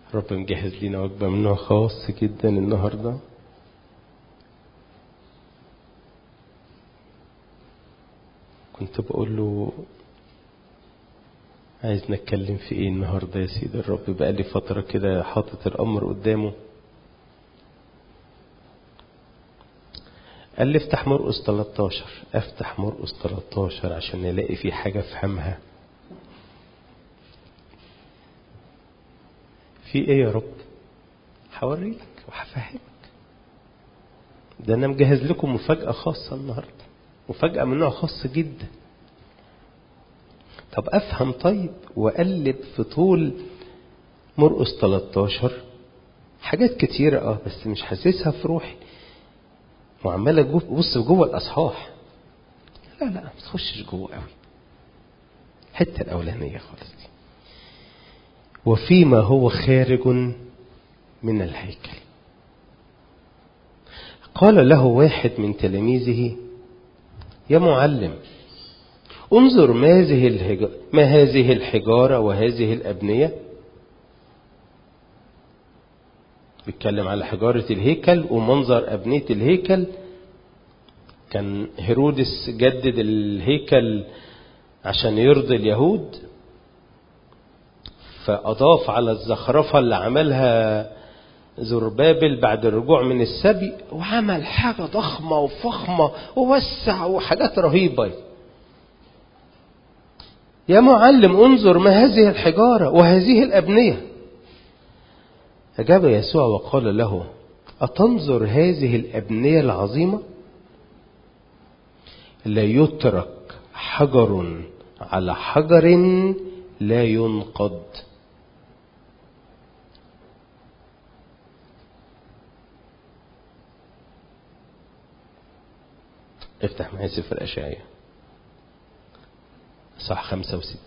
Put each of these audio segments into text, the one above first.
رب مجهز لنا وجبة من نوع خاص جدا النهاردة كنت بقول له عايز نتكلم في ايه النهاردة يا سيد الرب بقى لي فترة كده حاطط الأمر قدامه قال لي افتح مرقس 13 افتح مرقس 13 عشان نلاقي فيه حاجة افهمها في ايه يا رب هوريك وهفهمك ده انا مجهز لكم مفاجأة خاصة النهاردة مفاجأة من نوع خاص جدا طب افهم طيب واقلب في طول مرقس 13 حاجات كتيرة اه بس مش حاسسها في روحي وعمال ابص جوه الاصحاح لا لا ما تخشش جوه قوي الحته الاولانيه خالص دي وفيما هو خارج من الهيكل قال له واحد من تلاميذه يا معلم انظر ما هذه الهج... ما هذه الحجارة وهذه الأبنية بيتكلم على حجارة الهيكل ومنظر أبنية الهيكل كان هيرودس جدد الهيكل عشان يرضي اليهود فأضاف على الزخرفة اللي عملها زربابل بعد الرجوع من السبي وعمل حاجة ضخمة وفخمة ووسع وحاجات رهيبة يا معلم انظر ما هذه الحجارة وهذه الأبنية أجاب يسوع وقال له أتنظر هذه الأبنية العظيمة لا يترك حجر على حجر لا ينقض افتح معي سفر أشعية صح 65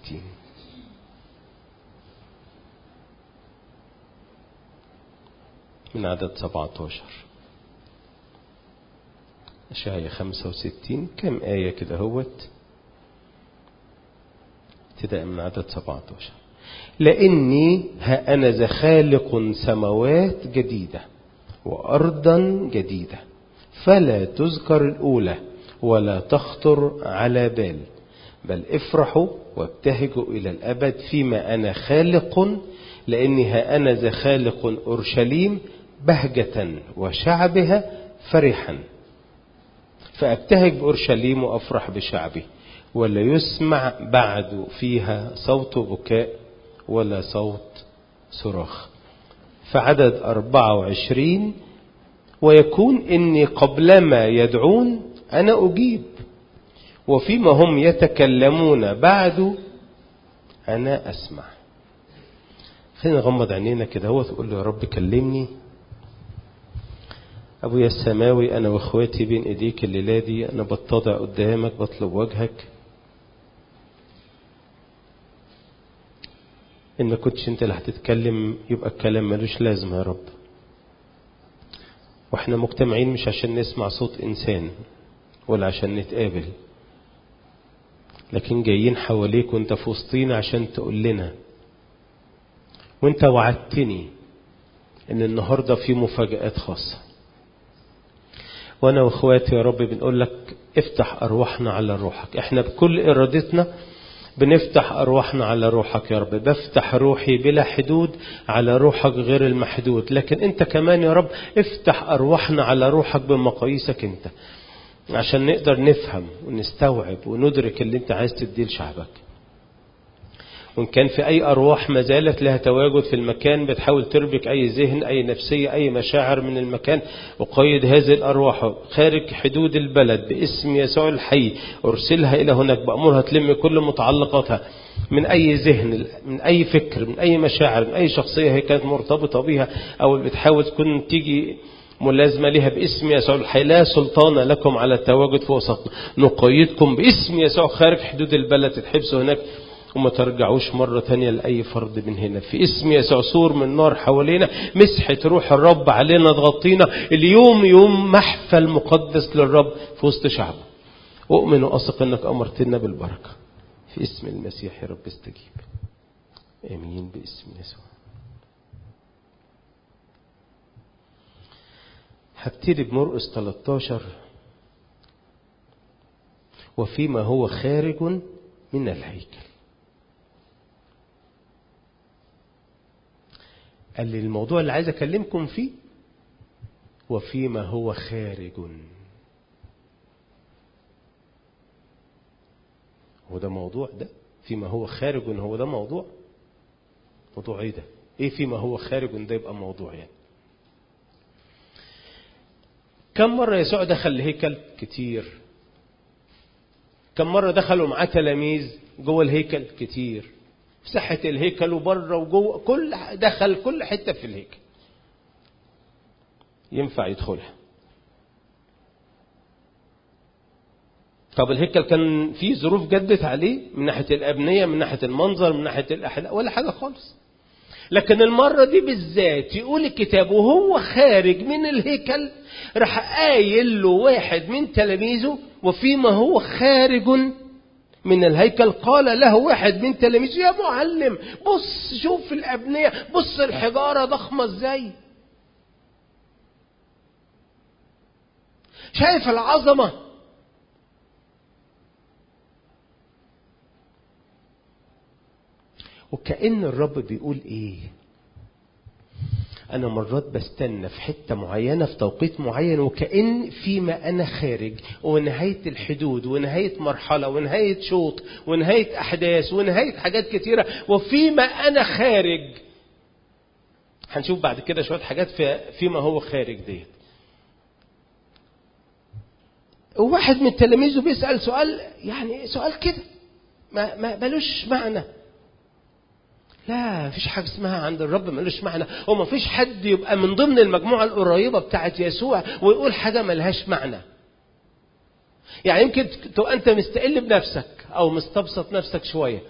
من عدد 17 أشعية 65 كم آية كده هوت ابتداء من عدد 17 لأني ها أنا ذا خالق سماوات جديدة وأرضا جديدة فلا تذكر الأولى ولا تخطر على بال بل افرحوا وابتهجوا إلى الأبد فيما أنا خالق لأني ها أنا ذا خالق أورشليم بهجة وشعبها فرحا فأبتهج بأورشليم وأفرح بشعبي ولا يسمع بعد فيها صوت بكاء ولا صوت صراخ فعدد أربعة وعشرين ويكون إني قبلما يدعون أنا أجيب وفيما هم يتكلمون بعد أنا أسمع خلينا نغمض عينينا كده هو تقول له يا رب كلمني أبويا السماوي أنا وإخواتي بين إيديك الليلة دي أنا بتضع قدامك بطلب وجهك إن ما كنتش أنت اللي هتتكلم يبقى الكلام ملوش لازمة يا رب وإحنا مجتمعين مش عشان نسمع صوت إنسان ولا عشان نتقابل لكن جايين حواليك وانت في وسطينا عشان تقول لنا وانت وعدتني ان النهارده في مفاجآت خاصة وانا واخواتي يا رب بنقول لك افتح ارواحنا على روحك احنا بكل ارادتنا بنفتح أرواحنا على روحك يا رب بفتح روحي بلا حدود على روحك غير المحدود لكن أنت كمان يا رب افتح أرواحنا على روحك بمقاييسك أنت عشان نقدر نفهم ونستوعب وندرك اللي انت عايز تديه لشعبك وإن كان في أي أرواح ما زالت لها تواجد في المكان بتحاول تربك أي ذهن أي نفسية أي مشاعر من المكان وقيد هذه الأرواح خارج حدود البلد باسم يسوع الحي أرسلها إلى هناك بأمرها تلم كل متعلقاتها من أي ذهن من أي فكر من أي مشاعر من أي شخصية هي كانت مرتبطة بها أو بتحاول تكون تيجي ملازمة لها باسم يسوع الحي لا سلطان لكم على التواجد في وسطنا نقيدكم باسم يسوع خارج حدود البلد تتحبسوا هناك وما ترجعوش مرة تانية لأي فرد من هنا في اسم يسوع سور من نار حوالينا مسحة روح الرب علينا تغطينا اليوم يوم محفل مقدس للرب في وسط شعبه أؤمن وأثق أنك أمرتنا بالبركة في اسم المسيح يا رب استجيب آمين باسم يسوع هبتدي بمرقس 13 وفيما هو خارج من الهيكل قال لي الموضوع اللي عايز اكلمكم فيه وفيما هو خارج هو ده موضوع ده فيما هو خارج هو ده موضوع موضوع ايه ده ايه فيما هو خارج ده يبقى موضوع يعني كم مرة يسوع دخل الهيكل كتير كم مرة دخلوا معاه تلاميذ جوه الهيكل كتير في ساحة الهيكل وبره وجوه كل دخل كل حتة في الهيكل ينفع يدخلها طب الهيكل كان فيه ظروف جدت عليه من ناحية الأبنية من ناحية المنظر من ناحية الأحلاء ولا حاجة خالص لكن المرة دي بالذات يقول الكتاب وهو خارج من الهيكل راح قايل له واحد من تلاميذه وفيما هو خارج من الهيكل قال له واحد من تلاميذه يا معلم بص شوف الأبنية بص الحجارة ضخمة ازاي شايف العظمة وكأن الرب بيقول ايه انا مرات بستنى في حتة معينة في توقيت معين وكأن فيما انا خارج ونهاية الحدود ونهاية مرحلة ونهاية شوط ونهاية احداث ونهاية حاجات كتيرة وفيما انا خارج هنشوف بعد كده شوية حاجات في فيما هو خارج ديت وواحد من تلاميذه بيسأل سؤال يعني سؤال كده ما ما ملوش معنى لا مفيش حاجة اسمها عند الرب ملوش معنى هو مفيش حد يبقى من ضمن المجموعة القريبة بتاعت يسوع ويقول حاجة ملهاش معنى يعني يمكن تبقى أنت مستقل بنفسك أو مستبسط نفسك شوية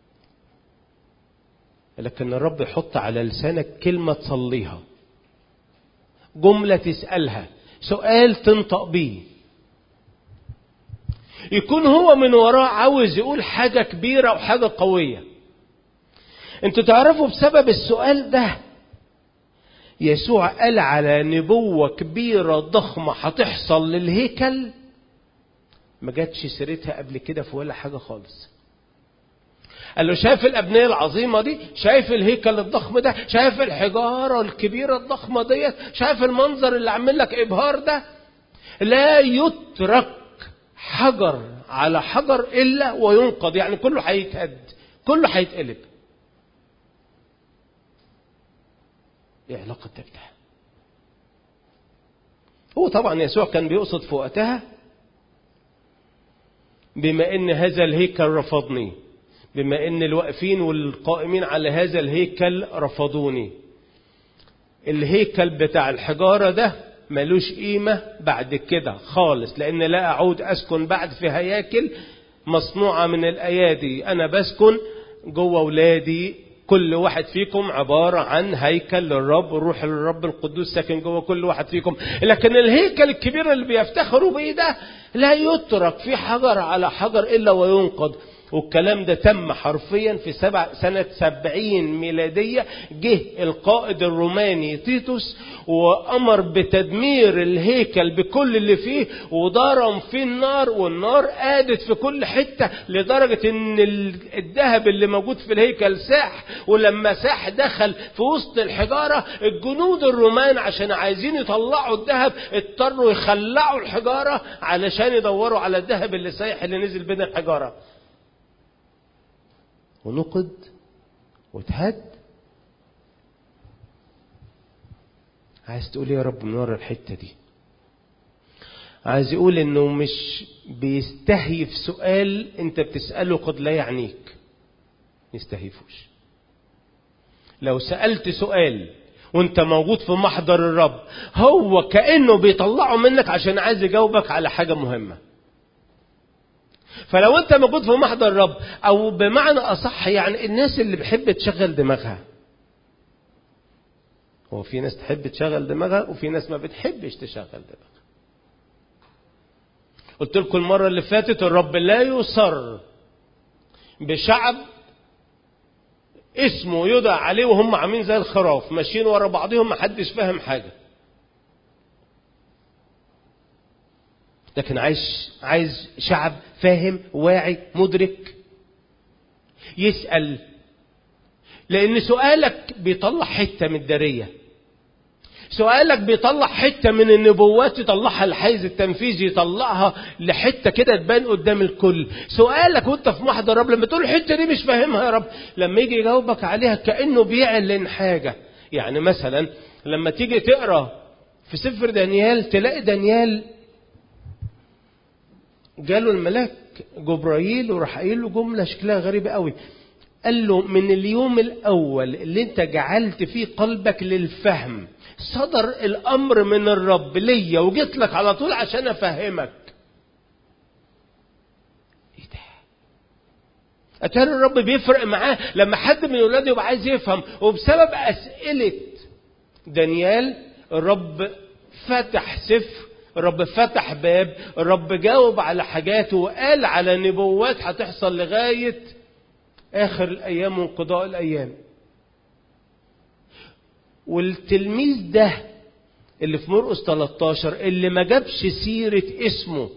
لكن الرب يحط على لسانك كلمة تصليها جملة تسألها سؤال تنطق بيه يكون هو من وراه عاوز يقول حاجة كبيرة وحاجة قوية انتوا تعرفوا بسبب السؤال ده يسوع قال على نبوة كبيرة ضخمة هتحصل للهيكل ما جاتش سيرتها قبل كده في ولا حاجة خالص قال له شايف الأبنية العظيمة دي شايف الهيكل الضخم ده شايف الحجارة الكبيرة الضخمة ديت شايف المنظر اللي عامل لك إبهار ده لا يترك حجر على حجر إلا وينقض يعني كله هيتهد كله هيتقلب ايه علاقة ده بده هو طبعا يسوع كان بيقصد في وقتها بما ان هذا الهيكل رفضني بما ان الواقفين والقائمين على هذا الهيكل رفضوني الهيكل بتاع الحجارة ده ملوش قيمة بعد كده خالص لأن لا أعود أسكن بعد في هياكل مصنوعة من الأيادي أنا بسكن جوه ولادي كل واحد فيكم عبارة عن هيكل للرب الروح للرب القدوس ساكن جوه كل واحد فيكم لكن الهيكل الكبير اللي بيفتخروا بيه ده لا يترك في حجر على حجر إلا وينقض والكلام ده تم حرفيا في سبع سنة سبعين ميلادية جه القائد الروماني تيتوس وأمر بتدمير الهيكل بكل اللي فيه وضرم فيه النار والنار قادت في كل حتة لدرجة ان الذهب اللي موجود في الهيكل ساح ولما ساح دخل في وسط الحجارة الجنود الرومان عشان عايزين يطلعوا الذهب اضطروا يخلعوا الحجارة علشان يدوروا على الذهب اللي سايح اللي نزل بين الحجارة ونقد وتهد عايز تقول يا رب من ورا الحته دي عايز يقول انه مش بيستهيف سؤال انت بتساله قد لا يعنيك يستهيفوش لو سالت سؤال وانت موجود في محضر الرب هو كانه بيطلعه منك عشان عايز يجاوبك على حاجه مهمه فلو انت موجود في محضر الرب او بمعنى اصح يعني الناس اللي بتحب تشغل دماغها هو في ناس تحب تشغل دماغها وفي ناس ما بتحبش تشغل دماغها قلت لكم المرة اللي فاتت الرب لا يصر بشعب اسمه يدعى عليه وهم عاملين زي الخراف ماشيين ورا بعضهم محدش فاهم حاجة لكن عايز عايز شعب فاهم واعي مدرك يسأل لأن سؤالك بيطلع حتة من الدارية سؤالك بيطلع حتة من النبوات يطلعها الحيز التنفيذي يطلعها لحتة كده تبان قدام الكل سؤالك وانت في محضر رب لما تقول الحتة دي مش فاهمها يا رب لما يجي يجاوبك عليها كأنه بيعلن حاجة يعني مثلا لما تيجي تقرأ في سفر دانيال تلاقي دانيال جاله الملاك جبرائيل وراح قايل له جملة شكلها غريبة قوي قال له من اليوم الأول اللي انت جعلت فيه قلبك للفهم صدر الأمر من الرب ليا وجيت لك على طول عشان أفهمك ايه ده أتاري الرب بيفرق معاه لما حد من ولاده يبقى عايز يفهم وبسبب أسئلة دانيال الرب فتح سفر الرب فتح باب الرب جاوب على حاجات وقال على نبوات هتحصل لغاية آخر الأيام وانقضاء الأيام والتلميذ ده اللي في مرقس 13 اللي ما جابش سيرة اسمه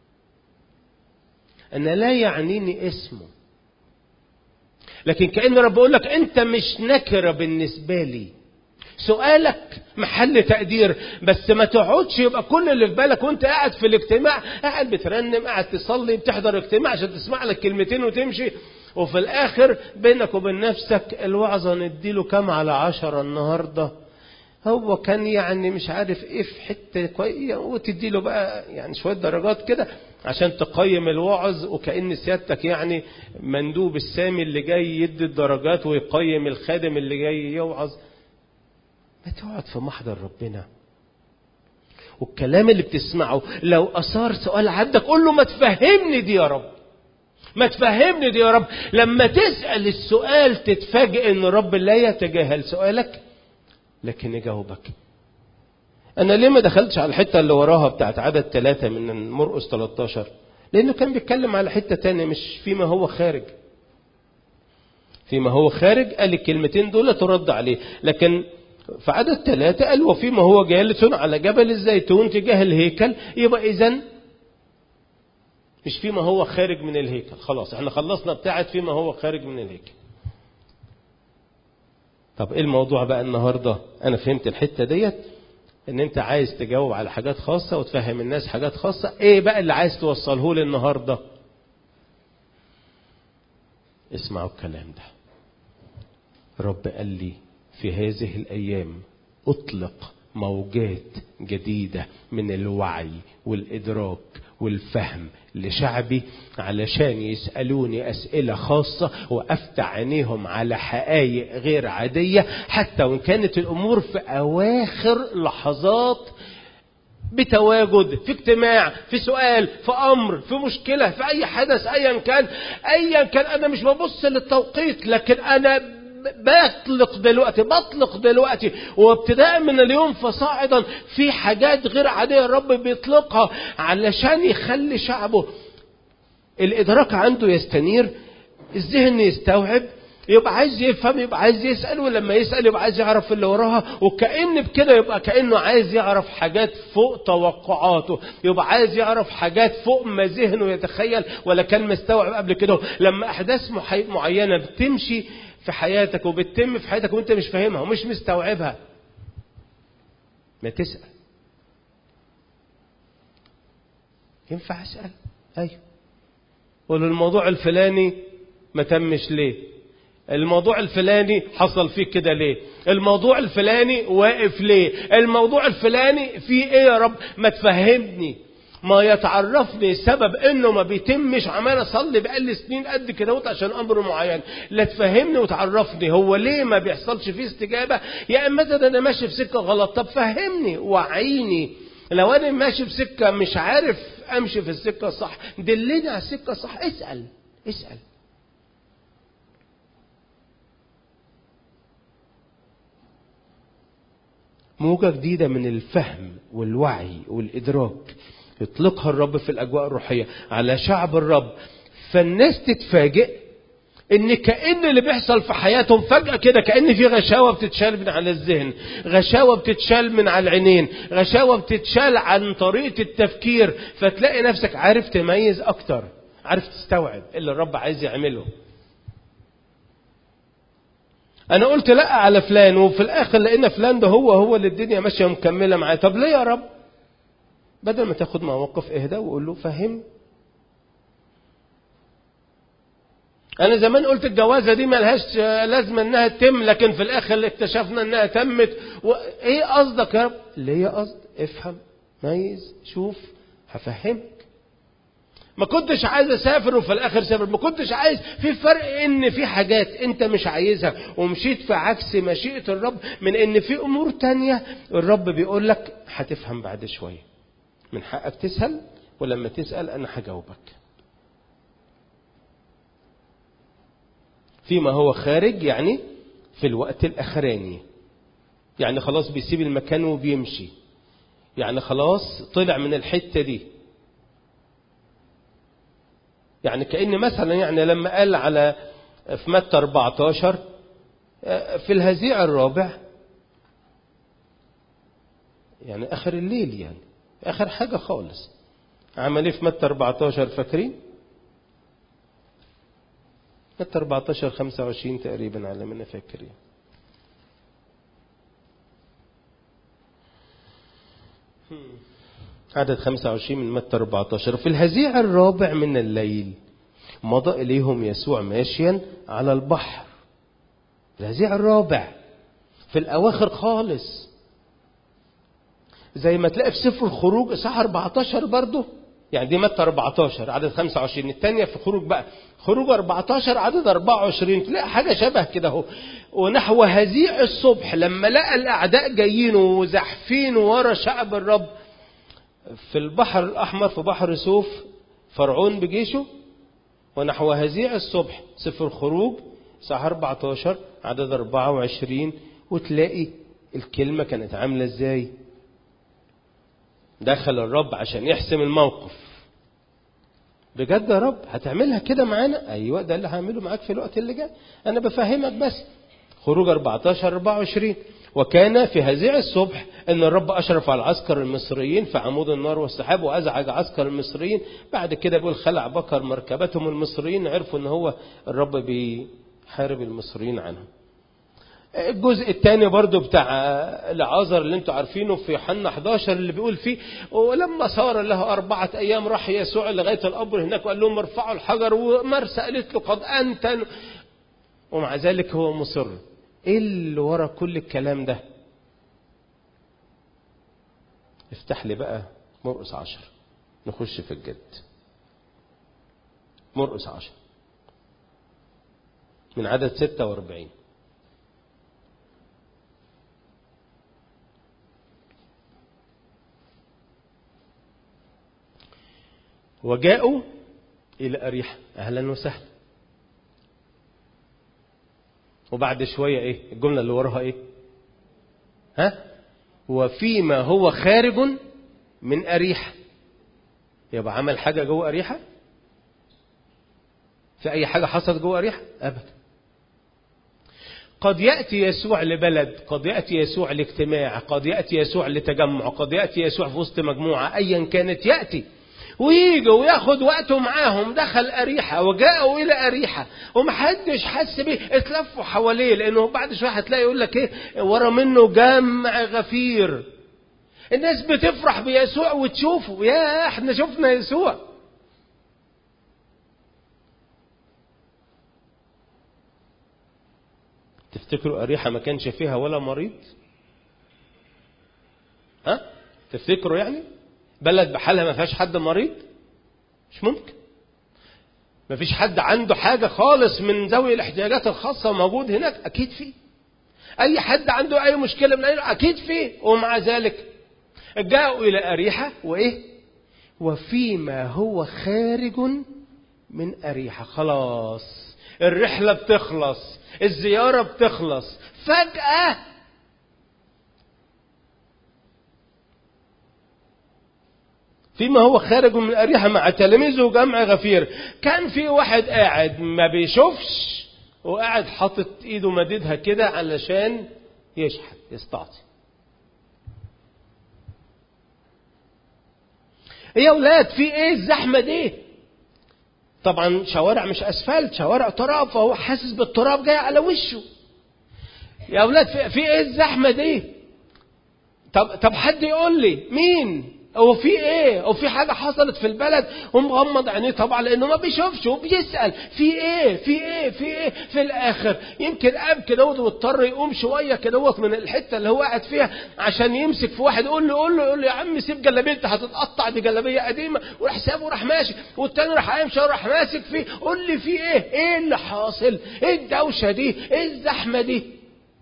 أنا لا يعنيني اسمه لكن كأن رب بيقول لك أنت مش نكرة بالنسبة لي سؤالك محل تقدير بس ما تقعدش يبقى كل اللي في بالك وانت قاعد في الاجتماع قاعد بترنم قاعد تصلي بتحضر اجتماع عشان تسمع لك كلمتين وتمشي وفي الاخر بينك وبين نفسك الوعظة نديله كام على عشرة النهاردة هو كان يعني مش عارف ايه في حتة كويسة وتديله بقى يعني شوية درجات كده عشان تقيم الوعظ وكأن سيادتك يعني مندوب السامي اللي جاي يدي الدرجات ويقيم الخادم اللي جاي يوعظ ما تقعد في محضر ربنا والكلام اللي بتسمعه لو أثار سؤال عندك قول له ما تفهمني دي يا رب ما تفهمني دي يا رب لما تسأل السؤال تتفاجئ ان رب لا يتجاهل سؤالك لكن يجاوبك انا ليه ما دخلتش على الحتة اللي وراها بتاعت عدد ثلاثة من مرقس 13 لانه كان بيتكلم على حتة تانية مش فيما هو خارج فيما هو خارج قال الكلمتين دول ترد عليه لكن في عدد ثلاثة قال وفيما هو جالس على جبل الزيتون تجاه الهيكل يبقى إذا مش فيما هو خارج من الهيكل خلاص احنا خلصنا بتاعت فيما هو خارج من الهيكل طب ايه الموضوع بقى النهاردة انا فهمت الحتة ديت ان انت عايز تجاوب على حاجات خاصة وتفهم الناس حاجات خاصة ايه بقى اللي عايز توصله لي النهاردة اسمعوا الكلام ده رب قال لي في هذه الايام اطلق موجات جديده من الوعي والادراك والفهم لشعبي علشان يسالوني اسئله خاصه وافتح عينيهم على حقائق غير عاديه حتى وان كانت الامور في اواخر لحظات بتواجد في اجتماع في سؤال في امر في مشكله في اي حدث ايا كان ايا كان انا مش ببص للتوقيت لكن انا بطلق دلوقتي بطلق دلوقتي وابتداء من اليوم فصاعدا في حاجات غير عادية الرب بيطلقها علشان يخلي شعبه الإدراك عنده يستنير الذهن يستوعب يبقى عايز يفهم يبقى عايز يسأل ولما يسأل يبقى عايز يعرف اللي وراها وكأن بكده يبقى كأنه عايز يعرف حاجات فوق توقعاته يبقى عايز يعرف حاجات فوق ما ذهنه يتخيل ولا كان مستوعب قبل كده لما أحداث معينة بتمشي في حياتك وبتتم في حياتك وانت مش فاهمها ومش مستوعبها ما تسأل ينفع أسأل أيوه قول الموضوع الفلاني ما تمش ليه الموضوع الفلاني حصل فيك كده ليه الموضوع الفلاني واقف ليه الموضوع الفلاني فيه ايه يا رب ما تفهمني ما يتعرفني سبب انه ما بيتمش عمال اصلي بقالي سنين قد كده عشان امر معين لا تفهمني وتعرفني هو ليه ما بيحصلش فيه استجابه يا اما ده انا ماشي في سكه غلط طب فهمني وعيني لو انا ماشي في سكه مش عارف امشي في السكه الصح دلني على السكه الصح اسال اسال موجة جديدة من الفهم والوعي والإدراك يطلقها الرب في الأجواء الروحية على شعب الرب فالناس تتفاجئ ان كأن اللي بيحصل في حياتهم فجأة كده كأن في غشاوة بتتشال من على الذهن غشاوة بتتشال من على العينين غشاوة بتتشال عن طريقة التفكير فتلاقي نفسك عارف تميز اكتر عارف تستوعب اللي الرب عايز يعمله انا قلت لا على فلان وفي الاخر لقينا فلان ده هو هو اللي الدنيا ماشيه مكمله معاه طب ليه يا رب بدل ما تاخد مواقف اهدى وقول له فهم انا زمان قلت الجوازه دي ملهاش لازمه انها تتم لكن في الاخر اكتشفنا انها تمت و... ايه قصدك يا رب ليه قصد افهم ميز شوف هفهمك ما كنتش عايز اسافر وفي الاخر سافر ما كنتش عايز في فرق ان في حاجات انت مش عايزها ومشيت في عكس مشيئه الرب من ان في امور تانية الرب بيقول لك هتفهم بعد شويه من حقك تسال ولما تسال انا هجاوبك فيما هو خارج يعني في الوقت الاخراني يعني خلاص بيسيب المكان وبيمشي يعني خلاص طلع من الحته دي يعني كأن مثلا يعني لما قال على في متى 14 في الهزيع الرابع يعني آخر الليل يعني آخر حاجة خالص عمل ايه في متى 14 فاكرين؟ متى 14 25 تقريبا على ما انا فاكر يعني. عدد 25 من متى 14 في الهزيع الرابع من الليل مضى إليهم يسوع ماشيا على البحر الهزيع الرابع في الأواخر خالص زي ما تلاقي في سفر الخروج إصحاح 14 برضه يعني دي متى 14 عدد 25 الثانية في خروج بقى خروج 14 عدد 24 تلاقي حاجة شبه كده اهو ونحو هزيع الصبح لما لقى الأعداء جايين وزحفين ورا شعب الرب في البحر الأحمر في بحر سوف فرعون بجيشه ونحو هزيع الصبح سفر خروج ساعة 14 عدد 24 وتلاقي الكلمة كانت عاملة ازاي دخل الرب عشان يحسم الموقف بجد يا رب هتعملها كده معانا ايوه ده اللي هعمله معاك في الوقت اللي جاي انا بفهمك بس خروج 14 24 وكان في هزيع الصبح ان الرب اشرف على العسكر المصريين في عمود النار والسحاب وازعج عسكر المصريين بعد كده بيقول خلع بكر مركبتهم المصريين عرفوا ان هو الرب بيحارب المصريين عنهم الجزء الثاني برضو بتاع العازر اللي انتوا عارفينه في يوحنا 11 اللي بيقول فيه ولما صار له أربعة أيام راح يسوع لغاية القبر هناك وقال لهم ارفعوا الحجر ومرسى قالت له قد أنت ومع ذلك هو مصر ايه اللي ورا كل الكلام ده افتح لي بقى مرقس عشر نخش في الجد مرقس عشر من عدد ستة واربعين وجاءوا إلى أريحة أهلا وسهلا وبعد شوية إيه الجملة اللي وراها إيه ها وفيما هو خارج من أريحة يبقى عمل حاجة جوه أريحة في أي حاجة حصلت جوه أريحة أبدا قد يأتي يسوع لبلد قد يأتي يسوع لاجتماع قد يأتي يسوع لتجمع قد يأتي يسوع في وسط مجموعة أيا كانت يأتي ويجي وياخد وقته معاهم دخل أريحة وجاءوا إلى أريحة ومحدش حس بيه اتلفوا حواليه لأنه بعد شوية هتلاقي يقول لك إيه ورا منه جمع غفير الناس بتفرح بيسوع وتشوفه يا احنا شفنا يسوع تفتكروا أريحة ما كانش فيها ولا مريض ها تفتكروا يعني بلد بحالها ما فيهاش حد مريض مش ممكن ما فيش حد عنده حاجة خالص من ذوي الاحتياجات الخاصة موجود هناك أكيد فيه أي حد عنده أي مشكلة من أي أكيد فيه ومع ذلك جاءوا إلى أريحة وإيه وفيما هو خارج من أريحة خلاص الرحلة بتخلص الزيارة بتخلص فجأة فيما هو خارج من أريحة مع تلاميذه جمع غفير كان في واحد قاعد ما بيشوفش وقاعد حاطط ايده مددها كده علشان يشحت يستعطي ايه يا ولاد في ايه الزحمه دي طبعا شوارع مش اسفلت شوارع تراب فهو حاسس بالتراب جاي على وشه يا اولاد في, في ايه الزحمه دي طب طب حد يقول لي مين هو في ايه هو في حاجه حصلت في البلد ومغمض عينيه طبعا لانه ما بيشوفش وبيسال في ايه في ايه في ايه في الاخر يمكن قام كده واضطر يقوم شويه كده من الحته اللي هو قاعد فيها عشان يمسك في واحد يقول له يقول له يقول له يا عم سيب جلابيتي هتتقطع دي جلابيه قديمه وراح سابه وراح ماشي والتاني راح قايم شويه راح ماسك فيه قول لي في ايه ايه اللي حاصل ايه الدوشه دي ايه الزحمه دي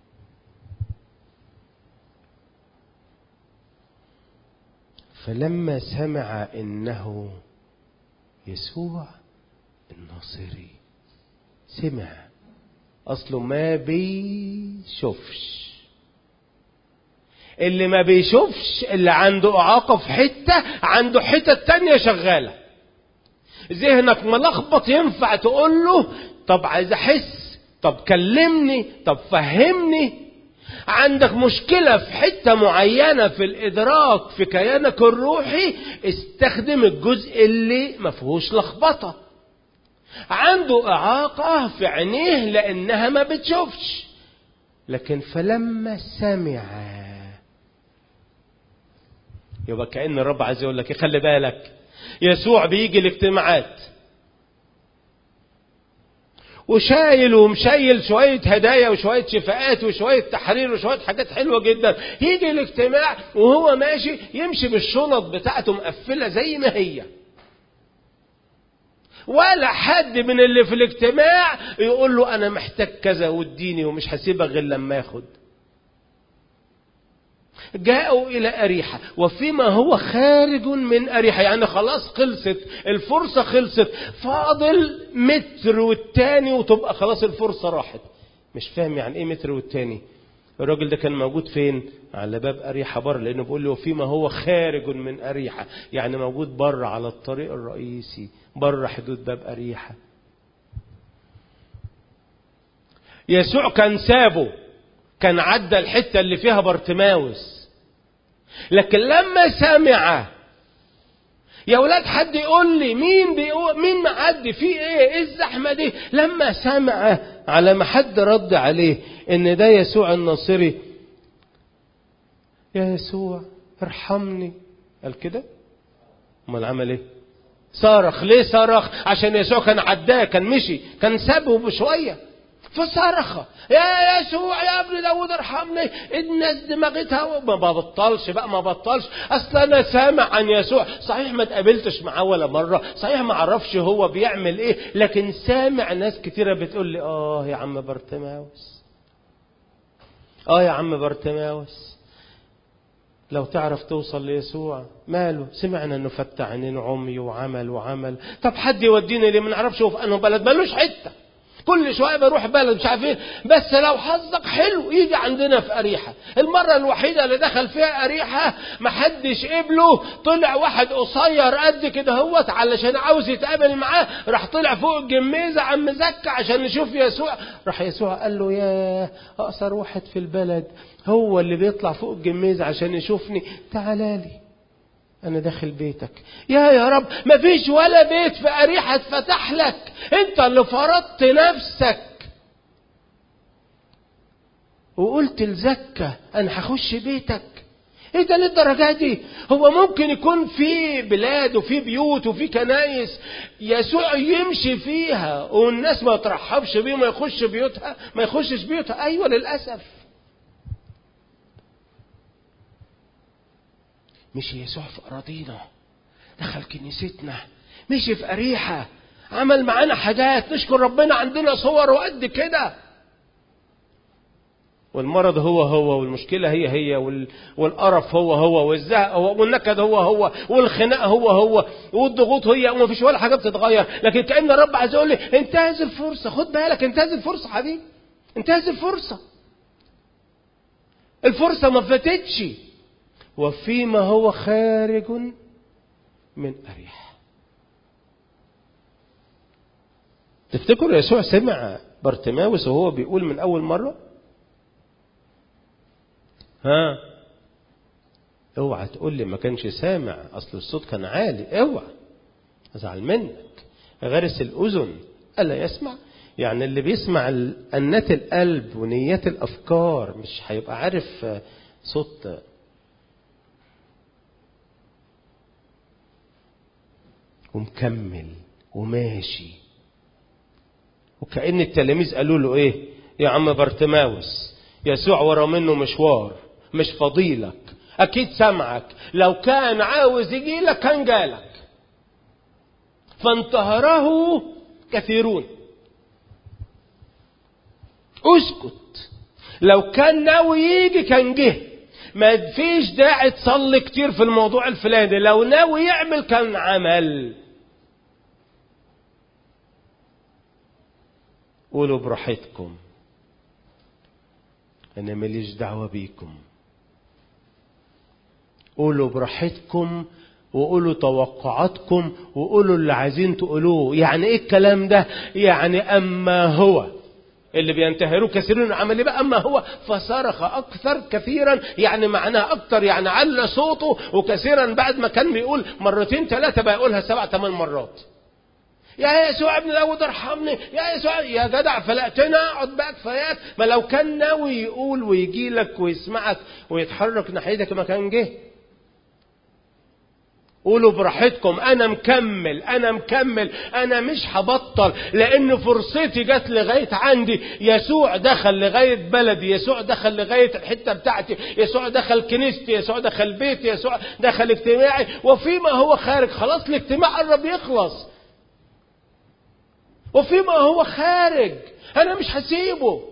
فلما سمع انه يسوع الناصري سمع اصله ما بيشوفش اللي ما بيشوفش اللي عنده اعاقه في حته عنده حته تانية شغاله ذهنك ملخبط ينفع تقول له طب عايز احس طب كلمني طب فهمني عندك مشكلة في حتة معينة في الإدراك في كيانك الروحي استخدم الجزء اللي ما فيهوش لخبطة عنده إعاقة في عينيه لأنها ما بتشوفش لكن فلما سمع يبقى كأن الرب عايز يقول لك خلي بالك يسوع بيجي الاجتماعات وشايل ومشيل شوية هدايا وشوية شفاءات وشوية تحرير وشوية حاجات حلوة جدا يجي الاجتماع وهو ماشي يمشي بالشنط بتاعته مقفلة زي ما هي ولا حد من اللي في الاجتماع يقول له انا محتاج كذا واديني ومش هسيبك غير لما ياخد جاءوا إلى أريحة وفيما هو خارج من أريحة يعني خلاص خلصت الفرصة خلصت فاضل متر والتاني وتبقى خلاص الفرصة راحت مش فاهم يعني ايه متر والتاني الراجل ده كان موجود فين على باب أريحة بره لأنه بيقول له وفيما هو خارج من أريحة يعني موجود بره على الطريق الرئيسي بره حدود باب أريحة يسوع كان سابه كان عدى الحتة اللي فيها بارتماوس لكن لما سمع يا ولاد حد يقول لي مين بيقول مين معدي في ايه ايه الزحمه دي لما سمع على ما حد رد عليه ان ده يسوع الناصري يا يسوع ارحمني قال كده امال عمل ايه صرخ ليه صرخ عشان يسوع كان عداه كان مشي كان سابه بشويه فصرخ يا يسوع يا ابن داود ارحمني الناس دماغتها ما ببطلش بقى ما بطلش اصل انا سامع عن يسوع صحيح ما اتقابلتش معاه ولا مره صحيح ما اعرفش هو بيعمل ايه لكن سامع ناس كتيره بتقول لي اه يا عم بارتماوس اه يا عم بارتماوس لو تعرف توصل ليسوع ماله سمعنا انه فتح عينين عمي وعمل وعمل طب حد يوديني ليه ما نعرفش هو في انه بلد مالوش حته كل شويه بروح بلد مش عارف ايه بس لو حظك حلو يجي عندنا في اريحه المره الوحيده اللي دخل فيها اريحه ما حدش قبله طلع واحد قصير قد كده هوت علشان عاوز يتقابل معاه راح طلع فوق الجميزه عم زكى عشان نشوف يسوع راح يسوع قال له يا اقصر واحد في البلد هو اللي بيطلع فوق الجميزه عشان يشوفني تعالى لي أنا داخل بيتك يا يا رب مفيش ولا بيت في أريحة اتفتح لك أنت اللي فرضت نفسك وقلت لزكى أنا هخش بيتك ايه ده للدرجة دي هو ممكن يكون في بلاد وفي بيوت وفي كنايس يسوع يمشي فيها والناس ما ترحبش بيه ما يخش بيوتها ما يخشش بيوتها ايوه للاسف مشي يسوع في أراضينا دخل كنيستنا مشي في أريحة عمل معانا حاجات نشكر ربنا عندنا صور وقد كده والمرض هو هو والمشكلة هي هي والقرف هو هو والزهق هو والنكد هو هو والخناق هو هو والضغوط هي وما فيش ولا حاجة بتتغير لكن كأن الرب عايز يقول لي انتهز الفرصة خد بالك انتهز الفرصة حبيبي انتهز الفرصة الفرصة ما فاتتش وفيما هو خارج من أريح تفتكروا يسوع سمع بارتماوس وهو بيقول من أول مرة ها اوعى تقول لي ما كانش سامع اصل الصوت كان عالي اوعى ازعل منك غرس الاذن الا يسمع يعني اللي بيسمع انات القلب ونيات الافكار مش هيبقى عارف صوت ومكمل وماشي وكأن التلاميذ قالوا له ايه يا عم بارتماوس يسوع ورا منه مشوار مش فضيلك اكيد سمعك لو كان عاوز يجي لك كان جالك فانتهره كثيرون اسكت لو كان ناوي يجي كان جه ما فيش داعي تصلي كتير في الموضوع الفلاني لو ناوي يعمل كان عمل قولوا براحتكم انا ماليش دعوه بيكم قولوا براحتكم وقولوا توقعاتكم وقولوا اللي عايزين تقولوه يعني ايه الكلام ده يعني اما هو اللي بينتهروه كثيرون عمل بقى اما هو فصرخ اكثر كثيرا يعني معناها اكثر يعني على صوته وكثيرا بعد ما كان بيقول مرتين ثلاثه بقى يقولها سبع ثمان مرات يا يسوع ابن داود ارحمني يا يسوع يا جدع فلقتنا اقعد بقى كفايات ما لو كان ناوي يقول ويجي لك ويسمعك ويتحرك ناحيتك ما كان جه قولوا براحتكم انا مكمل انا مكمل انا مش هبطل لان فرصتي جت لغايه عندي يسوع دخل لغايه بلدي يسوع دخل لغايه الحته بتاعتي يسوع دخل كنيستي يسوع دخل بيتي يسوع دخل اجتماعي وفيما هو خارج خلاص الاجتماع قرب يخلص وفيما هو خارج انا مش هسيبه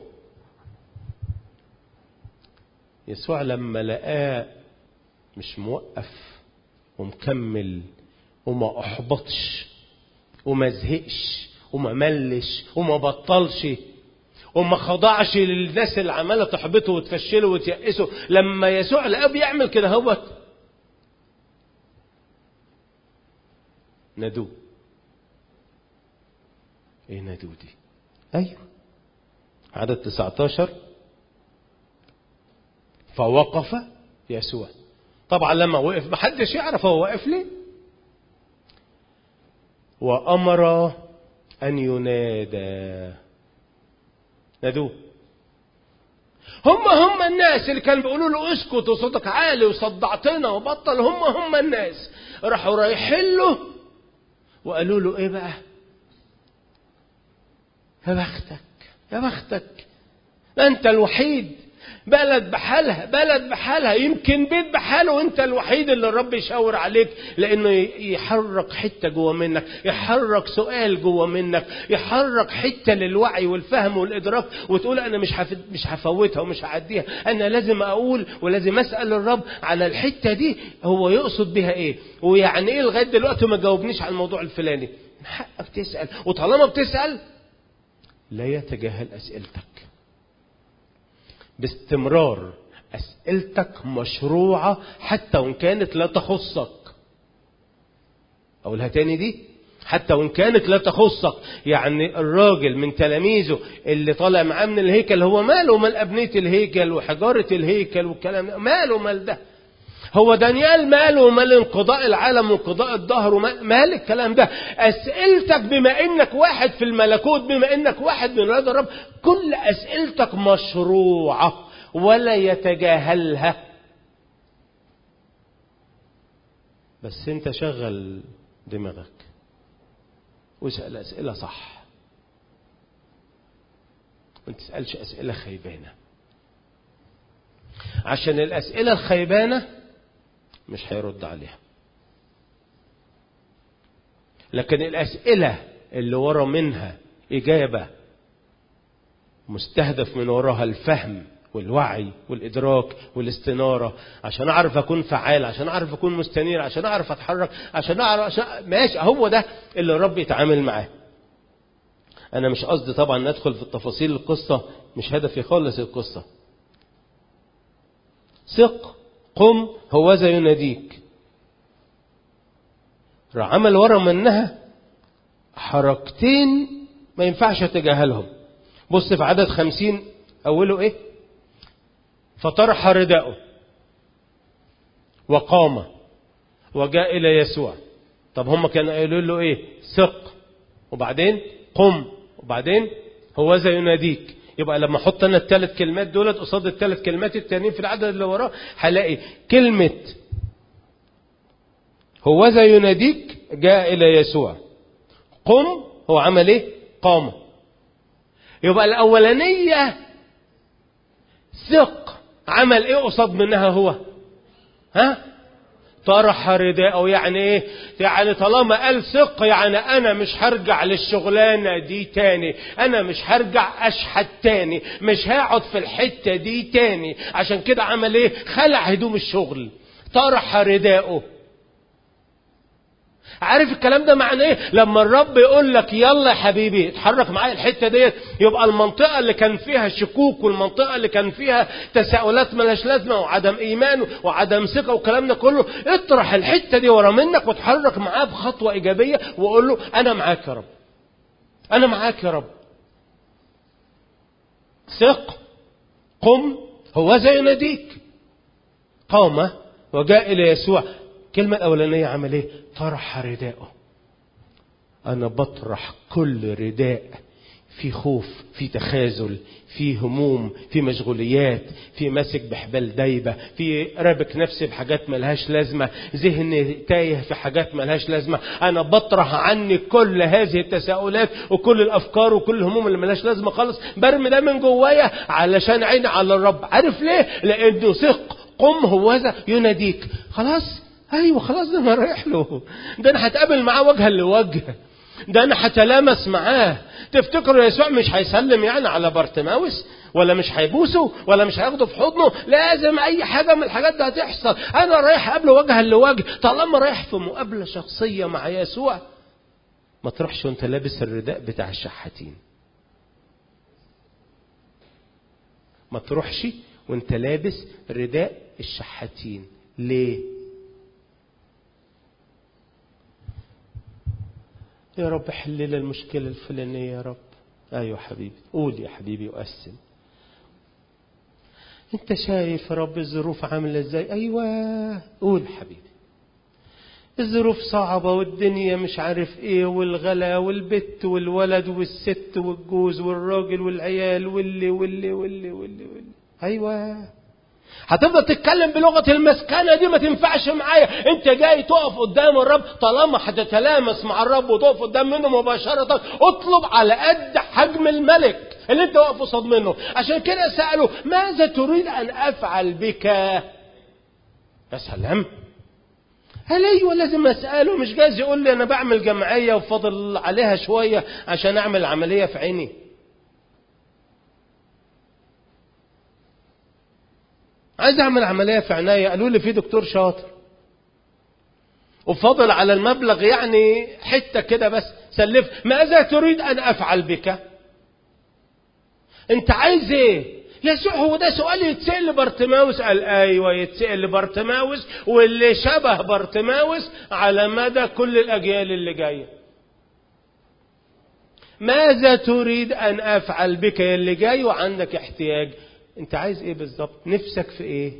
يسوع لما لقاه مش موقف ومكمل وما احبطش وما زهقش وما ملش وما بطلش وما خضعش للناس اللي عماله تحبطه وتفشله وتيأسه لما يسوع لقاه بيعمل كده هوت نادوه ايه نادوه دي ايوه عدد 19 فوقف يسوع طبعا لما وقف محدش يعرف هو واقف ليه وأمر أن ينادى نادوه هم هم الناس اللي كانوا بيقولوا له اسكت وصوتك عالي وصدعتنا وبطل هم هم الناس راحوا رايحين له وقالوا له ايه بقى يا بختك يا بختك انت الوحيد بلد بحالها بلد بحالها يمكن بيت بحاله وانت الوحيد اللي الرب يشاور عليك لانه يحرك حته جوه منك يحرك سؤال جوه منك يحرك حته للوعي والفهم والادراك وتقول انا مش حف... مش هفوتها ومش هعديها انا لازم اقول ولازم اسال الرب على الحته دي هو يقصد بها ايه ويعني ايه لغايه دلوقتي ما جاوبنيش على الموضوع الفلاني من حقك تسال وطالما بتسال لا يتجاهل اسئلتك باستمرار أسئلتك مشروعة حتى وإن كانت لا تخصك أقولها تاني دي حتى وإن كانت لا تخصك يعني الراجل من تلاميذه اللي طالع معاه من الهيكل هو ماله مال أبنية الهيكل وحجارة الهيكل والكلام ده ماله مال ده هو دانيال ماله مال انقضاء العالم وانقضاء الظهر مال الكلام ده اسئلتك بما انك واحد في الملكوت بما انك واحد من رضا الرب كل اسئلتك مشروعه ولا يتجاهلها بس انت شغل دماغك واسال اسئله صح ما تسالش اسئله خيبانه عشان الاسئله الخيبانه مش هيرد عليها لكن الأسئلة اللي ورا منها إجابة مستهدف من وراها الفهم والوعي والإدراك والاستنارة عشان أعرف أكون فعال عشان أعرف أكون مستنير عشان أعرف أتحرك عشان أعرف عشان ماشي هو ده اللي الرب يتعامل معاه أنا مش قصدي طبعا ندخل في التفاصيل القصة مش هدفي خالص القصة ثق قم هوذا يناديك راح عمل ورا منها حركتين ما ينفعش اتجاهلهم بص في عدد خمسين أوله إيه فطرح رداءه وقام وجاء إلى يسوع طب هم كانوا قالوا له إيه ثق وبعدين قم وبعدين هو ذا يناديك يبقى لما احط انا الثلاث كلمات دولت قصاد الثلاث كلمات التانيين في العدد اللي وراه هلاقي كلمة هو ذا يناديك جاء إلى يسوع قم هو عمل ايه قام يبقى الأولانية ثق عمل ايه قصاد منها هو ها طرح رداءه يعني ايه يعني طالما قال ثق يعني انا مش هرجع للشغلانه دي تاني انا مش هرجع اشحت تاني مش هقعد في الحته دي تاني عشان كده عمل ايه خلع هدوم الشغل طرح رداءه عارف الكلام ده معناه ايه لما الرب يقول لك يلا يا حبيبي اتحرك معايا الحته ديت يبقى المنطقه اللي كان فيها شكوك والمنطقه اللي كان فيها تساؤلات ملهاش لازمه وعدم ايمان وعدم ثقه والكلام ده كله اطرح الحته دي ورا منك وتحرك معاه بخطوه ايجابيه وقول له انا معاك يا رب انا معاك يا رب ثق قم هو زي يناديك قام وجاء الى يسوع الكلمة الأولانية عمل إيه؟ طرح رداءه. أنا بطرح كل رداء في خوف، في تخاذل، في هموم، في مشغوليات، في ماسك بحبال دايبة، في رابك نفسي بحاجات ملهاش لازمة، ذهني تايه في حاجات ملهاش لازمة، أنا بطرح عني كل هذه التساؤلات وكل الأفكار وكل الهموم اللي ملهاش لازمة خالص، برمي ده من جوايا علشان عيني على الرب، عارف ليه؟ لأنه ثق قم هوذا يناديك، خلاص ايوه خلاص ده انا رايح له ده انا هتقابل معاه وجها لوجه ده انا هتلامس معاه تفتكروا يسوع مش هيسلم يعني على بارتماوس ولا مش هيبوسه ولا مش هياخده في حضنه لازم اي حاجه من الحاجات دي هتحصل انا رايح اقابله وجها لوجه طالما رايح في مقابله شخصيه مع يسوع ما تروحش وانت لابس الرداء بتاع الشحاتين ما تروحش وانت لابس رداء الشحاتين ليه يا رب حل لي المشكلة الفلانية يا رب أيوة حبيبي قول يا حبيبي وقسم انت شايف يا رب الظروف عاملة ازاي ايوه قول حبيبي الظروف صعبة والدنيا مش عارف ايه والغلا والبت والولد والست والجوز والراجل والعيال واللي واللي واللي واللي, واللي. ايوه هتفضل تتكلم بلغة المسكنة دي ما تنفعش معايا انت جاي تقف قدام الرب طالما هتتلامس مع الرب وتقف قدام منه مباشرة اطلب على قد حجم الملك اللي انت واقف قصاد منه عشان كده سأله ماذا تريد ان افعل بك يا سلام هل ايوه لازم اساله مش جايز يقول لي انا بعمل جمعيه وفاضل عليها شويه عشان اعمل عمليه في عيني عايز اعمل عمليه في عناية قالوا لي في دكتور شاطر وفضل على المبلغ يعني حته كده بس سلف ماذا تريد ان افعل بك انت عايز ايه يسوع هو ده سؤال يتسأل لبرتماوس قال ايوه يتسأل لبرتماوس واللي شبه برتماوس على مدى كل الاجيال اللي جايه ماذا تريد ان افعل بك يا اللي جاي وعندك احتياج انت عايز ايه بالظبط نفسك في ايه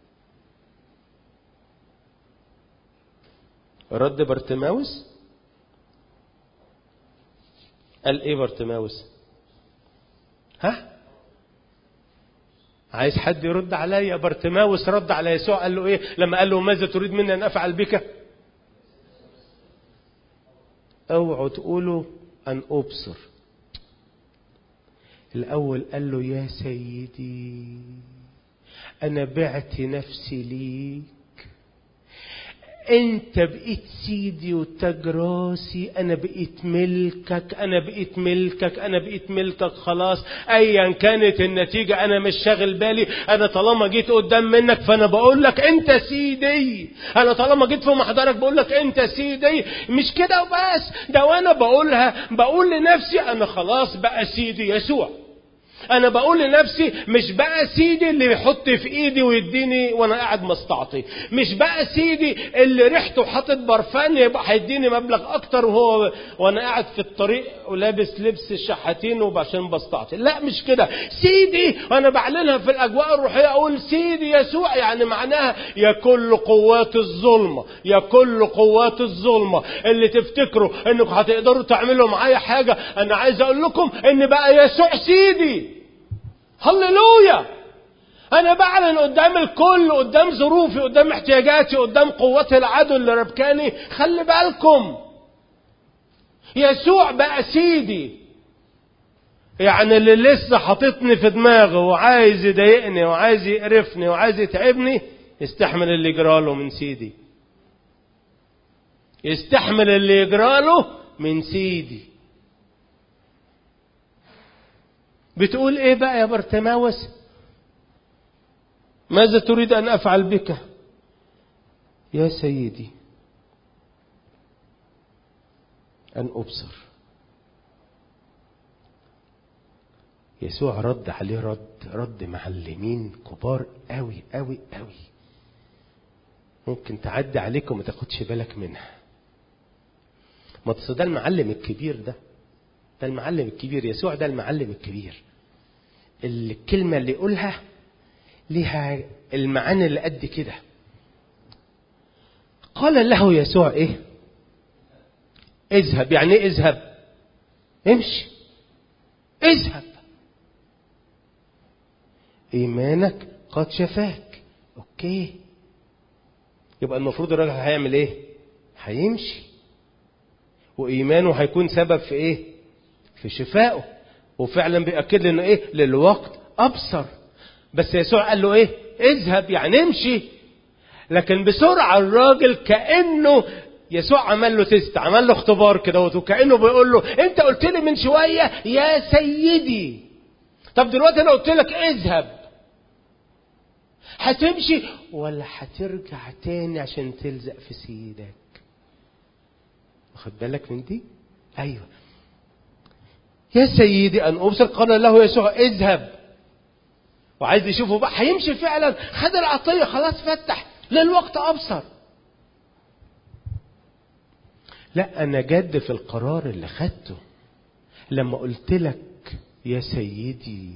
رد برتماوس قال ايه برتماوس ها عايز حد يرد عليا برتماوس رد على يسوع قال له ايه لما قال له ماذا تريد مني ان افعل بك اوعوا تقولوا ان ابصر الأول قال له يا سيدي أنا بعت نفسي ليك أنت بقيت سيدي وتاج راسي أنا بقيت ملكك أنا بقيت ملكك أنا بقيت ملكك خلاص أيا كانت النتيجة أنا مش شاغل بالي أنا طالما جيت قدام منك فأنا بقول لك أنت سيدي أنا طالما جيت في محضرك بقول لك أنت سيدي مش كده وبس ده وأنا بقولها بقول لنفسي أنا خلاص بقى سيدي يسوع انا بقول لنفسي مش بقى سيدي اللي يحط في ايدي ويديني وانا قاعد مستعطي مش بقى سيدي اللي ريحته حاطط برفان يبقى هيديني مبلغ اكتر وهو وانا قاعد في الطريق ولابس لبس الشحاتين وعشان بستعطي لا مش كده سيدي وانا بعلنها في الاجواء الروحيه اقول سيدي يسوع يعني معناها يا كل قوات الظلمه يا كل قوات الظلمه اللي تفتكروا انكم هتقدروا تعملوا معايا حاجه انا عايز اقول لكم ان بقى يسوع سيدي هللويا انا بعلن قدام الكل قدام ظروفي قدام احتياجاتي قدام قوات العدو اللي ربكاني خلي بالكم يسوع بقى سيدي يعني اللي لسه حاططني في دماغه وعايز يضايقني وعايز يقرفني وعايز يتعبني يستحمل اللي يجراله من سيدي يستحمل اللي يجراله من سيدي بتقول ايه بقى يا برتماوس ماذا تريد ان افعل بك يا سيدي ان ابصر يسوع رد عليه رد رد معلمين كبار قوي قوي قوي ممكن تعدي عليك وما تاخدش بالك منها ما ده المعلم الكبير ده ده المعلم الكبير يسوع ده المعلم الكبير الكلمة اللي يقولها لها المعاني اللي قد كده قال له يسوع ايه اذهب يعني ايه اذهب امشي اذهب ايمانك قد شفاك اوكي يبقى المفروض الراجل هيعمل ايه هيمشي وايمانه هيكون سبب في ايه في شفائه وفعلا بيأكد لنا ايه للوقت ابصر بس يسوع قال له ايه اذهب يعني امشي لكن بسرعة الراجل كأنه يسوع عمل له تيست عمل له اختبار كده وكأنه بيقول له انت قلت لي من شوية يا سيدي طب دلوقتي انا قلت لك اذهب هتمشي ولا هترجع تاني عشان تلزق في سيدك واخد بالك من دي ايوه يا سيدي ان ابصر قال له يسوع اذهب وعايز يشوفه بقى هيمشي فعلا خد العطيه خلاص فتح للوقت ابصر لا انا جد في القرار اللي خدته لما قلت لك يا سيدي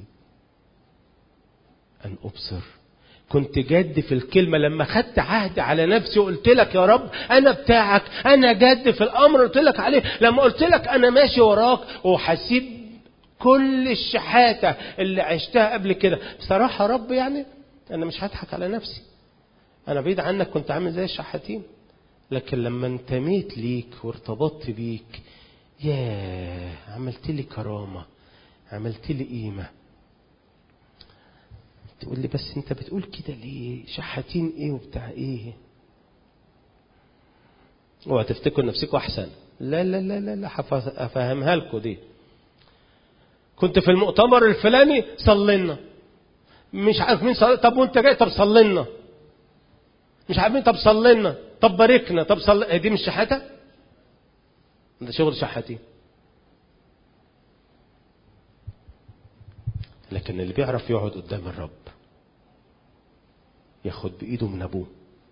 ان ابصر كنت جد في الكلمة لما خدت عهد على نفسي وقلت لك يا رب أنا بتاعك أنا جد في الأمر قلت لك عليه لما قلت لك أنا ماشي وراك وهسيب كل الشحاتة اللي عشتها قبل كده بصراحة رب يعني أنا مش هضحك على نفسي أنا بعيد عنك كنت عامل زي الشحاتين لكن لما انتميت ليك وارتبطت بيك ياه عملت لي كرامة عملت لي قيمة تقول لي بس انت بتقول كده ليه شحاتين ايه وبتاع ايه اوعى تفتكروا نفسكم احسن لا لا لا لا لا هفهمها لكم دي كنت في المؤتمر الفلاني صلينا مش عارف مين صلي طب وانت جاي طب صلينا مش عارفين طب صلينا طب باركنا طب صلي دي مش شحاته ده شغل شحاتين لكن اللي بيعرف يقعد قدام الرب ياخد بايده من ابوه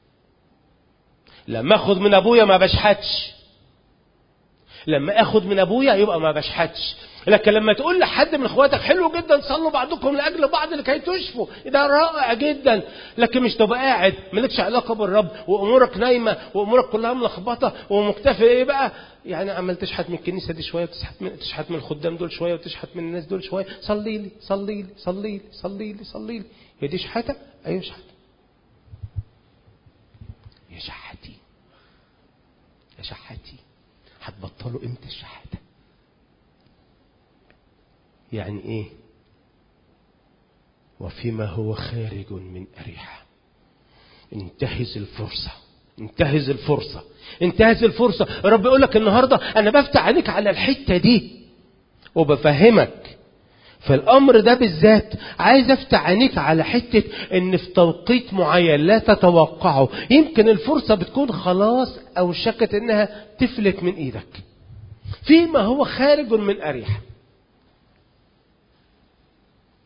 لما اخد من ابويا ما بشحتش لما اخد من ابويا يبقى ما بشحتش لكن لما تقول لحد من اخواتك حلو جدا صلوا بعضكم لاجل بعض لكي تشفوا ده رائع جدا لكن مش تبقى قاعد مالكش علاقه بالرب وامورك نايمه وامورك كلها ملخبطه ومكتفي ايه بقى يعني عمال تشحت من الكنيسه دي شويه وتشحت من تشحت من الخدام دول شويه وتشحت من الناس دول شويه صلي لي صلي لي صلي لي صلي لي صلي لي هي دي شحاته ايوه شحاته يا شحاتي يا شحاتي هتبطلوا امتى الشحاته يعني ايه وفيما هو خارج من أريحة انتهز الفرصة انتهز الفرصة انتهز الفرصة رب يقول لك النهاردة أنا بفتح عليك على الحتة دي وبفهمك في الأمر ده بالذات عايز أفتح عينيك على حتة إن في توقيت معين لا تتوقعه يمكن الفرصة بتكون خلاص أو شكت إنها تفلت من إيدك فيما هو خارج من أريحة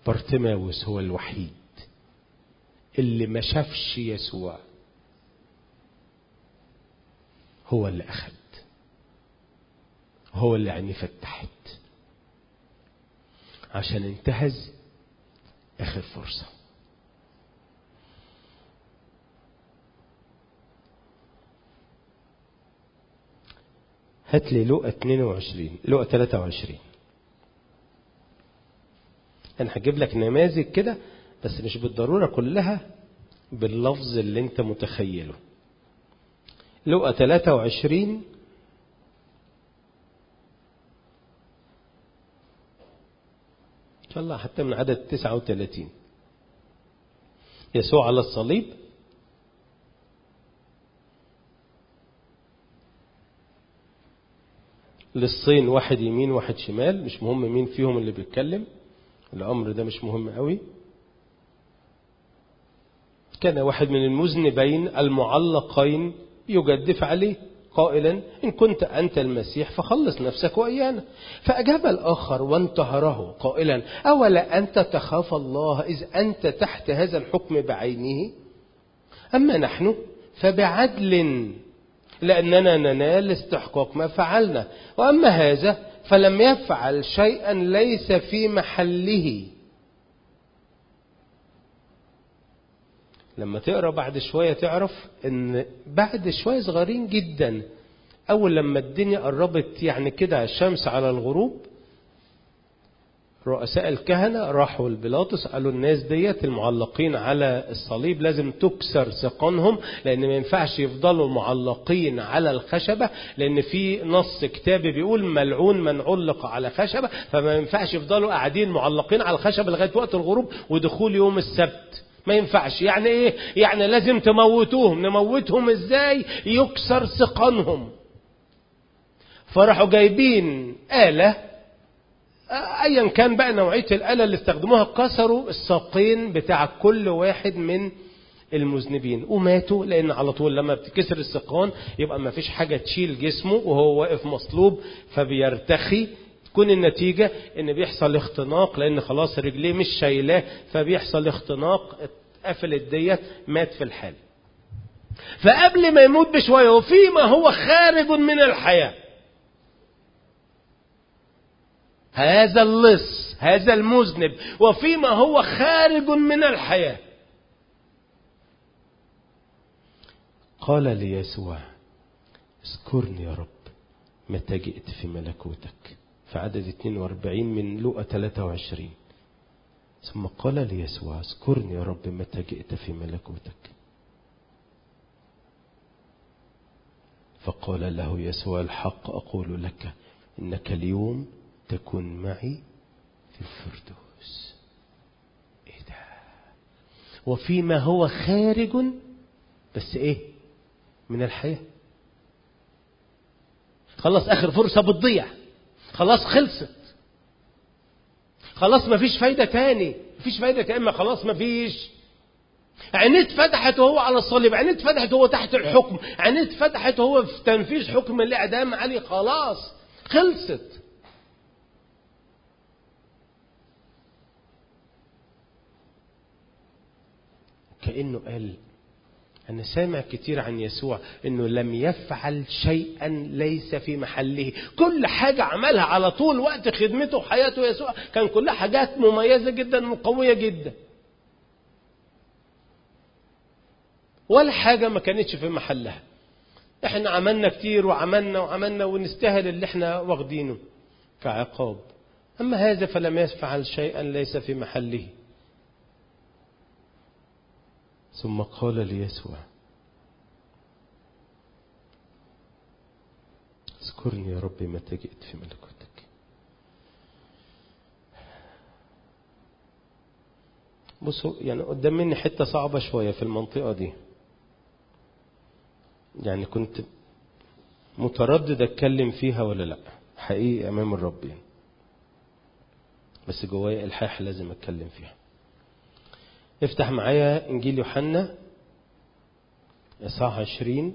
بارتماوس هو الوحيد اللي ما شافش يسوع هو اللي أخد هو اللي عينيه فتحت عشان انتهز آخر فرصة هات لي لقى 22 لقى 23 انا هجيب لك نماذج كده بس مش بالضرورة كلها باللفظ اللي انت متخيله لقى 23 ان شاء الله حتى من عدد 39 يسوع على الصليب للصين واحد يمين واحد شمال مش مهم مين فيهم اللي بيتكلم الأمر ده مش مهم قوي كان واحد من المذنبين المعلقين يجدف عليه قائلا إن كنت أنت المسيح فخلص نفسك وإيانا فأجاب الآخر وانتهره قائلا أولا أنت تخاف الله إذ أنت تحت هذا الحكم بعينه أما نحن فبعدل لأننا ننال استحقاق ما فعلنا وأما هذا فلم يفعل شيئا ليس في محله لما تقرا بعد شويه تعرف ان بعد شويه صغيرين جدا اول لما الدنيا قربت يعني كده الشمس على الغروب رؤساء الكهنة راحوا البلاطس قالوا الناس ديت المعلقين على الصليب لازم تكسر سقانهم لأن ما ينفعش يفضلوا معلقين على الخشبة لأن في نص كتابي بيقول ملعون من علق على خشبة فما ينفعش يفضلوا قاعدين معلقين على الخشبة لغاية وقت الغروب ودخول يوم السبت ما ينفعش يعني ايه يعني لازم تموتوهم نموتهم ازاي يكسر سقانهم فراحوا جايبين آلة ايا كان بقى نوعيه الاله اللي استخدموها كسروا الساقين بتاع كل واحد من المذنبين وماتوا لان على طول لما بتكسر السقان يبقى ما فيش حاجه تشيل جسمه وهو واقف مصلوب فبيرتخي تكون النتيجه ان بيحصل اختناق لان خلاص رجليه مش شايلاه فبيحصل اختناق اتقفلت ديت مات في الحال فقبل ما يموت بشويه وفيما هو خارج من الحياه هذا اللص هذا المذنب وفيما هو خارج من الحياة قال ليسوع اذكرني يا رب متى جئت في ملكوتك في عدد 42 من لوقا 23 ثم قال ليسوع اذكرني يا رب متى جئت في ملكوتك فقال له يسوع الحق أقول لك إنك اليوم تكن معي في الفردوس ايه ده وفيما هو خارج بس ايه من الحياة خلاص اخر فرصة بتضيع خلاص خلصت خلاص مفيش فايدة تاني مفيش فايدة تاني خلاص مفيش عينيه اتفتحت وهو على الصليب عينيه اتفتحت وهو تحت الحكم عينيه اتفتحت وهو في تنفيذ حكم الاعدام عليه خلاص خلصت كأنه قال أنا سامع كتير عن يسوع إنه لم يفعل شيئا ليس في محله، كل حاجة عملها على طول وقت خدمته وحياته يسوع كان كلها حاجات مميزة جدا وقوية جدا. ولا حاجة ما كانتش في محلها. احنا عملنا كتير وعملنا وعملنا ونستاهل اللي احنا واخدينه كعقاب. أما هذا فلم يفعل شيئا ليس في محله. ثم قال ليسوع اذكرني يا ربي متى جئت في ملكوتك بصوا يعني قدام مني حته صعبه شويه في المنطقه دي يعني كنت متردد اتكلم فيها ولا لا حقيقي امام الرب يعني بس جوايا الحاح لازم اتكلم فيها افتح معايا انجيل يوحنا اصحاح 20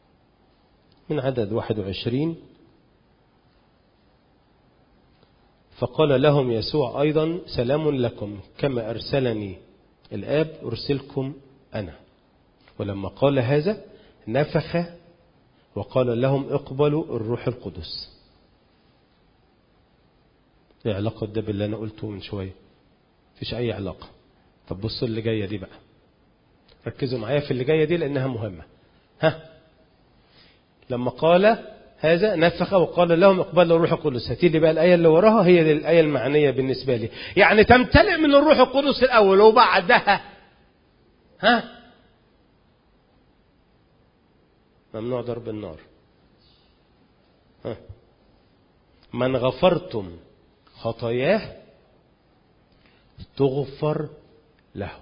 من عدد 21 فقال لهم يسوع أيضا سلام لكم كما أرسلني الآب أرسلكم أنا ولما قال هذا نفخ وقال لهم اقبلوا الروح القدس ايه علاقة ده باللي أنا قلته من شوية مفيش أي علاقة طب بصوا اللي جاية دي بقى ركزوا معايا في اللي جاية دي لأنها مهمة ها لما قال هذا نفخ وقال لهم اقبلوا الروح القدس هاتي لي بقى الآية اللي وراها هي دي الآية المعنية بالنسبة لي يعني تمتلئ من الروح القدس الأول وبعدها ها ممنوع ضرب النار ها من غفرتم خطاياه تغفر له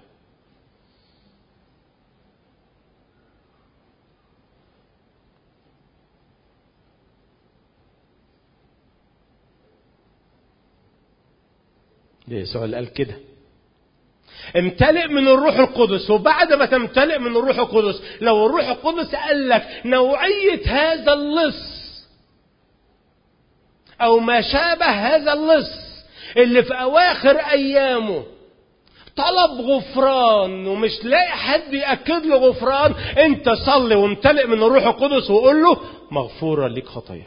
يسوع اللي قال كده امتلئ من الروح القدس وبعد ما تمتلئ من الروح القدس لو الروح القدس قال لك نوعية هذا اللص أو ما شابه هذا اللص اللي في أواخر أيامه طلب غفران ومش لاقي حد يأكد له غفران انت صلي وامتلئ من الروح القدس وقول له مغفورة لك خطاياك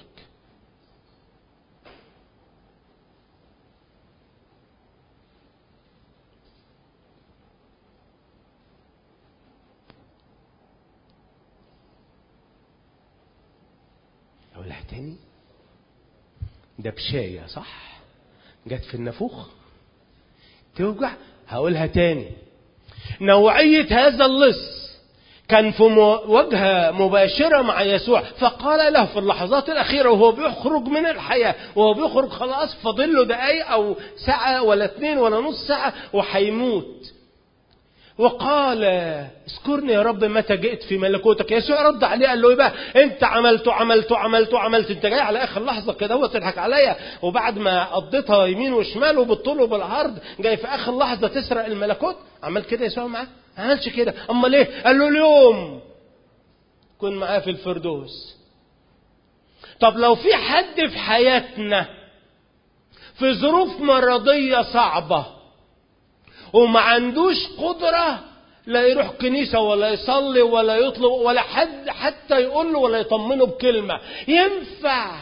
أقولها تاني ده بشاية صح جت في النافوخ توجع هقولها تاني نوعية هذا اللص كان في مواجهة مباشرة مع يسوع فقال له في اللحظات الأخيرة وهو بيخرج من الحياة وهو بيخرج خلاص فاضل له دقايق أو ساعة ولا اتنين ولا نص ساعة وهيموت وقال اذكرني يا رب متى جئت في ملكوتك يسوع رد عليه قال له ايه بقى انت عملت عملت عملت عملت انت جاي على اخر لحظه كده هو تضحك عليا وبعد ما قضيتها يمين وشمال وبالطول وبالعرض جاي في اخر لحظه تسرق الملكوت عمل كده يسوع معاه ما عملش كده امال ايه قال له اليوم كن معاه في الفردوس طب لو في حد في حياتنا في ظروف مرضيه صعبه وما عندوش قدرة لا يروح كنيسة ولا يصلي ولا يطلب ولا حد حتى يقول له ولا يطمنه بكلمة ينفع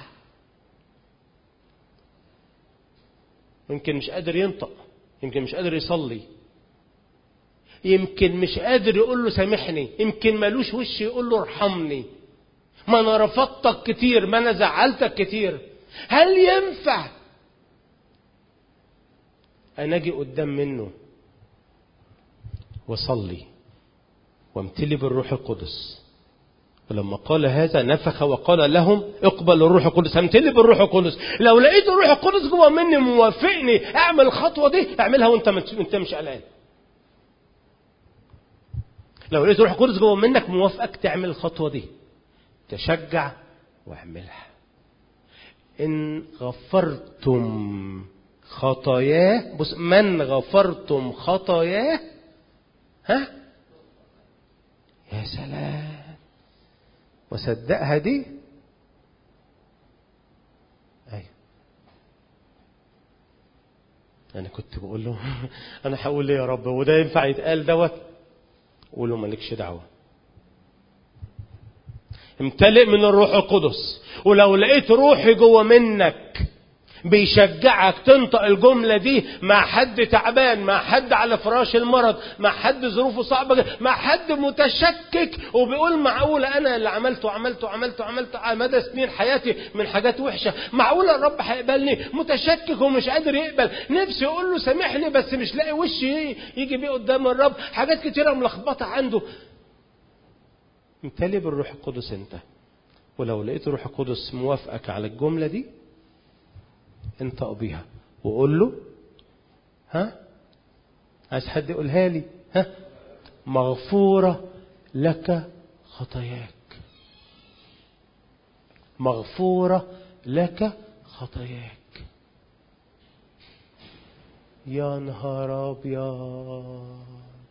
يمكن مش قادر ينطق يمكن مش قادر يصلي يمكن مش قادر يقول له سامحني يمكن ملوش وش يقول له ارحمني ما انا رفضتك كتير ما انا زعلتك كتير هل ينفع انا اجي قدام منه وصلي وامتلي بالروح القدس ولما قال هذا نفخ وقال لهم اقبل الروح القدس امتلي بالروح القدس لو لقيت الروح القدس جوه مني موافقني اعمل الخطوه دي اعملها وانت انت مش قلقان لو لقيت الروح القدس جوه منك موافقك تعمل الخطوه دي تشجع واعملها ان غفرتم خطاياه بص من غفرتم خطاياه ها يا سلام وصدقها دي ايوه انا كنت بقول له انا هقول ليه يا رب وده ينفع يتقال دوت قول له مالكش دعوه امتلئ من الروح القدس ولو لقيت روحي جوه منك بيشجعك تنطق الجملة دي مع حد تعبان مع حد على فراش المرض مع حد ظروفه صعبة مع حد متشكك وبيقول معقولة أنا اللي عملته عملته عملته عملته على مدى سنين حياتي من حاجات وحشة معقولة الرب هيقبلني متشكك ومش قادر يقبل نفسي يقول له سامحني بس مش لاقي وش يجي بيه قدام الرب حاجات كتيرة ملخبطة عنده امتلي بالروح القدس انت ولو لقيت الروح القدس موافقك على الجملة دي انطق بيها وقول له ها عايز حد يقولها لي ها مغفورة لك خطاياك مغفورة لك خطاياك يا نهار ابيض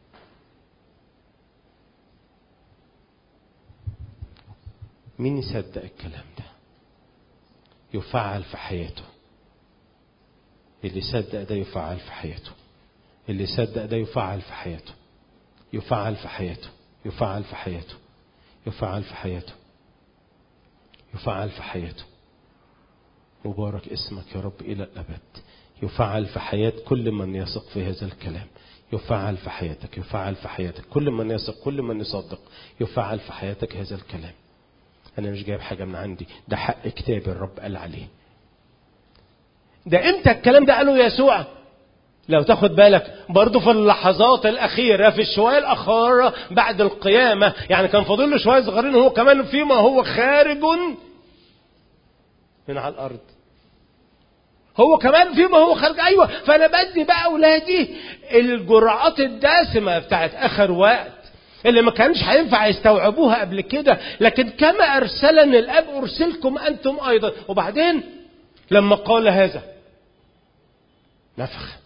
مين يصدق الكلام ده يفعل في حياته اللي صدق ده يفعل في حياته اللي صدق ده يفعل في حياته يفعل في حياته يفعل في حياته يفعل في حياته يفعل في حياته مبارك اسمك يا رب إلى الأبد يفعل في حياة كل من يثق في هذا الكلام يفعل في حياتك يفعل في حياتك كل من يثق كل من يصدق يفعل في حياتك هذا الكلام أنا مش جايب حاجة من عندي ده حق كتاب الرب قال عليه ده امتى الكلام ده قاله يسوع لو تاخد بالك برضه في اللحظات الأخيرة في الشوية الأخيرة بعد القيامة يعني كان فاضل له شوية صغيرين هو كمان فيما هو خارج من على الأرض هو كمان فيما هو خارج أيوة فأنا بدي بقى أولادي الجرعات الدسمة بتاعت آخر وقت اللي ما كانش هينفع يستوعبوها قبل كده لكن كما أرسلني الأب أرسلكم أنتم أيضا وبعدين لما قال هذا نفخ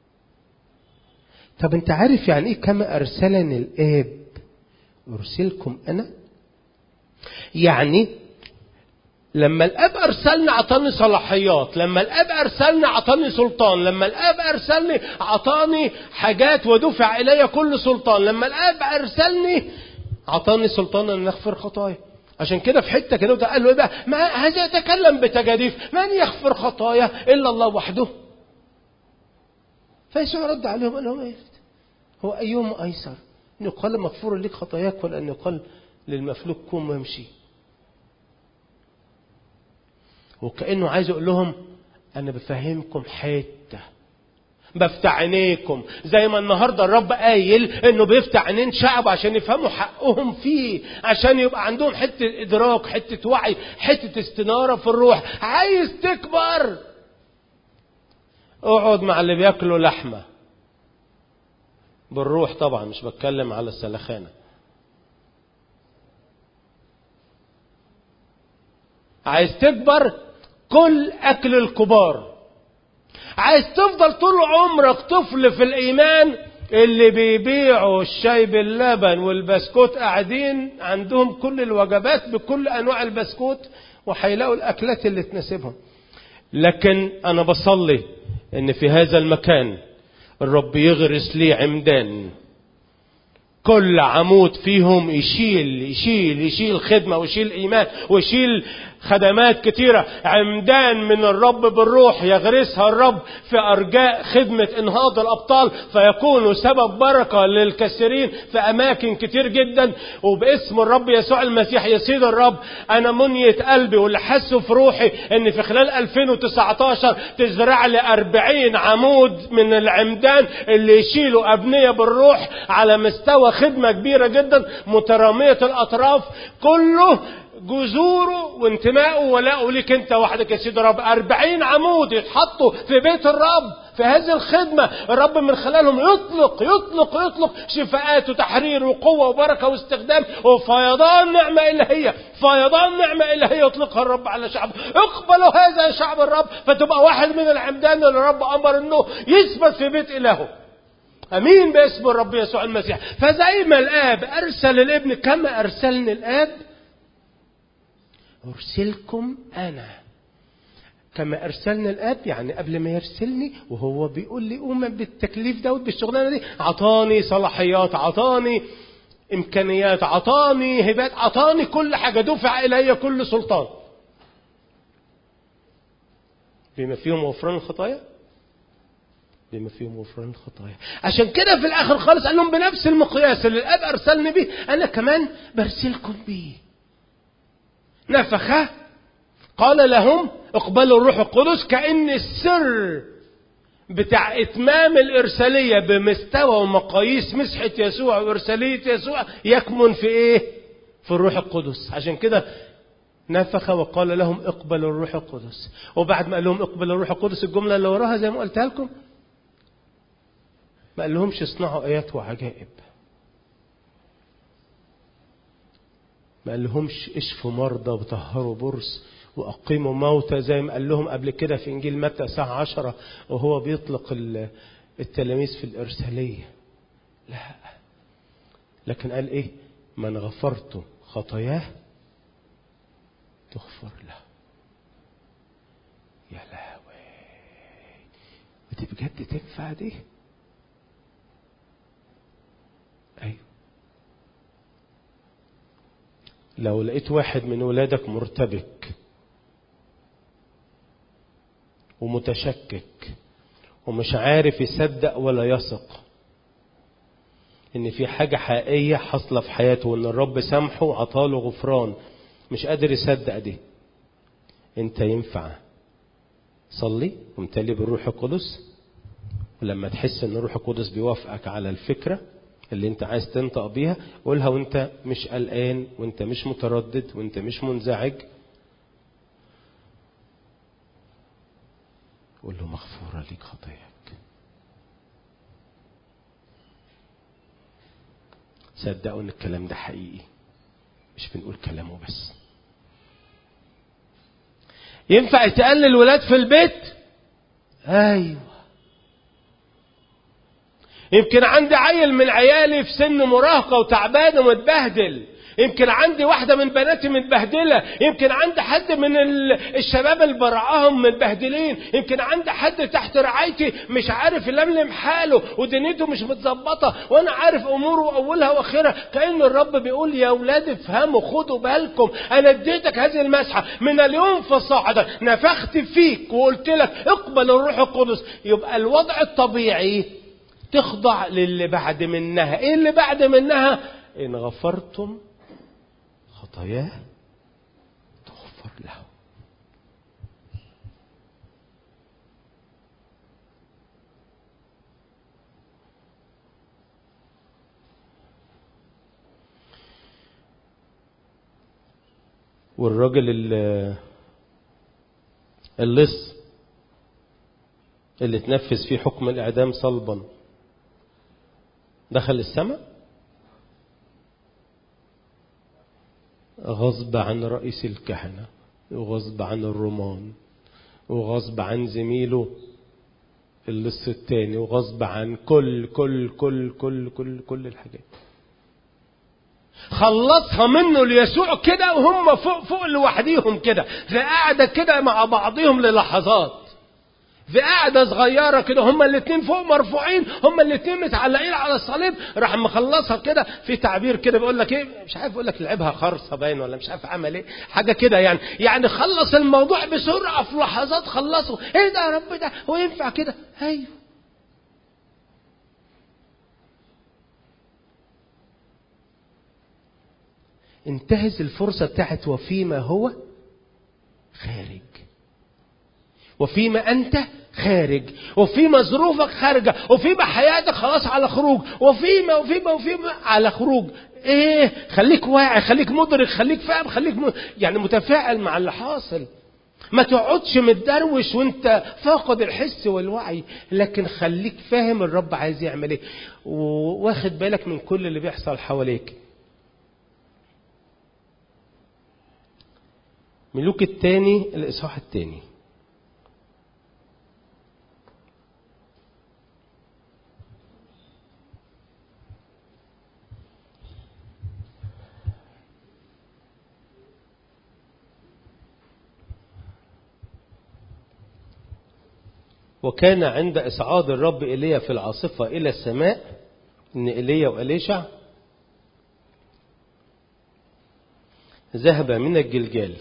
طب انت عارف يعني ايه كما ارسلني الاب ارسلكم انا يعني لما الاب ارسلني اعطاني صلاحيات لما الاب ارسلني اعطاني سلطان لما الاب ارسلني اعطاني حاجات ودفع الي كل سلطان لما الاب ارسلني اعطاني سلطان ان اغفر خطايا عشان كده في حته كده قال له ايه بقى ما هذا يتكلم بتجاديف من يغفر خطايا الا الله وحده فيسوع رد عليهم قال لهم ايه هو ايهم ايسر ان يقال مغفور لك خطاياك ولا ان يقال للمفلوك قوم وامشي وكانه عايز يقول لهم انا بفهمكم حته بفتح عينيكم زي ما النهارده الرب قايل انه بيفتح عينين شعبه عشان يفهموا حقهم فيه عشان يبقى عندهم حته ادراك حته وعي حته استناره في الروح عايز تكبر اقعد مع اللي بياكلوا لحمه بالروح طبعا مش بتكلم على السلخانه عايز تكبر كل اكل الكبار عايز تفضل طول عمرك طفل في الايمان اللي بيبيعوا الشاي باللبن والبسكوت قاعدين عندهم كل الوجبات بكل انواع البسكوت وهيلاقوا الاكلات اللي تناسبهم لكن انا بصلي ان في هذا المكان الرب يغرس لي عمدان كل عمود فيهم يشيل يشيل يشيل خدمة ويشيل إيمان ويشيل خدمات كتيرة عمدان من الرب بالروح يغرسها الرب في أرجاء خدمة إنهاض الأبطال فيكونوا سبب بركة للكثيرين في أماكن كتير جدا وباسم الرب يسوع المسيح يسيد الرب أنا منية قلبي واللي حسه في روحي إن في خلال 2019 تزرع لي 40 عمود من العمدان اللي يشيلوا أبنية بالروح على مستوى خدمة كبيرة جدا مترامية الأطراف كله جذوره وانتمائه ولاؤه ليك انت وحدك يا سيدي الرب أربعين عمود يتحطوا في بيت الرب في هذه الخدمة الرب من خلالهم يطلق يطلق يطلق شفاءات وتحرير وقوة وبركة واستخدام وفيضان نعمة إلهية فيضان نعمة إلهية يطلقها الرب على شعبه اقبلوا هذا يا شعب الرب فتبقى واحد من العمدان اللي الرب أمر أنه يثبت في بيت إلهه امين باسم الرب يسوع المسيح فزي ما الاب ارسل الابن كما ارسلني الاب ارسلكم انا كما ارسلني الاب يعني قبل ما يرسلني وهو بيقول لي قوم بالتكليف دوت بالشغلانه دي عطاني صلاحيات عطاني امكانيات عطاني هبات عطاني كل حاجه دفع الي كل سلطان بما فيهم غفران الخطايا بما فيهم غفران الخطايا عشان كده في الاخر خالص قال لهم بنفس المقياس اللي الاب ارسلني بيه انا كمان برسلكم بيه نفخ قال لهم اقبلوا الروح القدس كأن السر بتاع اتمام الارساليه بمستوى ومقاييس مسحه يسوع وارساليه يسوع يكمن في ايه في الروح القدس عشان كده نفخ وقال لهم اقبلوا الروح القدس وبعد ما قال لهم اقبلوا الروح القدس الجمله اللي وراها زي ما قلتها لكم ما قال لهمش اصنعوا ايات وعجائب ما قال لهمش اشفوا مرضى وطهروا برص واقيموا موتى زي ما قال لهم قبل كده في انجيل متى الساعه عشرة وهو بيطلق التلاميذ في الارساليه لا لكن قال ايه من غفرت خطاياه تغفر له يا لهوي دي بجد تنفع دي ايوه لو لقيت واحد من ولادك مرتبك ومتشكك ومش عارف يصدق ولا يثق ان في حاجة حقيقية حاصلة في حياته وان الرب سامحه وعطاله غفران مش قادر يصدق دي انت ينفع صلي وامتلي بالروح القدس ولما تحس ان الروح القدس بيوافقك على الفكرة اللي انت عايز تنطق بيها قولها وانت مش قلقان وانت مش متردد وانت مش منزعج قول له مغفورة ليك خطاياك صدقوا ان الكلام ده حقيقي مش بنقول كلامه بس ينفع يتقل الولاد في البيت ايوه يمكن عندي عيل من عيالي في سن مراهقه وتعبان ومتبهدل يمكن عندي واحدة من بناتي متبهدلة يمكن عندي حد من الشباب اللي برعاهم متبهدلين يمكن عندي حد تحت رعايتي مش عارف يلملم حاله ودنيته مش متظبطة وانا عارف اموره اولها واخرها كأن الرب بيقول يا اولاد افهموا خدوا بالكم انا اديتك هذه المسحة من اليوم فصاعدا نفخت فيك وقلت لك اقبل الروح القدس يبقى الوضع الطبيعي تخضع للي بعد منها ايه اللي بعد منها ان غفرتم خطاياه تغفر له والراجل اللص اللي تنفذ فيه حكم الإعدام صلبا دخل السماء غصب عن رئيس الكهنة وغصب عن الرومان وغصب عن زميله اللص التاني وغصب عن كل كل كل كل كل كل الحاجات خلصها منه ليسوع كده وهم فوق فوق لوحديهم كده في قاعدة كده مع بعضهم للحظات في قاعدة صغيرة كده هما الاتنين فوق مرفوعين هما الاتنين متعلقين على الصليب راح مخلصها كده في تعبير كده بيقول لك ايه مش عارف يقول لك لعبها خرصة باين ولا مش عارف عمل ايه حاجة كده يعني يعني خلص الموضوع بسرعة في لحظات خلصه ايه ده يا رب ده هو ينفع كده ايوه انتهز الفرصة بتاعت وفيما هو خارج وفيما أنت خارج وفيما ظروفك خارجة وفيما حياتك خلاص على خروج وفيما وفيما وفيما على خروج ايه خليك واعي خليك مدرك خليك فاهم خليك م... يعني متفاعل مع اللي حاصل ما تقعدش متدروش وانت فاقد الحس والوعي لكن خليك فاهم الرب عايز يعمل ايه واخد بالك من كل اللي بيحصل حواليك ملوك الثاني الإصحاح الثاني وكان عند إصعاد الرب إيليا في العاصفة إلى السماء إن إيليا وإليشع ذهب من الجلجال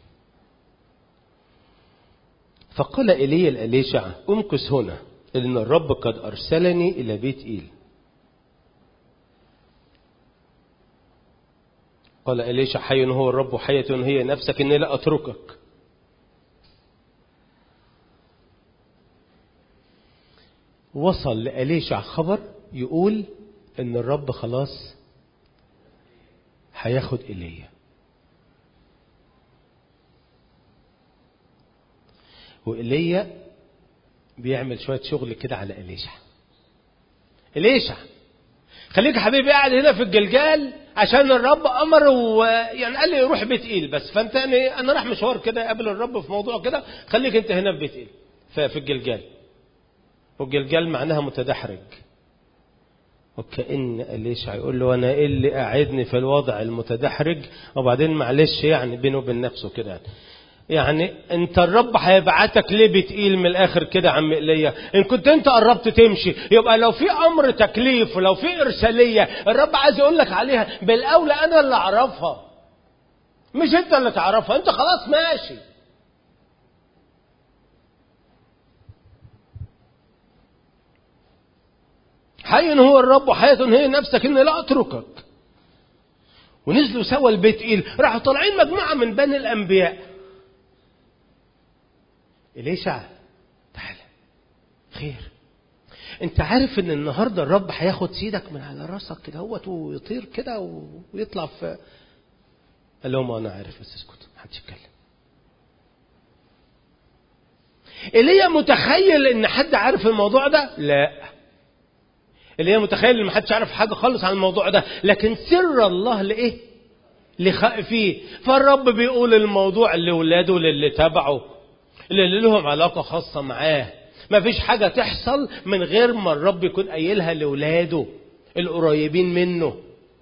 فقال إيليا لإليشع امكث هنا لأن الرب قد أرسلني إلى بيت إيل قال إليشع حي هو الرب حية هي نفسك إني لا أتركك وصل لأليشع خبر يقول إن الرب خلاص هياخد إيليا وإيليا بيعمل شوية شغل كده على إليشع إليشع خليك يا حبيبي قاعد هنا في الجلجال عشان الرب امر ويعني قال لي روح بيت ايل بس فانت يعني انا راح مشوار كده قابل الرب في موضوع كده خليك انت هنا في بيت ايل في الجلجال والجلجال معناها متدحرج وكأن إليشع يقول له أنا إيه اللي قاعدني في الوضع المتدحرج وبعدين معلش يعني بينه وبين نفسه كده يعني انت الرب هيبعتك ليه بتقيل من الاخر كده يا عم ايليا ان كنت انت قربت تمشي يبقى لو في امر تكليف ولو في ارساليه الرب عايز يقول لك عليها بالاولى انا اللي اعرفها مش انت اللي تعرفها انت خلاص ماشي حي هو الرب وحياة هي نفسك اني لا اتركك ونزلوا سوا البيت ايل راحوا طالعين مجموعه من بني الانبياء إليشع تعالى خير انت عارف ان النهارده الرب هياخد سيدك من على راسك كده هوت ويطير كده ويطلع في قال لهم انا عارف بس اسكت محدش يتكلم ايليا متخيل ان حد عارف الموضوع ده لا ايليا متخيل ان محدش عارف حاجه خالص عن الموضوع ده لكن سر الله لايه لخائفيه فالرب بيقول الموضوع لاولاده للي تبعه اللي لهم علاقة خاصة معاه ما فيش حاجة تحصل من غير ما الرب يكون قايلها لولاده القريبين منه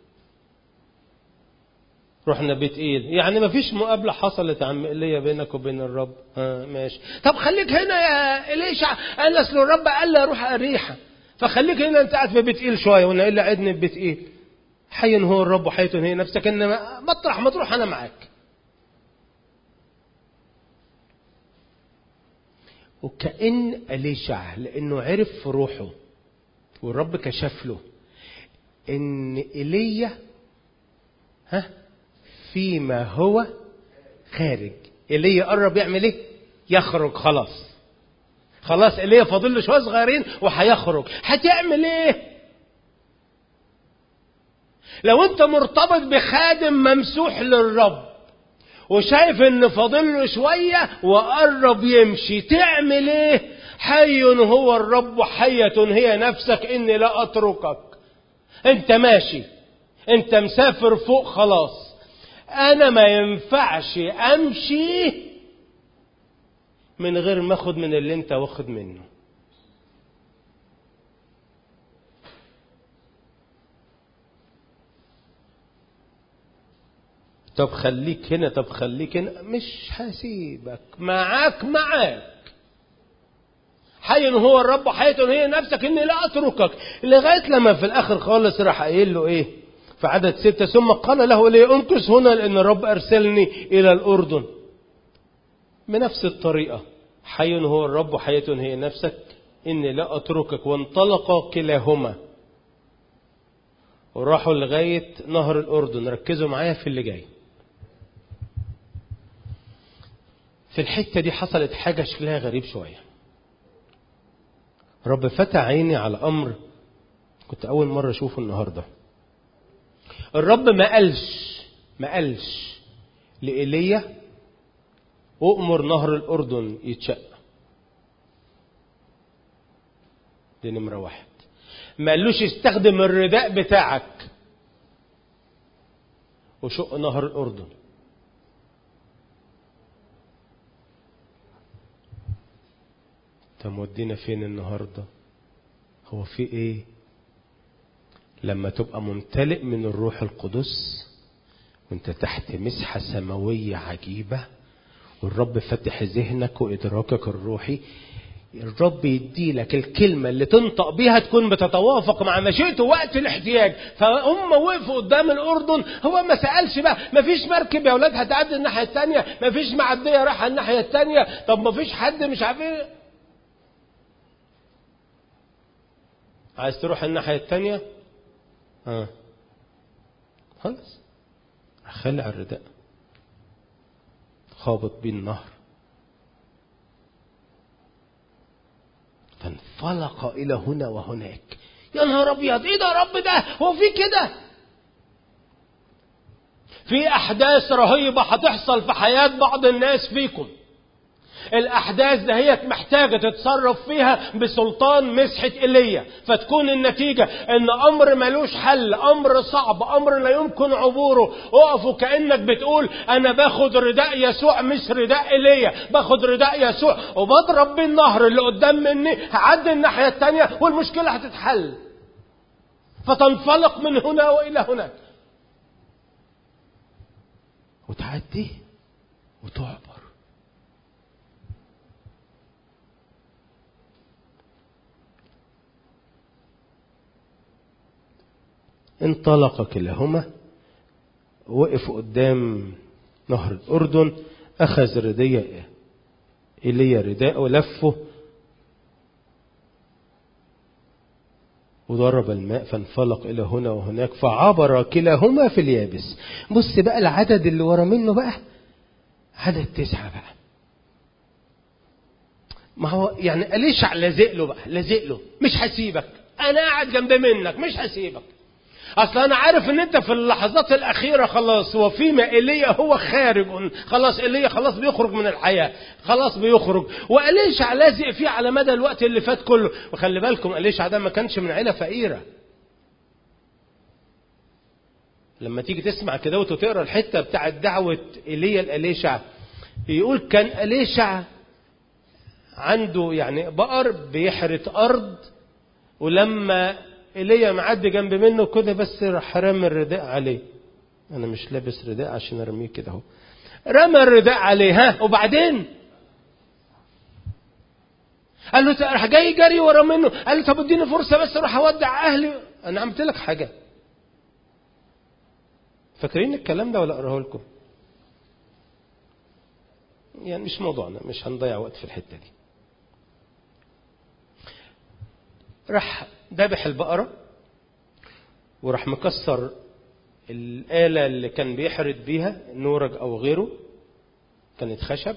رحنا بيت ايل يعني ما فيش مقابلة حصلت يا عم ايليا بينك وبين الرب ها ماشي طب خليك هنا يا إليشع قال اصل الرب قال لي اروح اريحة فخليك هنا انت قاعد في بيت ايل شوية وانا الا قعدني في بيت ايل حي هو الرب وحياة هي نفسك ان مطرح ما تروح انا معاك وكأن أليشع لأنه عرف في روحه والرب كشف له إن إيليا ها فيما هو خارج إيليا قرب يعمل إيه؟ يخرج خلاص خلاص إيليا فاضل له شوية صغيرين وهيخرج هتعمل إيه؟ لو أنت مرتبط بخادم ممسوح للرب وشايف ان فاضل له شويه وقرب يمشي تعمل ايه حي هو الرب حية هي نفسك اني لا اتركك انت ماشي انت مسافر فوق خلاص انا ما ينفعش امشي من غير ما اخد من اللي انت واخد منه طب خليك هنا طب خليك هنا مش هسيبك معاك معاك حي هو الرب حياة هي نفسك اني لا اتركك لغايه لما في الاخر خالص راح قايل له ايه في عدد ستة ثم قال له لي امكث هنا لان الرب ارسلني الى الاردن بنفس الطريقه حي هو الرب حياة هي نفسك اني لا اتركك وانطلقا كلاهما وراحوا لغايه نهر الاردن ركزوا معايا في اللي جاي في الحتة دي حصلت حاجة شكلها غريب شوية رب فتح عيني على أمر كنت أول مرة أشوفه النهاردة الرب ما قالش ما قالش لإيليا أؤمر نهر الأردن يتشق دي نمرة واحد ما قالوش استخدم الرداء بتاعك وشق نهر الأردن طب مودينا فين النهاردة هو في ايه لما تبقى ممتلئ من الروح القدس وانت تحت مسحة سماوية عجيبة والرب فتح ذهنك وإدراكك الروحي الرب يديلك الكلمة اللي تنطق بيها تكون بتتوافق مع مشيئته وقت الاحتياج فهم وقفوا قدام الأردن هو ما سألش بقى ما فيش مركب يا أولاد هتعدي الناحية التانية ما فيش معدية رايحة الناحية التانية طب ما فيش حد مش عارف ايه عايز تروح الناحية التانية اه خلاص خلع الرداء خابط بيه النهر فانفلق إلى هنا وهناك يا نهار أبيض إيه ده يا رب ده هو في كده في أحداث رهيبة هتحصل في حياة بعض الناس فيكم الأحداث دهيت محتاجة تتصرف فيها بسلطان مسحة إيليا فتكون النتيجة إن أمر ملوش حل أمر صعب أمر لا يمكن عبوره اقفوا كأنك بتقول أنا باخد رداء يسوع مش رداء إيليا باخد رداء يسوع وبضرب بيه النهر اللي قدام مني هعدي الناحية التانية والمشكلة هتتحل فتنفلق من هنا وإلى هناك وتعدي وتعبر انطلق كلاهما وقف قدام نهر الأردن أخذ ردية إيليا رداء ولفه وضرب الماء فانفلق إلى هنا وهناك فعبر كلاهما في اليابس بص بقى العدد اللي ورا منه بقى عدد تسعة بقى ما هو يعني أليشع لازق له بقى لازق له مش هسيبك أنا قاعد جنب منك مش هسيبك اصل انا عارف ان انت في اللحظات الاخيره خلاص وفيما ايليا هو خارج خلاص ايليا خلاص بيخرج من الحياه خلاص بيخرج واليشع لازق فيه على مدى الوقت اللي فات كله وخلي بالكم اليشع ده ما كانش من عيله فقيره لما تيجي تسمع كده وتقرا الحته بتاعه دعوه ايليا لاليشع يقول كان اليشع عنده يعني بقر بيحرث ارض ولما ايليا معدي جنب منه كده بس راح رمى الرداء عليه انا مش لابس رداء عشان ارميه كده اهو رمى الرداء عليه ها وبعدين قال له راح جاي جري ورا منه قال له طب اديني فرصه بس اروح اودع اهلي انا عملت لك حاجه فاكرين الكلام ده ولا اقراه لكم يعني مش موضوعنا مش هنضيع وقت في الحته دي راح ذبح البقرة وراح مكسر الآلة اللي كان بيحرد بيها نورج أو غيره كانت خشب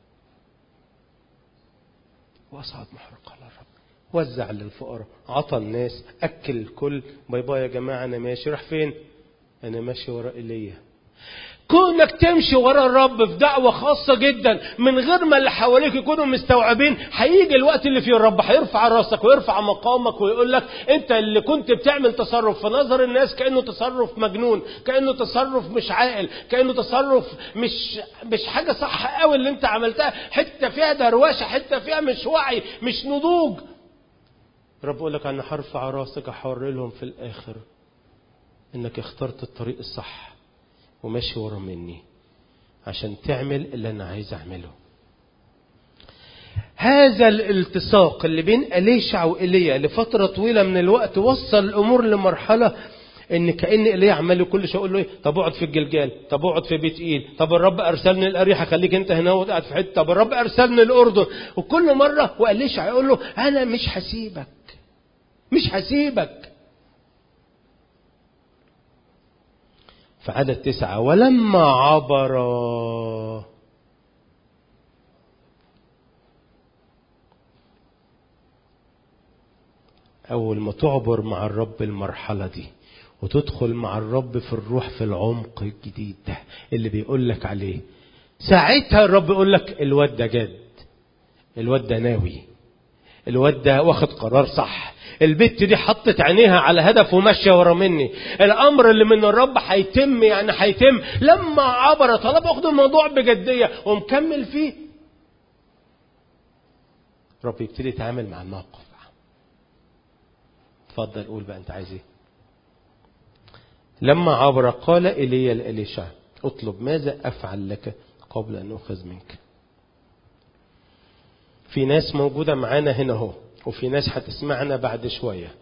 وأصعد محرقة للرب وزع للفقراء عطى الناس أكل الكل باي باي يا جماعة أنا ماشي راح فين أنا ماشي ورا إيليا كونك تمشي ورا الرب في دعوة خاصة جدا من غير ما اللي حواليك يكونوا مستوعبين هيجي الوقت اللي فيه الرب هيرفع راسك ويرفع مقامك ويقول لك انت اللي كنت بتعمل تصرف في نظر الناس كأنه تصرف مجنون كأنه تصرف مش عاقل كأنه تصرف مش مش حاجة صح قوي اللي انت عملتها حتة فيها دروشة حتة فيها مش وعي مش نضوج رب يقول لك انا هرفع راسك احور لهم في الاخر انك اخترت الطريق الصح وماشي ورا مني عشان تعمل اللي انا عايز اعمله هذا الالتصاق اللي بين أليشع وإيليا لفترة طويلة من الوقت وصل الأمور لمرحلة إن كأن إيليا عمال كل شوية يقول له إيه طب اقعد في الجلجال طب اقعد في بيت إيل طب الرب أرسلني الأريحة خليك أنت هنا وقاعد في حتة طب الرب أرسلني الأردن وكل مرة وأليشع يقول له أنا مش هسيبك مش هسيبك في عدد تسعة ولما عبر أول ما تعبر مع الرب المرحلة دي وتدخل مع الرب في الروح في العمق الجديد ده اللي بيقول لك عليه ساعتها الرب يقول لك الواد ده جد الواد ده ناوي الواد ده واخد قرار صح البت دي حطت عينيها على هدف وماشيه ورا مني الامر اللي من الرب هيتم يعني هيتم لما عبر طلب اخد الموضوع بجديه ومكمل فيه رب يبتدي يتعامل مع الموقف بقى اتفضل قول بقى انت عايز ايه لما عبر قال ايليا لإليشع اطلب ماذا افعل لك قبل ان اخذ منك في ناس موجوده معانا هنا اهو وفي ناس هتسمعنا بعد شوية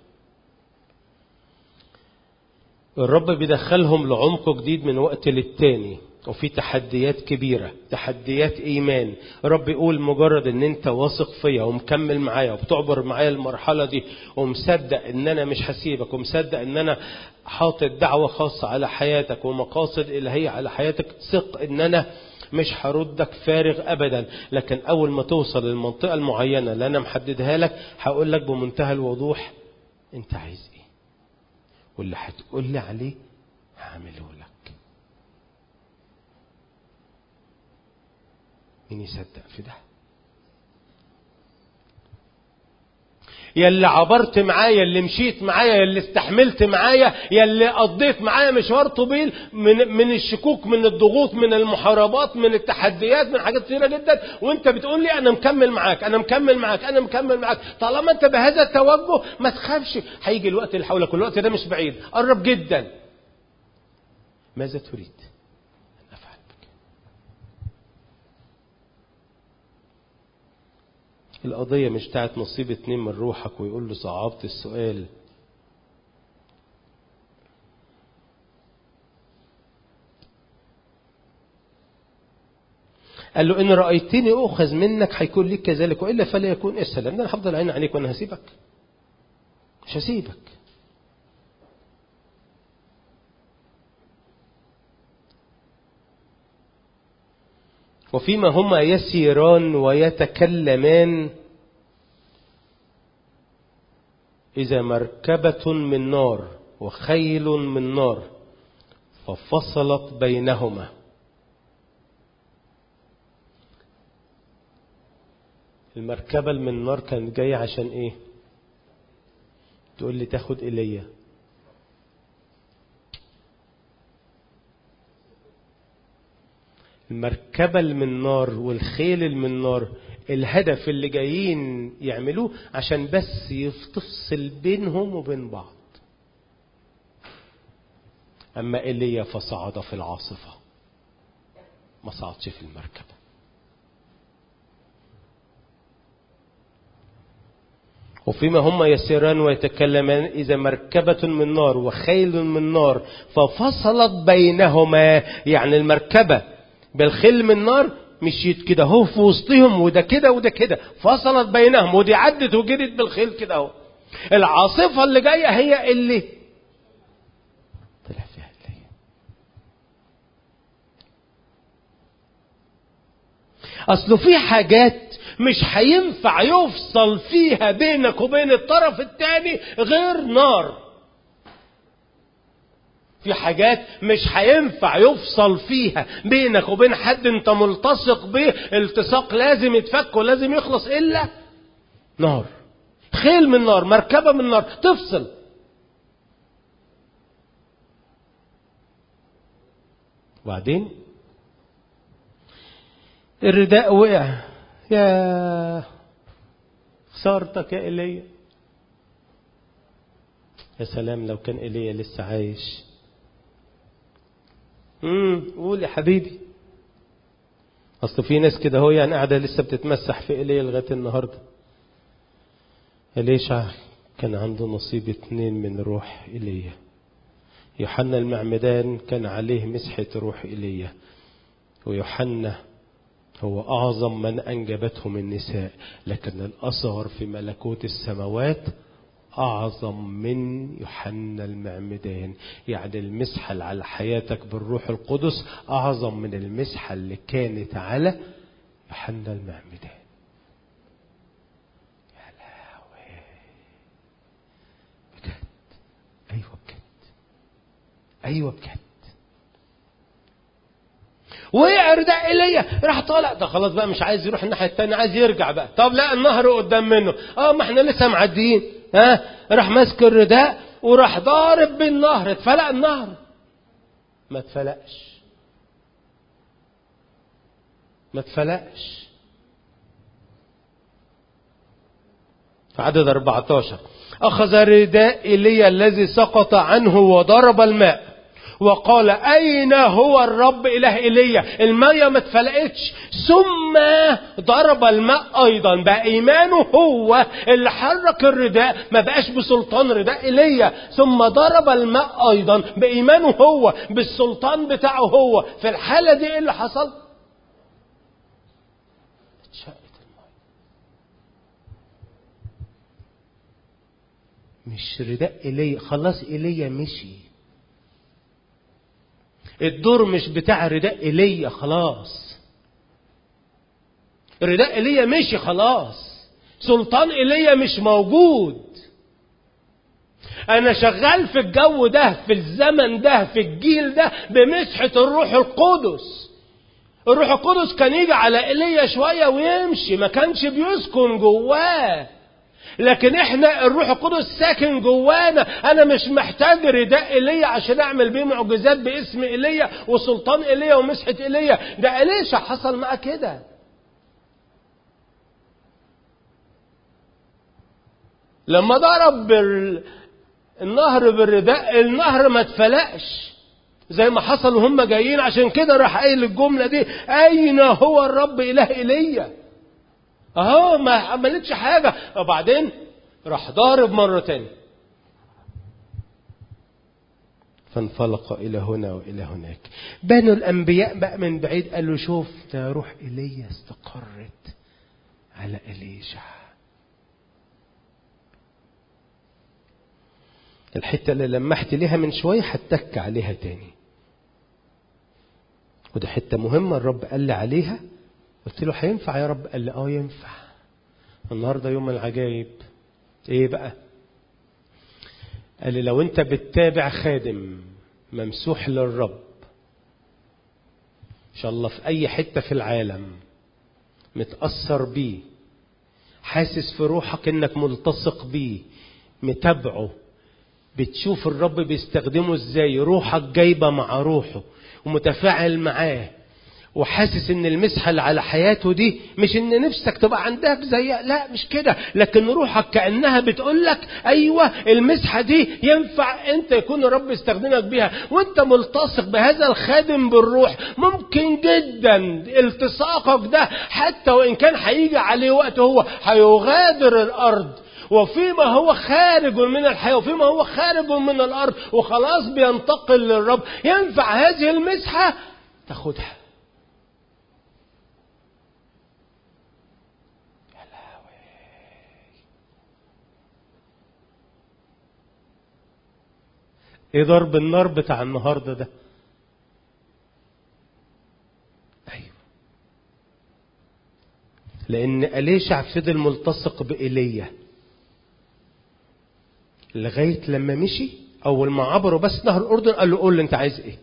الرب بيدخلهم لعمق جديد من وقت للتاني وفي تحديات كبيرة تحديات إيمان رب يقول مجرد ان انت واثق فيا ومكمل معايا وبتعبر معايا المرحلة دي ومصدق ان انا مش هسيبك ومصدق ان انا حاطط دعوة خاصة على حياتك ومقاصد إلهية على حياتك ثق ان انا مش هردك فارغ ابدا لكن اول ما توصل للمنطقه المعينه اللي انا محددها لك هقول لك بمنتهى الوضوح انت عايز ايه واللي هتقول لي عليه هعمله لك مين يصدق في ده يا اللي عبرت معايا اللي مشيت معايا يا اللي استحملت معايا يا اللي قضيت معايا مشوار طويل من من الشكوك من الضغوط من المحاربات من التحديات من حاجات كثيره جدا وانت بتقول لي انا مكمل معاك انا مكمل معاك انا مكمل معاك طالما انت بهذا التوجه ما تخافش هيجي الوقت اللي حولك والوقت ده مش بعيد قرب جدا ماذا تريد ان افعل بك القضية مش بتاعت نصيب اتنين من روحك ويقول له صعبت السؤال قال له إن رأيتني أخذ منك هيكون ليك كذلك وإلا فلا يكون السلام ده أنا هفضل عين عليك وأنا هسيبك مش هسيبك وفيما هما يسيران ويتكلمان إذا مركبة من نار وخيل من نار ففصلت بينهما المركبة اللي من النار كانت جاية عشان ايه تقول لي تاخد ايليا المركبة اللي من النار والخيل اللي من النار الهدف اللي جايين يعملوه عشان بس تفصل بينهم وبين بعض أما إيليا فصعد في العاصفة ما صعدش في المركبة وفيما هم يسيران ويتكلمان إذا مركبة من نار وخيل من نار ففصلت بينهما يعني المركبة بالخيل من نار مشيت كده هو في وسطهم وده كده وده كده فصلت بينهم ودي عدت وجرت بالخيل كده اهو العاصفة اللي جاية هي اللي طلع فيها اللي أصله في حاجات مش هينفع يفصل فيها بينك وبين الطرف الثاني غير نار في حاجات مش هينفع يفصل فيها بينك وبين حد انت ملتصق به التصاق لازم يتفك ولازم يخلص الا نار خيل من نار مركبة من نار تفصل وبعدين الرداء وقع يا خسارتك يا ايليا يا سلام لو كان ايليا لسه عايش امم قول يا حبيبي اصل في ناس كده هو يعني قاعده لسه بتتمسح في ايليا لغايه النهارده إليشع كان عنده نصيب اتنين من روح ايليا يوحنا المعمدان كان عليه مسحه روح ايليا ويوحنا هو أعظم من أنجبتهم النساء لكن الأصغر في ملكوت السماوات أعظم من يوحنا المعمدان يعني المسحة اللي على حياتك بالروح القدس أعظم من المسحة اللي كانت على يوحنا المعمدان يا لهوي بجد أيوة بجد أيوة بجد وقع رداء ايليا راح طالع ده خلاص بقى مش عايز يروح الناحيه الثانيه عايز يرجع بقى طب لا النهر قدام منه اه ما احنا لسه معديين ها راح ماسك الرداء وراح ضارب بالنهر اتفلق النهر ما اتفلقش ما اتفلقش في عدد 14 أخذ رداء إيليا الذي سقط عنه وضرب الماء وقال أين هو الرب إله إيليا المية ما اتفلقتش ثم ضرب الماء أيضا بقى إيمانه هو اللي حرك الرداء ما بقاش بسلطان رداء إيليا ثم ضرب الماء أيضا بإيمانه هو بالسلطان بتاعه هو في الحالة دي إيه اللي حصل اتشقت المية مش رداء إيليا خلاص إيليا مشي الدور مش بتاع رداء ايليا خلاص رداء ايليا مشي خلاص سلطان ايليا مش موجود انا شغال في الجو ده في الزمن ده في الجيل ده بمسحة الروح القدس الروح القدس كان يجي على ايليا شوية ويمشي ما كانش بيسكن جواه لكن احنا الروح القدس ساكن جوانا انا مش محتاج رداء ايليا عشان اعمل بيه معجزات باسم ايليا وسلطان ايليا ومسحه ايليا ده اليشا حصل معاه كده لما ضرب بال... النهر بالرداء النهر ما اتفلقش زي ما حصل وهم جايين عشان كده راح قايل الجمله دي اين هو الرب اله ايليا اهو ما عملتش حاجة وبعدين راح ضارب مرة تاني فانفلق إلى هنا وإلى هناك بنو الأنبياء بقى من بعيد قالوا شوف ده روح إيليا استقرت على إليشع الحتة اللي لمحت ليها من شوية هتك عليها تاني وده حتة مهمة الرب قال لي عليها قلت له هينفع يا رب قال لي اه ينفع النهاردة يوم العجائب ايه بقى قال لي لو انت بتتابع خادم ممسوح للرب ان شاء الله في اي حتة في العالم متأثر بيه حاسس في روحك انك ملتصق بيه متابعه بتشوف الرب بيستخدمه ازاي روحك جايبة مع روحه ومتفاعل معاه وحاسس ان المسحة اللي على حياته دي مش ان نفسك تبقى عندك زي لا مش كده لكن روحك كأنها بتقول لك ايوه المسحة دي ينفع انت يكون الرب يستخدمك بيها وانت ملتصق بهذا الخادم بالروح ممكن جدا التصاقك ده حتى وان كان هيجي عليه وقت هو هيغادر الارض وفيما هو خارج من الحياة وفيما هو خارج من الأرض وخلاص بينتقل للرب ينفع هذه المسحة تاخدها ايه ضرب النار بتاع النهارده ده ايوه لان اليشع فضل ملتصق بايليا لغايه لما مشي اول ما عبروا بس نهر الاردن قال له قول لي انت عايز ايه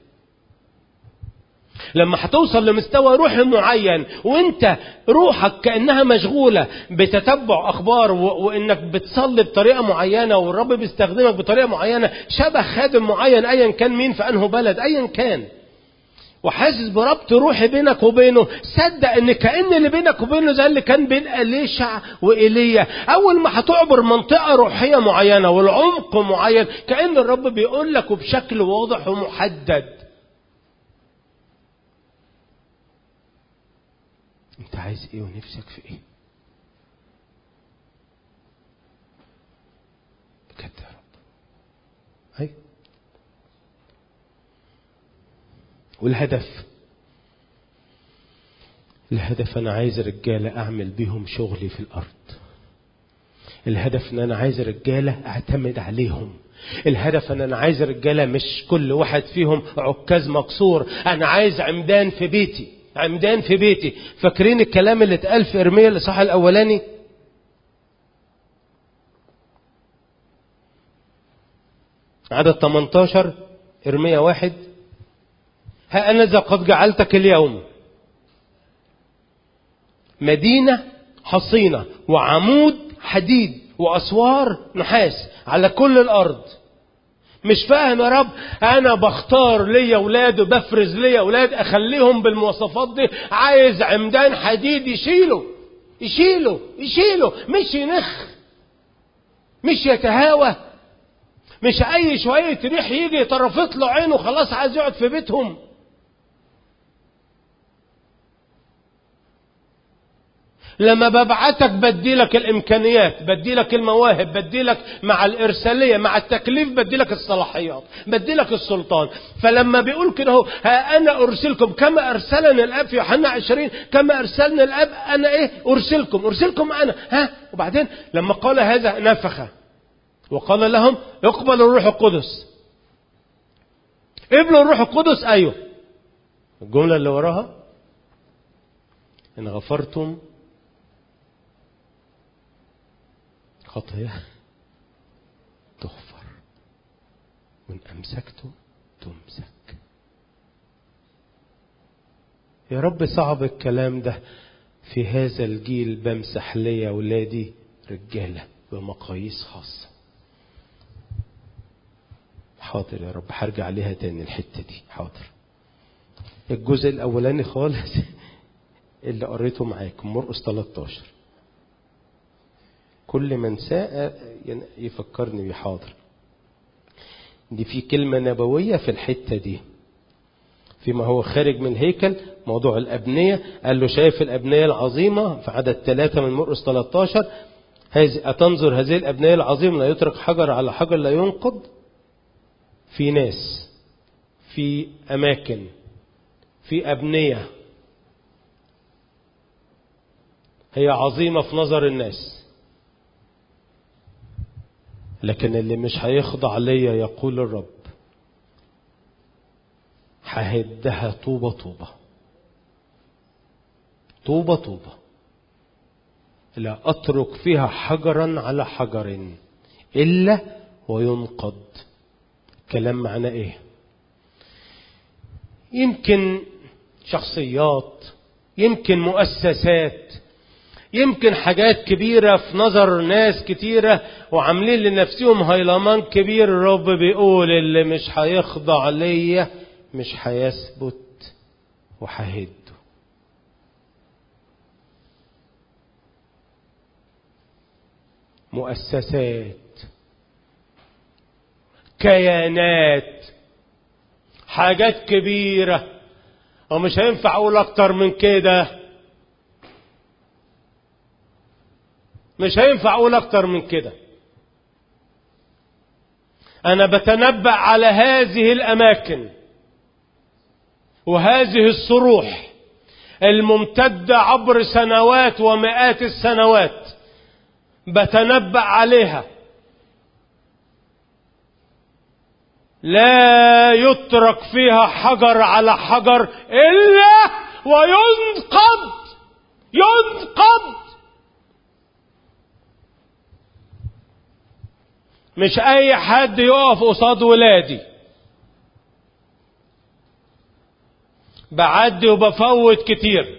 لما هتوصل لمستوى روحي معين وانت روحك كانها مشغوله بتتبع اخبار و... وانك بتصلي بطريقه معينه والرب بيستخدمك بطريقه معينه شبه خادم معين ايا كان مين في انه بلد ايا كان وحاسس بربط روحي بينك وبينه صدق ان كان اللي بينك وبينه زي اللي كان بين اليشع وايليا اول ما هتعبر منطقه روحيه معينه والعمق معين كان الرب بيقول لك وبشكل واضح ومحدد انت عايز ايه ونفسك في ايه بجد يا رب هاي والهدف الهدف انا عايز رجاله اعمل بيهم شغلي في الارض الهدف ان انا عايز رجاله اعتمد عليهم الهدف ان انا عايز رجاله مش كل واحد فيهم عكاز مكسور انا عايز عمدان في بيتي عمدان في بيتي فاكرين الكلام اللي اتقال في ارميا الاصحاح الاولاني عدد 18 ارميا واحد ها انا ذا قد جعلتك اليوم مدينه حصينه وعمود حديد واسوار نحاس على كل الارض مش فاهم يا رب انا بختار ليا اولاد وبفرز ليا اولاد اخليهم بالمواصفات دي عايز عمدان حديد يشيله يشيله يشيله مش ينخ مش يتهاوى مش اي شويه ريح يجي يطرفت له عينه خلاص عايز يقعد في بيتهم لما ببعتك بديلك الامكانيات بديلك المواهب بديلك مع الارساليه مع التكليف بديلك الصلاحيات بديلك السلطان فلما بيقول كده هو ها انا ارسلكم كما ارسلني الاب في يوحنا 20 كما ارسلني الاب انا ايه ارسلكم ارسلكم انا ها وبعدين لما قال هذا نفخ وقال لهم اقبلوا الروح القدس قبلوا الروح القدس ايوه الجمله اللي وراها ان غفرتم خطايا تغفر وإن أمسكتم تمسك يا رب صعب الكلام ده في هذا الجيل بمسح لي أولادي رجالة بمقاييس خاصة حاضر يا رب هرجع عليها تاني الحتة دي حاضر الجزء الأولاني خالص اللي قريته معاكم مرقس 13 كل من ساء يفكرني بحاضر دي في كلمة نبوية في الحتة دي فيما هو خارج من الهيكل موضوع الأبنية قال له شايف الأبنية العظيمة في عدد ثلاثة من مرقس 13 هذه أتنظر هذه الأبنية العظيمة لا يترك حجر على حجر لا ينقض في ناس في أماكن في أبنية هي عظيمة في نظر الناس لكن اللي مش هيخضع ليا يقول الرب ههدها طوبة طوبة طوبة طوبة لا أترك فيها حجرا على حجر إلا وينقض كلام معناه إيه يمكن شخصيات يمكن مؤسسات يمكن حاجات كبيرة في نظر ناس كتيرة وعاملين لنفسهم هيلمان كبير الرب بيقول اللي مش هيخضع ليا مش هيثبت وههده مؤسسات كيانات حاجات كبيرة ومش هينفع أقول أكتر من كده مش هينفع أقول أكتر من كده أنا بتنبأ على هذه الأماكن وهذه الصروح الممتدة عبر سنوات ومئات السنوات بتنبأ عليها لا يترك فيها حجر على حجر إلا وينقض ينقض مش أي حد يقف قصاد ولادي بعدي وبفوت كتير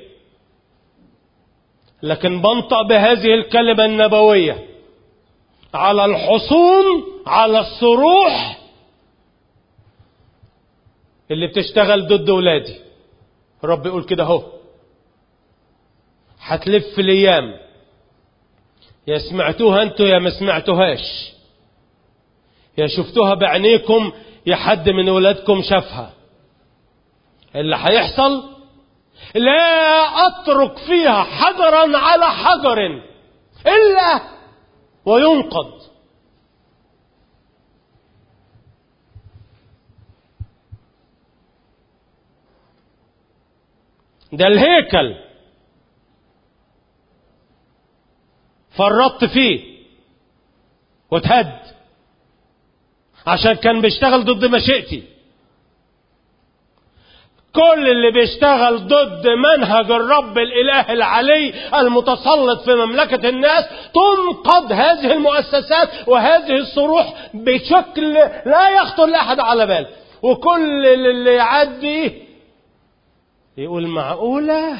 لكن بنطق بهذه الكلمة النبوية على الحصون على الصروح اللي بتشتغل ضد ولادي رب يقول كده اهو هتلف الايام يا سمعتوها انتوا يا ما سمعتوهاش يا شفتوها بعينيكم يا حد من ولادكم شافها اللي هيحصل لا اترك فيها حجرا على حجر الا وينقض ده الهيكل فرطت فيه واتهد عشان كان بيشتغل ضد مشيئتي كل اللي بيشتغل ضد منهج الرب الاله العلي المتسلط في مملكه الناس تنقض هذه المؤسسات وهذه الصروح بشكل لا يخطر لاحد على بال وكل اللي يعدي يقول معقوله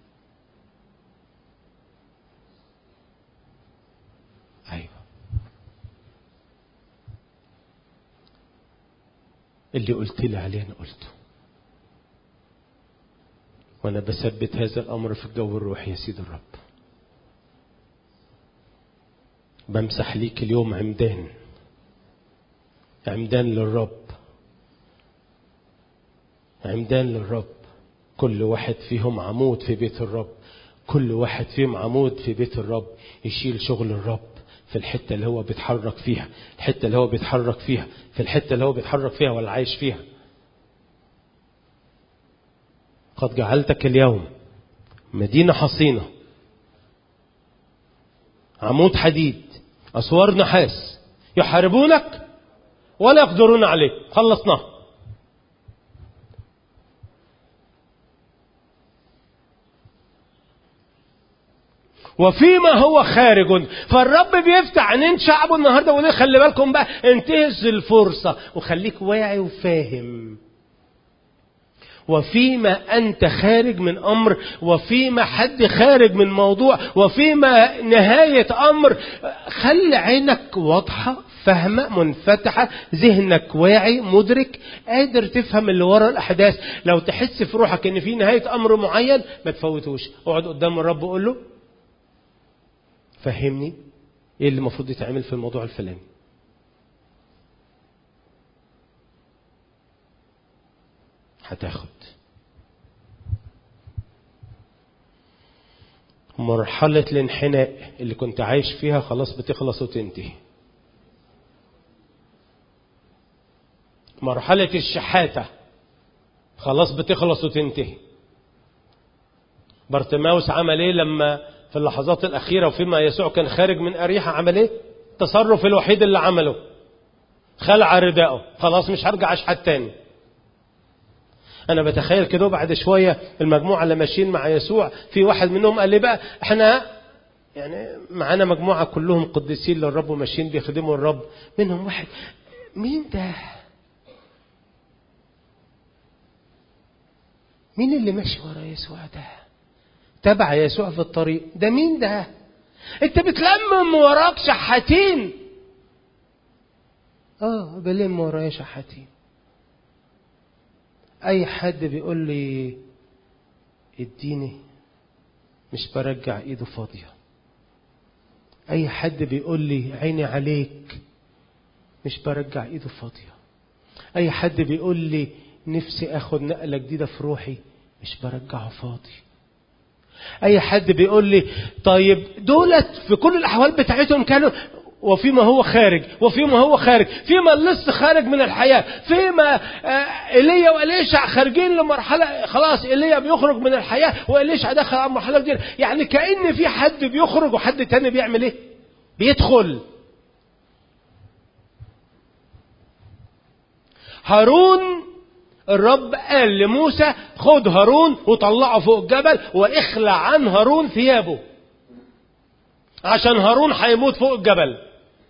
ايوه اللي قلت لي عليه انا قلته وانا بثبت هذا الامر في الجو الروحي يا سيد الرب بمسح ليك اليوم عمدان عمدان للرب عمدان للرب كل واحد فيهم عمود في بيت الرب كل واحد فيهم عمود في بيت الرب يشيل شغل الرب في الحتة اللي هو بيتحرك فيها الحتة اللي هو بيتحرك فيها في الحتة اللي هو بيتحرك فيها ولا عايش فيها قد جعلتك اليوم مدينة حصينة عمود حديد أسوار نحاس يحاربونك ولا يقدرون عليك خلصناه وفيما هو خارج فالرب بيفتح عينين شعبه النهارده ويقول خلي بالكم بقى انتهز الفرصه وخليك واعي وفاهم وفيما أنت خارج من أمر وفيما حد خارج من موضوع وفيما نهاية أمر خلي عينك واضحة فاهمة منفتحة ذهنك واعي مدرك قادر تفهم اللي ورا الأحداث لو تحس في روحك إن في نهاية أمر معين ما تفوتوش اقعد قدام الرب وقول له فهمني إيه اللي المفروض يتعمل في الموضوع الفلاني هتاخد مرحلة الانحناء اللي كنت عايش فيها خلاص بتخلص وتنتهي مرحلة الشحاتة خلاص بتخلص وتنتهي بارتماوس عمل ايه لما في اللحظات الأخيرة وفيما يسوع كان خارج من أريحة عمل ايه التصرف الوحيد اللي عمله خلع رداءه خلاص مش هرجع اشحت تاني انا بتخيل كده بعد شويه المجموعه اللي ماشيين مع يسوع في واحد منهم قال لي بقى احنا يعني معانا مجموعه كلهم قديسين للرب وماشيين بيخدموا الرب منهم واحد مين ده مين اللي ماشي ورا يسوع ده تبع يسوع في الطريق ده مين ده انت بتلمم وراك شحاتين اه بلم ورايا شحاتين اي حد بيقول لي اديني مش برجع ايده فاضية اي حد بيقول لي عيني عليك مش برجع ايده فاضية اي حد بيقول لي نفسي اخد نقلة جديدة في روحي مش برجعه فاضي اي حد بيقول لي طيب دولت في كل الاحوال بتاعتهم كانوا وفيما هو خارج وفيما هو خارج فيما لسه خارج من الحياة فيما ايليا واليشع خارجين لمرحلة خلاص ايليا بيخرج من الحياة واليشع دخل على مرحلة جديدة يعني كأن في حد بيخرج وحد تاني بيعمل ايه بيدخل هارون الرب قال لموسى خد هارون وطلعه فوق الجبل واخلع عن هارون ثيابه عشان هارون هيموت فوق الجبل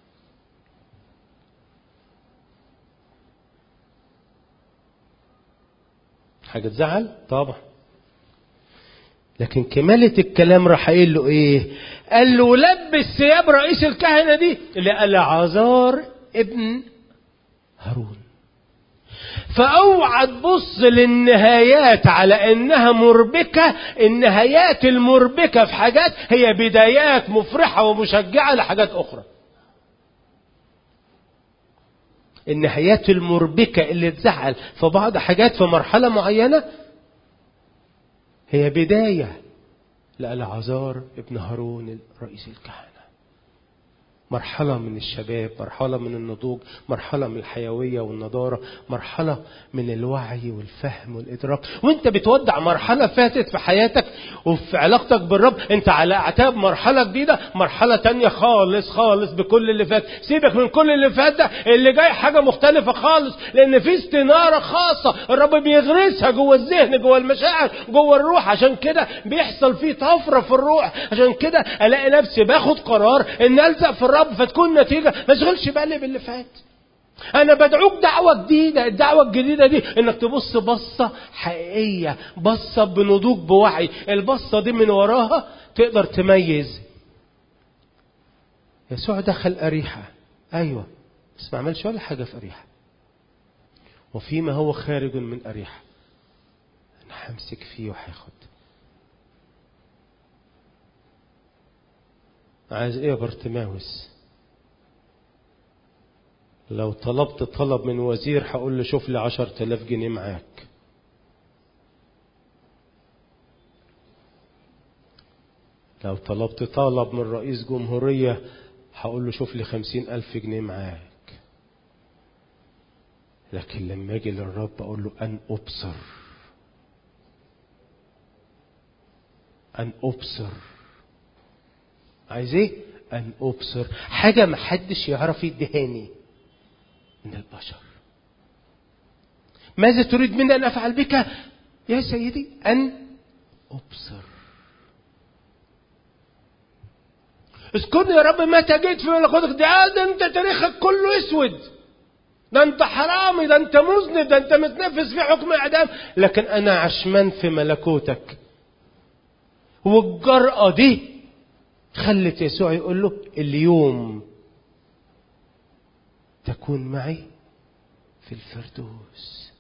حاجة تزعل طبعا لكن كمالة الكلام راح قايل له ايه قال له لبس ثياب رئيس الكهنة دي لألعازار ابن هارون فاوعى تبص للنهايات على انها مربكة النهايات المربكة في حاجات هي بدايات مفرحة ومشجعة لحاجات اخرى النهايات المربكة اللي تزعل في بعض حاجات في مرحلة معينة هي بداية لألعازار ابن هارون رئيس الكهنة مرحلة من الشباب مرحلة من النضوج مرحلة من الحيوية والنضارة مرحلة من الوعي والفهم والإدراك وانت بتودع مرحلة فاتت في حياتك وفي علاقتك بالرب انت على اعتاب مرحلة جديدة مرحلة تانية خالص خالص بكل اللي فات سيبك من كل اللي فات ده اللي جاي حاجة مختلفة خالص لان في استنارة خاصة الرب بيغرسها جوه الذهن جوه المشاعر جوه الروح عشان كده بيحصل فيه طفرة في الروح عشان كده الاقي نفسي باخد قرار ان الزق في الرب فتكون نتيجة ما اشغلش بالي باللي فات انا بدعوك دعوة جديدة الدعوة الجديدة دي انك تبص بصة حقيقية بصة بنضوج بوعي البصة دي من وراها تقدر تميز يسوع دخل أريحة أيوة بس ما عملش ولا حاجة في أريحة وفيما هو خارج من أريحة أنا همسك فيه وهاخد عايز ايه يا بارتماوس لو طلبت طلب من وزير هقول له شوف لي عشر تلاف جنيه معاك لو طلبت طلب من رئيس جمهورية هقول له شوف لي خمسين ألف جنيه معاك لكن لما اجي للرب اقول له ان ابصر ان ابصر عايز ايه ان ابصر حاجه محدش يعرف يدهاني من البشر ماذا تريد مني ان افعل بك يا سيدي ان ابصر اذكرني يا رب متى جيت في ملكوتك ده ده انت تاريخك كله اسود ده انت حرامي ده انت مذنب ده انت متنفس في حكم اعدام لكن انا عشمان في ملكوتك والجرأة دي خلت يسوع يقول له اليوم تكون معي في الفردوس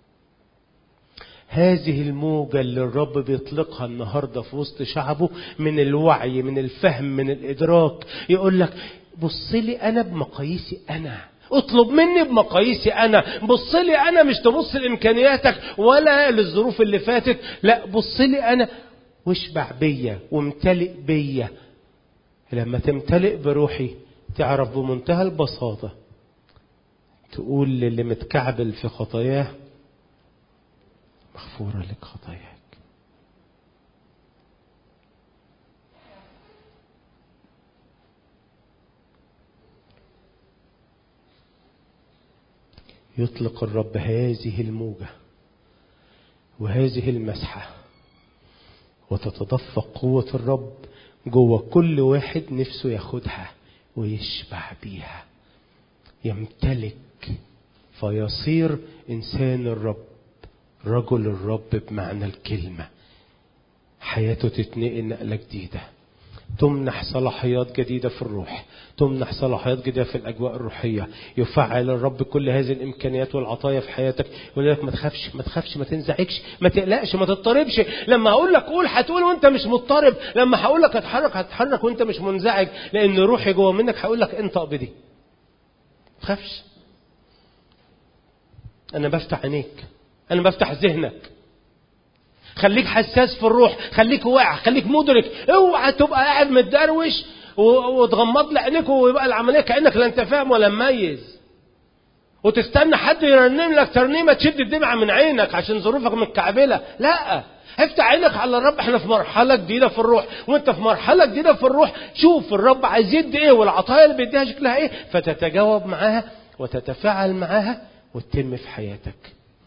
هذه الموجة اللي الرب بيطلقها النهاردة في وسط شعبه من الوعي من الفهم من الإدراك يقول لك بص لي أنا بمقاييسي أنا اطلب مني بمقاييسي أنا بص لي أنا مش تبص لإمكانياتك ولا للظروف اللي فاتت لا بص لي أنا واشبع بيا وامتلئ بيا لما تمتلئ بروحي تعرف بمنتهى البساطة تقول للي متكعبل في خطاياه مغفورة لك خطاياك يطلق الرب هذه الموجة وهذه المسحة وتتدفق قوة الرب جوه كل واحد نفسه ياخدها ويشبع بيها يمتلك فيصير إنسان الرب رجل الرب بمعنى الكلمة حياته تتنقل نقلة جديدة تمنح صلاحيات جديدة في الروح تمنح صلاحيات جديدة في الأجواء الروحية يفعل الرب كل هذه الإمكانيات والعطايا في حياتك يقول لك ما تخافش ما تخافش ما تنزعجش ما تقلقش ما تضطربش لما هقول لك قول هتقول وانت مش مضطرب لما هقول لك هتحرك هتحرك وانت مش منزعج لأن روحي جوه منك هقول لك انطق بدي ما تخافش أنا بفتح عينيك أنا بفتح ذهنك خليك حساس في الروح خليك واعي خليك مدرك اوعى تبقى قاعد متدروش وتغمض لي عينيك ويبقى العمليه كانك لا انت فاهم ولا مميز وتستنى حد يرنم لك ترنيمه تشد الدمعه من عينك عشان ظروفك متكعبله لا افتح عينك على الرب احنا في مرحله جديده في الروح وانت في مرحله جديده في الروح شوف الرب عايز يدي ايه والعطايا اللي بيديها شكلها ايه فتتجاوب معاها وتتفاعل معاها وتتم في حياتك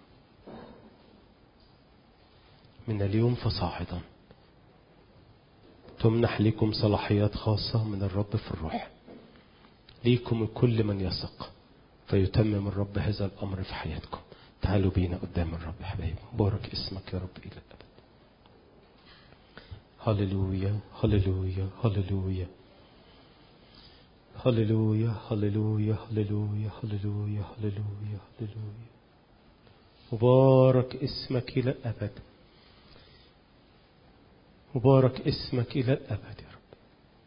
من اليوم فصاعدا تمنح لكم صلاحيات خاصة من الرب في الروح ليكم كل من يثق فيتمم الرب هذا الأمر في حياتكم تعالوا بينا قدام الرب حبايبي بارك اسمك يا رب إلى الأبد هللويا هللويا هللويا هللويا هللويا هللويا هللويا هللويا هللويا مبارك اسمك إلى الأبد مبارك اسمك إلى الأبد يا رب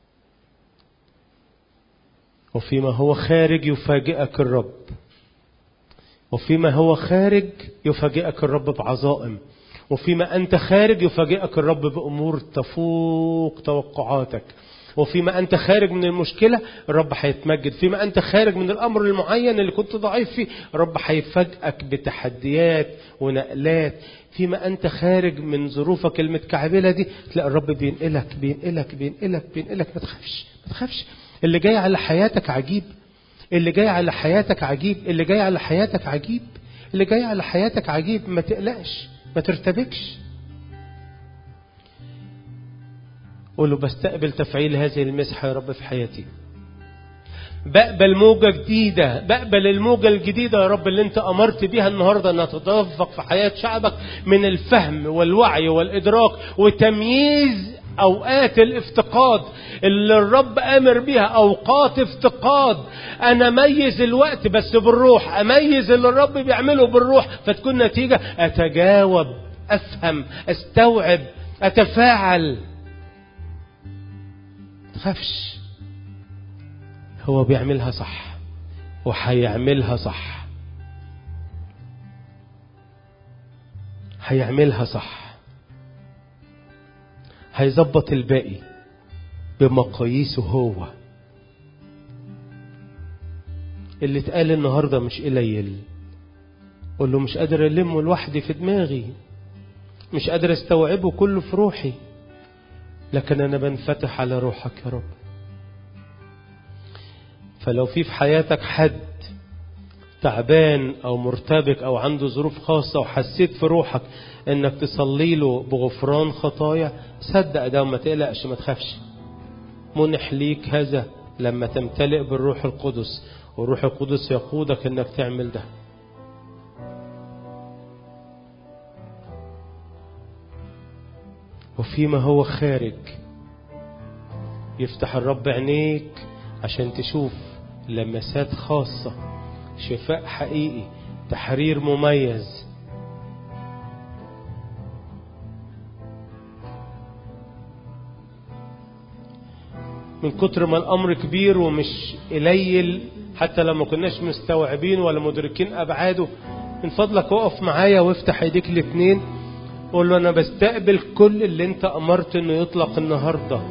وفيما هو خارج يفاجئك الرب وفيما هو خارج يفاجئك الرب بعظائم وفيما أنت خارج يفاجئك الرب بأمور تفوق توقعاتك وفيما أنت خارج من المشكلة الرب هيتمجد فيما أنت خارج من الأمر المعين اللي كنت ضعيف فيه الرب هيفاجئك بتحديات ونقلات فيما أنت خارج من ظروفك المتكعبلة دي تلاقي الرب بينقلك بينقلك بينقلك بينقلك ما تخافش ما تخافش اللي جاي على حياتك عجيب اللي جاي على حياتك عجيب اللي جاي على حياتك عجيب اللي جاي على حياتك عجيب ما تقلقش ما ترتبكش قول له بستقبل تفعيل هذه المسحة يا رب في حياتي بقبل موجة جديدة بقبل الموجة الجديدة يا رب اللي انت أمرت بيها النهاردة انها تتدفق في حياة شعبك من الفهم والوعي والإدراك وتمييز أوقات الافتقاد اللي الرب أمر بيها أوقات افتقاد أنا أميز الوقت بس بالروح أميز اللي الرب بيعمله بالروح فتكون نتيجة أتجاوب أفهم أستوعب أتفاعل تخافش هو بيعملها صح وهيعملها صح هيعملها صح هيظبط الباقي بمقاييسه هو اللي اتقال النهارده مش قليل قول له مش قادر المه لوحدي في دماغي مش قادر استوعبه كله في روحي لكن انا بنفتح على روحك يا رب فلو في في حياتك حد تعبان او مرتبك او عنده ظروف خاصه وحسيت في روحك انك تصلي له بغفران خطايا صدق ده وما تقلقش ما تخافش منح ليك هذا لما تمتلئ بالروح القدس والروح القدس يقودك انك تعمل ده وفيما هو خارج يفتح الرب عينيك عشان تشوف لمسات خاصة شفاء حقيقي تحرير مميز من كتر ما الأمر كبير ومش قليل حتى لما كناش مستوعبين ولا مدركين أبعاده من فضلك وقف معايا وافتح ايديك الاتنين قول له أنا بستقبل كل اللي أنت أمرت إنه يطلق النهارده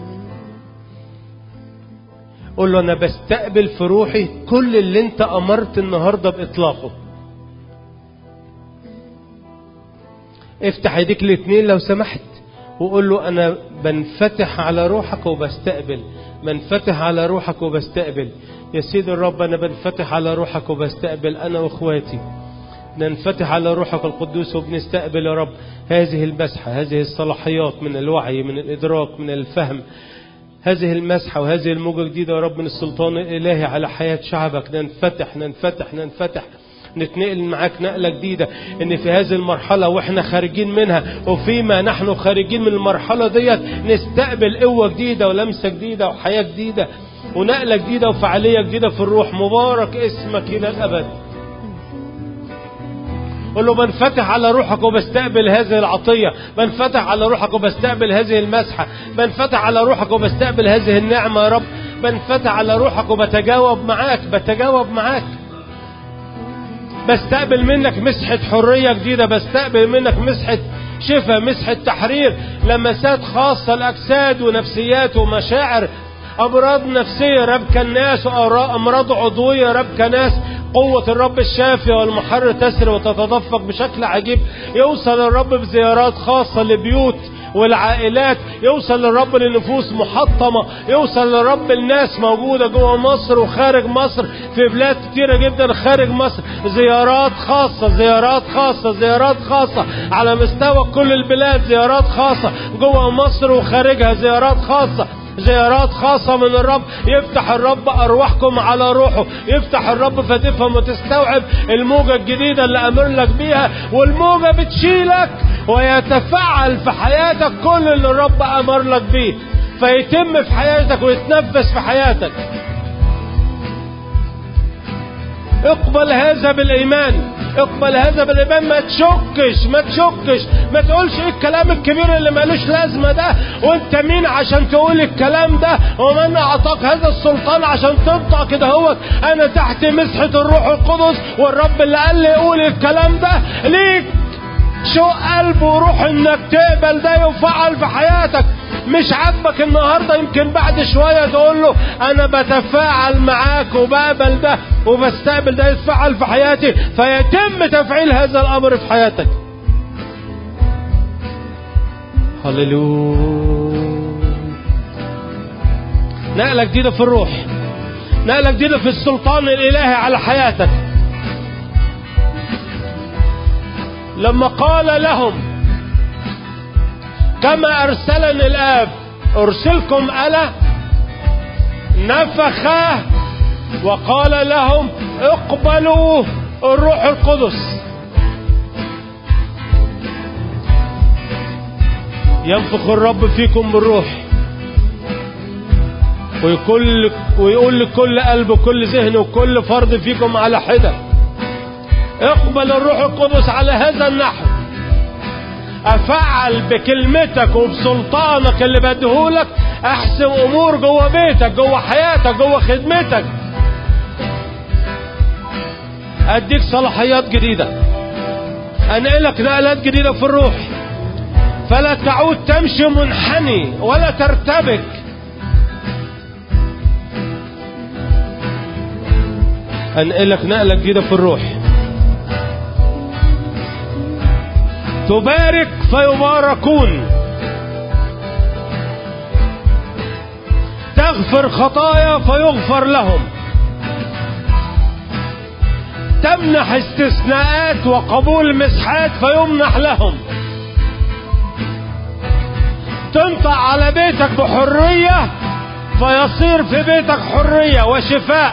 قول له انا بستقبل في روحي كل اللي انت امرت النهارده باطلاقه افتح ايديك الاتنين لو سمحت وقول له انا بنفتح على روحك وبستقبل بنفتح على روحك وبستقبل يا سيد الرب انا بنفتح على روحك وبستقبل انا واخواتي ننفتح على روحك القدوس وبنستقبل يا رب هذه المسحة هذه الصلاحيات من الوعي من الإدراك من الفهم هذه المسحة وهذه الموجة الجديدة يا رب من السلطان الإلهي على حياة شعبك ننفتح ننفتح ننفتح نتنقل معاك نقلة جديدة ان في هذه المرحلة واحنا خارجين منها وفيما نحن خارجين من المرحلة ديت نستقبل قوة جديدة ولمسة جديدة وحياة جديدة ونقلة جديدة وفعالية جديدة في الروح مبارك اسمك إلى الأبد قل له بنفتح على روحك وبستقبل هذه العطية بنفتح على روحك وبستقبل هذه المسحة بنفتح على روحك وبستقبل هذه النعمة يا رب بنفتح على روحك وبتجاوب معاك بتجاوب معاك بستقبل منك مسحة حرية جديدة بستقبل منك مسحة شفاء مسحة تحرير لمسات خاصة الأجساد ونفسيات ومشاعر أمراض نفسية ربك الناس وأمراض عضوية ربك ناس قوة الرب الشافية والمحر تسري وتتدفق بشكل عجيب يوصل الرب بزيارات خاصة لبيوت والعائلات يوصل للرب لنفوس محطمة يوصل للرب الناس موجودة جوه مصر وخارج مصر في بلاد كتيرة جدا خارج مصر زيارات خاصة زيارات خاصة زيارات خاصة على مستوى كل البلاد زيارات خاصة جوه مصر وخارجها زيارات خاصة زيارات خاصة من الرب يفتح الرب أرواحكم على روحه يفتح الرب فتفهم وتستوعب الموجة الجديدة اللي أمر لك بيها والموجة بتشيلك ويتفعل في حياتك كل اللي الرب أمر لك بيه فيتم في حياتك ويتنفس في حياتك اقبل هذا بالإيمان اقبل هذا بالإيمان ما تشكش ما تشكش ما تقولش ايه الكلام الكبير اللي مالوش لازمة ده وانت مين عشان تقول الكلام ده ومن اعطاك هذا السلطان عشان تنطق كده هو انا تحت مسحة الروح القدس والرب اللي قال لي قول الكلام ده ليك شو قلب وروح انك تقبل ده يفعل في حياتك مش عاجبك النهارده يمكن بعد شويه تقول له انا بتفاعل معاك وبقبل ده وبستقبل ده يتفعل في حياتي فيتم تفعيل هذا الامر في حياتك هللويا نقله جديده في الروح نقله جديده في السلطان الالهي على حياتك لما قال لهم كما أرسلني الآب أرسلكم أنا نفخ وقال لهم اقبلوا الروح القدس ينفخ الرب فيكم بالروح ويقول ويقول لكل قلب وكل ذهن وكل فرد فيكم على حده اقبل الروح القدس على هذا النحو افعل بكلمتك وبسلطانك اللي بديهولك احسن امور جوه بيتك جوه حياتك جوه خدمتك اديك صلاحيات جديده انقلك نقلات جديده في الروح فلا تعود تمشي منحني ولا ترتبك انقلك نقله جديده في الروح تبارك فيباركون تغفر خطايا فيغفر لهم تمنح استثناءات وقبول مسحات فيمنح لهم تنطق على بيتك بحرية فيصير في بيتك حرية وشفاء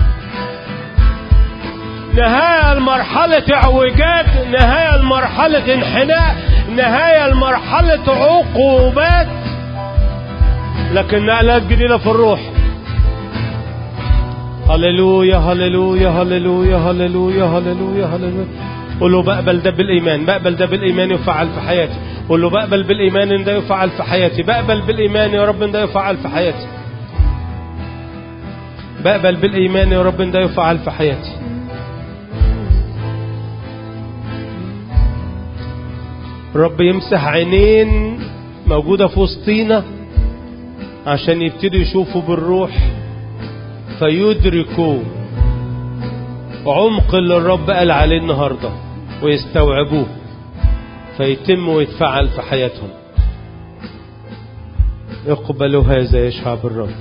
نهاية لمرحلة اعوجاج نهاية لمرحلة انحناء نهاية لمرحلة عقوبات لكن نقلات جديدة في الروح هللويا هللويا هللويا هللويا هللويا هللويا قول له بقبل ده بالإيمان بقبل ده بالإيمان يفعل في حياتي قول له بقبل بالإيمان إن ده يفعل في حياتي بقبل بالإيمان يا رب إن ده يفعل في حياتي بقبل بالإيمان يا رب إن ده يفعل في حياتي رب يمسح عينين موجودة في وسطينا عشان يبتدوا يشوفوا بالروح فيدركوا عمق اللي الرب قال عليه النهارده ويستوعبوه فيتم ويتفعل في حياتهم اقبلوا هذا يا شعب الرب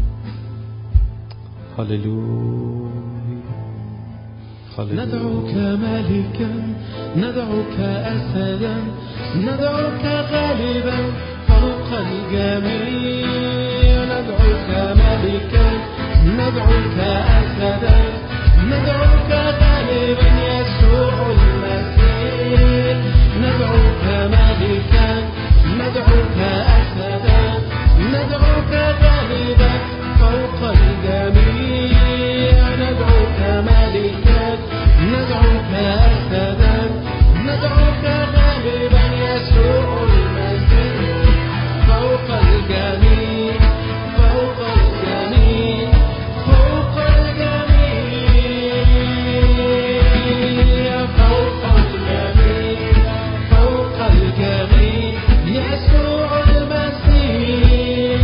هللويا هللويا ندعوك ملكا ندعوك أسدا ندعوك غالبا فوق الجميع ندعوك ملكا ندعوك أسدا ندعوك غالبا يسوع المسيح ندعوك ملكا ندعوك أسدا ندعوك غالبا فوق الجميع ندعوك ملكا ندعوك أسدا ندعوك غالبا يسوع المسيح فوق الجميع فوق الجميع فوق الجميع فوق الجميع فوق الجميع يسوع المسيح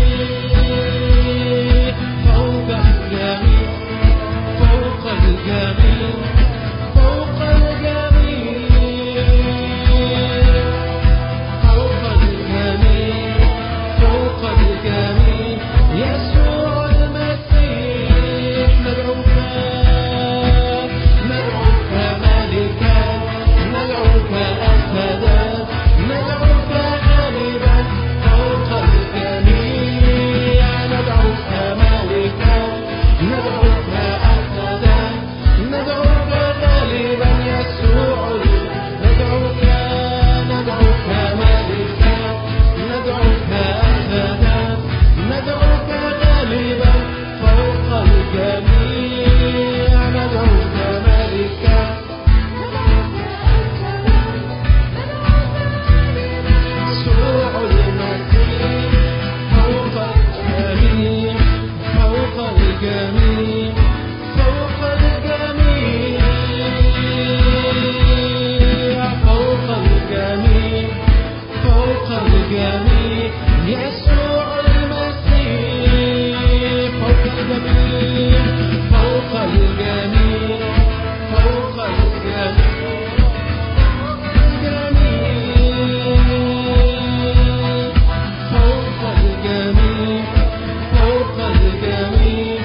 فوق الجميع فوق الجميع فوق الجميع فوق الجميع فوق الجميع يسوع المسيح ندعوك ندعوك ملكا ندعوك أسدا ندعوك غالبا فوق الجميع ندعوك ملكا ندعوك أسدا ندعوك غالبا يسوع ندعوك ندعوك ملكا ندعوك أسدا ندعوك غالبا فوق الجميع ندعوك ملكا يسوع المسيح فوق الجميع فوق الجميع فوق الجميع فوق الجميع فوق الجميع يسوع المسيح فوق الجميع فوق الجميع فوق الجميع فوق الجميع فوق الجميع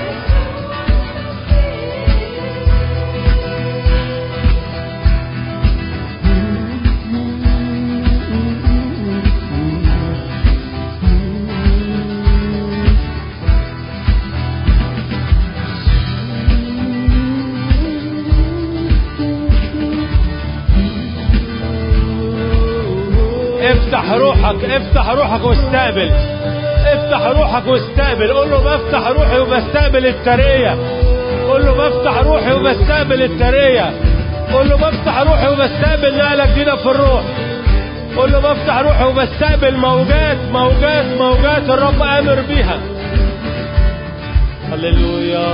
افتح روحك افتح روحك واستقبل افتح روحك واستقبل قول له بفتح روحي وبستقبل الترية قول له بفتح روحي وبستقبل الترية قول له بفتح روحي وبستقبل نقلة جديدة في الروح قول له بفتح روحي وبستقبل موجات موجات موجات الرب امر بيها هللويا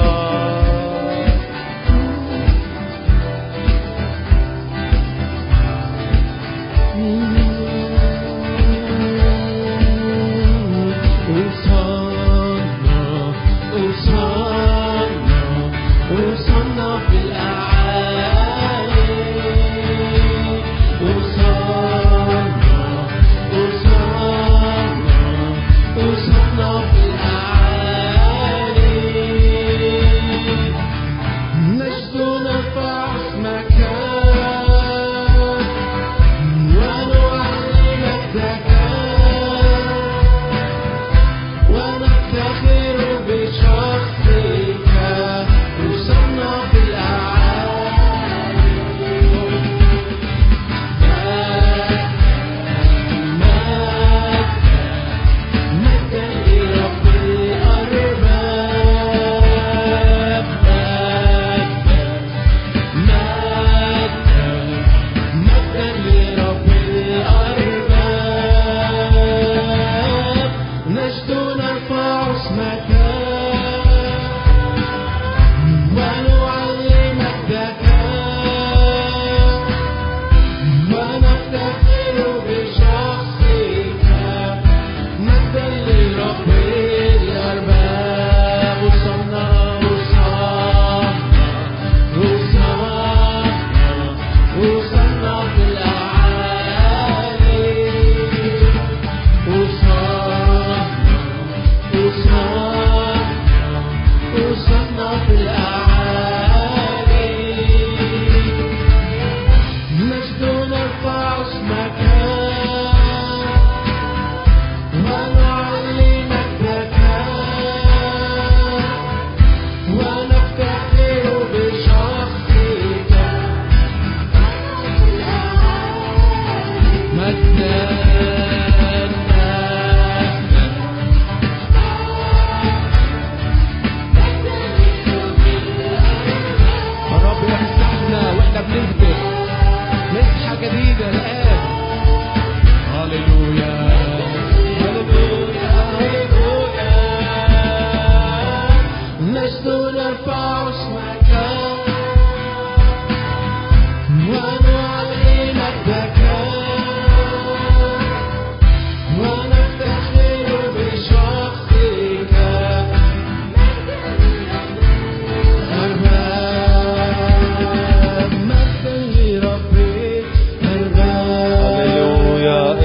أوصلنا أوصلنا أوصلنا في الأعالي أوصلنا أوصلنا أوصلنا في الأعالي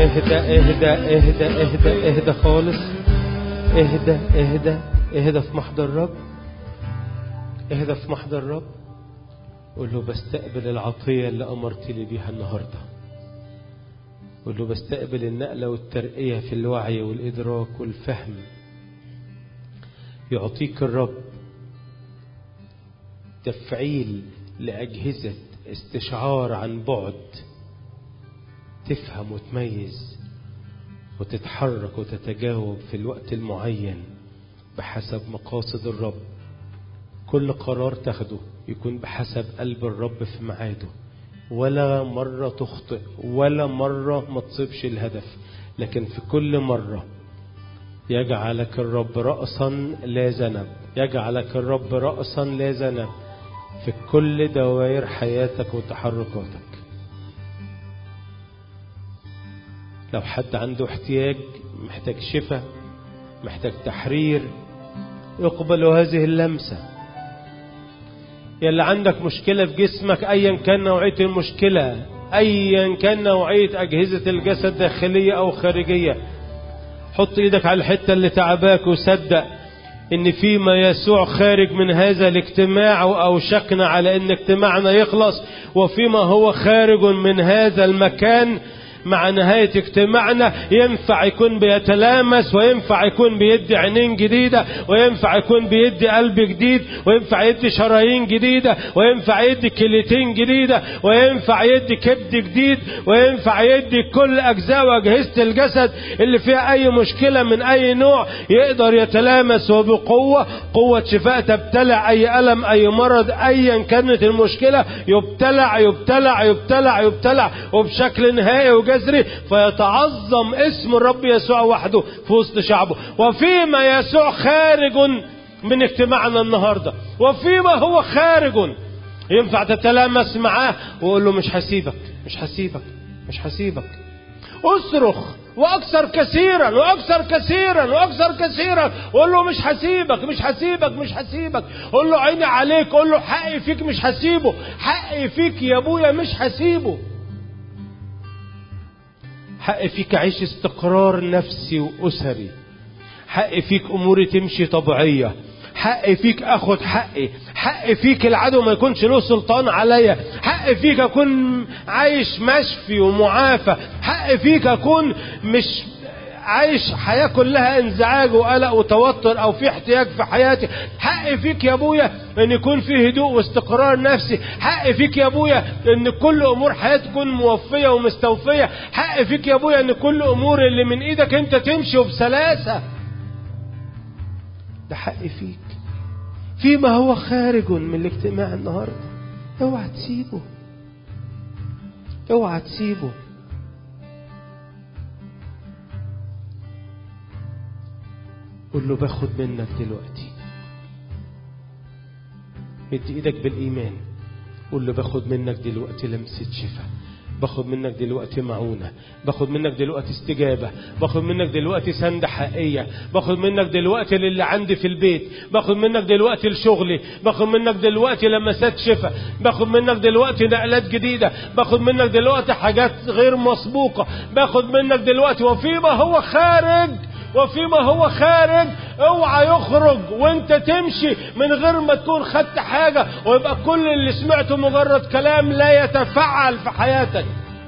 اهدى اهدى اهدى اهدى اهدى خالص اهدى اهدى اهدى في محضر الرب اهدى في محضر الرب قول له بستقبل العطية اللي أمرت لي بيها النهاردة قول له بستقبل النقلة والترقية في الوعي والإدراك والفهم يعطيك الرب تفعيل لأجهزة استشعار عن بعد تفهم وتميز وتتحرك وتتجاوب في الوقت المعين بحسب مقاصد الرب كل قرار تاخده يكون بحسب قلب الرب في ميعاده ولا مرة تخطئ ولا مرة ما تصيبش الهدف لكن في كل مرة يجعلك الرب رأسا لا ذنب يجعلك الرب رأسا لا ذنب في كل دوائر حياتك وتحركاتك لو حد عنده احتياج محتاج شفاء محتاج تحرير اقبل هذه اللمسة يلي عندك مشكلة في جسمك أيا كان نوعية المشكلة أيا كان نوعية أجهزة الجسد داخلية أو خارجية حط إيدك على الحتة اللي تعباك وصدق إن فيما يسوع خارج من هذا الاجتماع وأوشكنا على إن اجتماعنا يخلص وفيما هو خارج من هذا المكان مع نهاية اجتماعنا ينفع يكون بيتلامس وينفع يكون بيدي عينين جديدة وينفع يكون بيدي قلب جديد وينفع يدي شرايين جديدة وينفع يدي كليتين جديدة وينفع يدي كبد جديد وينفع يدي كل أجزاء وأجهزة الجسد اللي فيها أي مشكلة من أي نوع يقدر يتلامس وبقوة قوة شفاء تبتلع أي ألم أي مرض أيا كانت المشكلة يبتلع يبتلع يبتلع يبتلع وبشكل نهائي وجذري فيتعظم اسم الرب يسوع وحده في وسط شعبه وفيما يسوع خارج من اجتماعنا النهارده وفيما هو خارج ينفع تتلامس معاه وقول له مش هسيبك مش هسيبك مش هسيبك اصرخ واكثر كثيرا واكثر كثيرا واكثر كثيرا قول له مش هسيبك مش هسيبك مش هسيبك قول له عيني عليك قول له حقي فيك مش هسيبه حقي فيك يا ابويا مش هسيبه حق فيك أعيش استقرار نفسي وأسري حق فيك أموري تمشي طبيعية حق فيك أخد حقي حق فيك العدو ما يكونش له سلطان عليا حق فيك أكون عايش مشفي ومعافى حق فيك أكون مش عايش حياة كلها انزعاج وقلق وتوتر او في احتياج في حياتي حق فيك يا ابويا ان يكون في هدوء واستقرار نفسي حق فيك يا ابويا ان كل امور حياتي تكون موفية ومستوفية حق فيك يا ابويا ان كل امور اللي من ايدك انت تمشي وبسلاسة ده حق فيك فيما هو خارج من الاجتماع النهارده اوعى تسيبه اوعى تسيبه قول له باخد منك دلوقتي مد ايدك بالايمان قول له باخد منك دلوقتي لمسه شفاء باخد منك دلوقتي معونة باخد منك دلوقتي استجابة باخد منك دلوقتي سند حقيقية باخد منك دلوقتي للي عندي في البيت باخد منك دلوقتي لشغلي باخد منك دلوقتي لمسات شفاء باخد منك دلوقتي نقلات جديدة باخد منك دلوقتي حاجات غير مسبوقة باخد منك دلوقتي وفيما هو خارج وفيما هو خارج اوعى يخرج وانت تمشي من غير ما تكون خدت حاجة ويبقى كل اللي سمعته مجرد كلام لا يتفعل في حياتك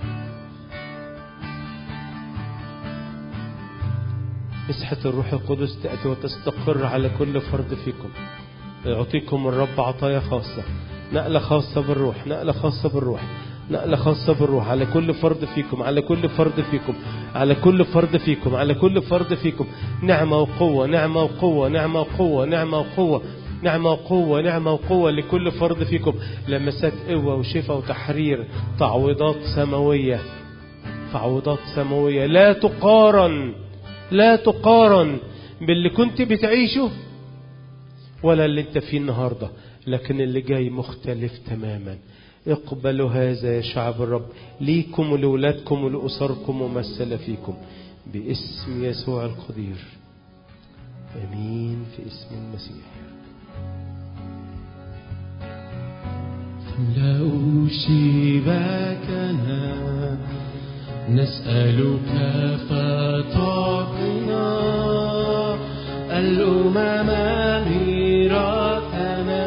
مسحة الروح القدس تأتي وتستقر على كل فرد فيكم يعطيكم الرب عطايا خاصة نقلة خاصة بالروح نقلة خاصة بالروح نقلة خاصة بالروح على كل فرد فيكم على كل فرد فيكم على كل فرد فيكم على كل فرد فيكم نعمة وقوة نعمة وقوة نعمة وقوة نعمة وقوة نعمة وقوة نعمة وقوة لكل فرد فيكم لمسات قوة وشفاء وتحرير تعويضات سماوية تعويضات سماوية لا تقارن لا تقارن باللي كنت بتعيشه ولا اللي انت فيه النهاردة لكن اللي جاي مختلف تماما اقبلوا هذا يا شعب الرب ليكم ولولادكم ولأسركم ممثلة فيكم باسم يسوع القدير امين في اسم المسيح تملأ شباكنا نسألك فتعطنا الأمم ميراثنا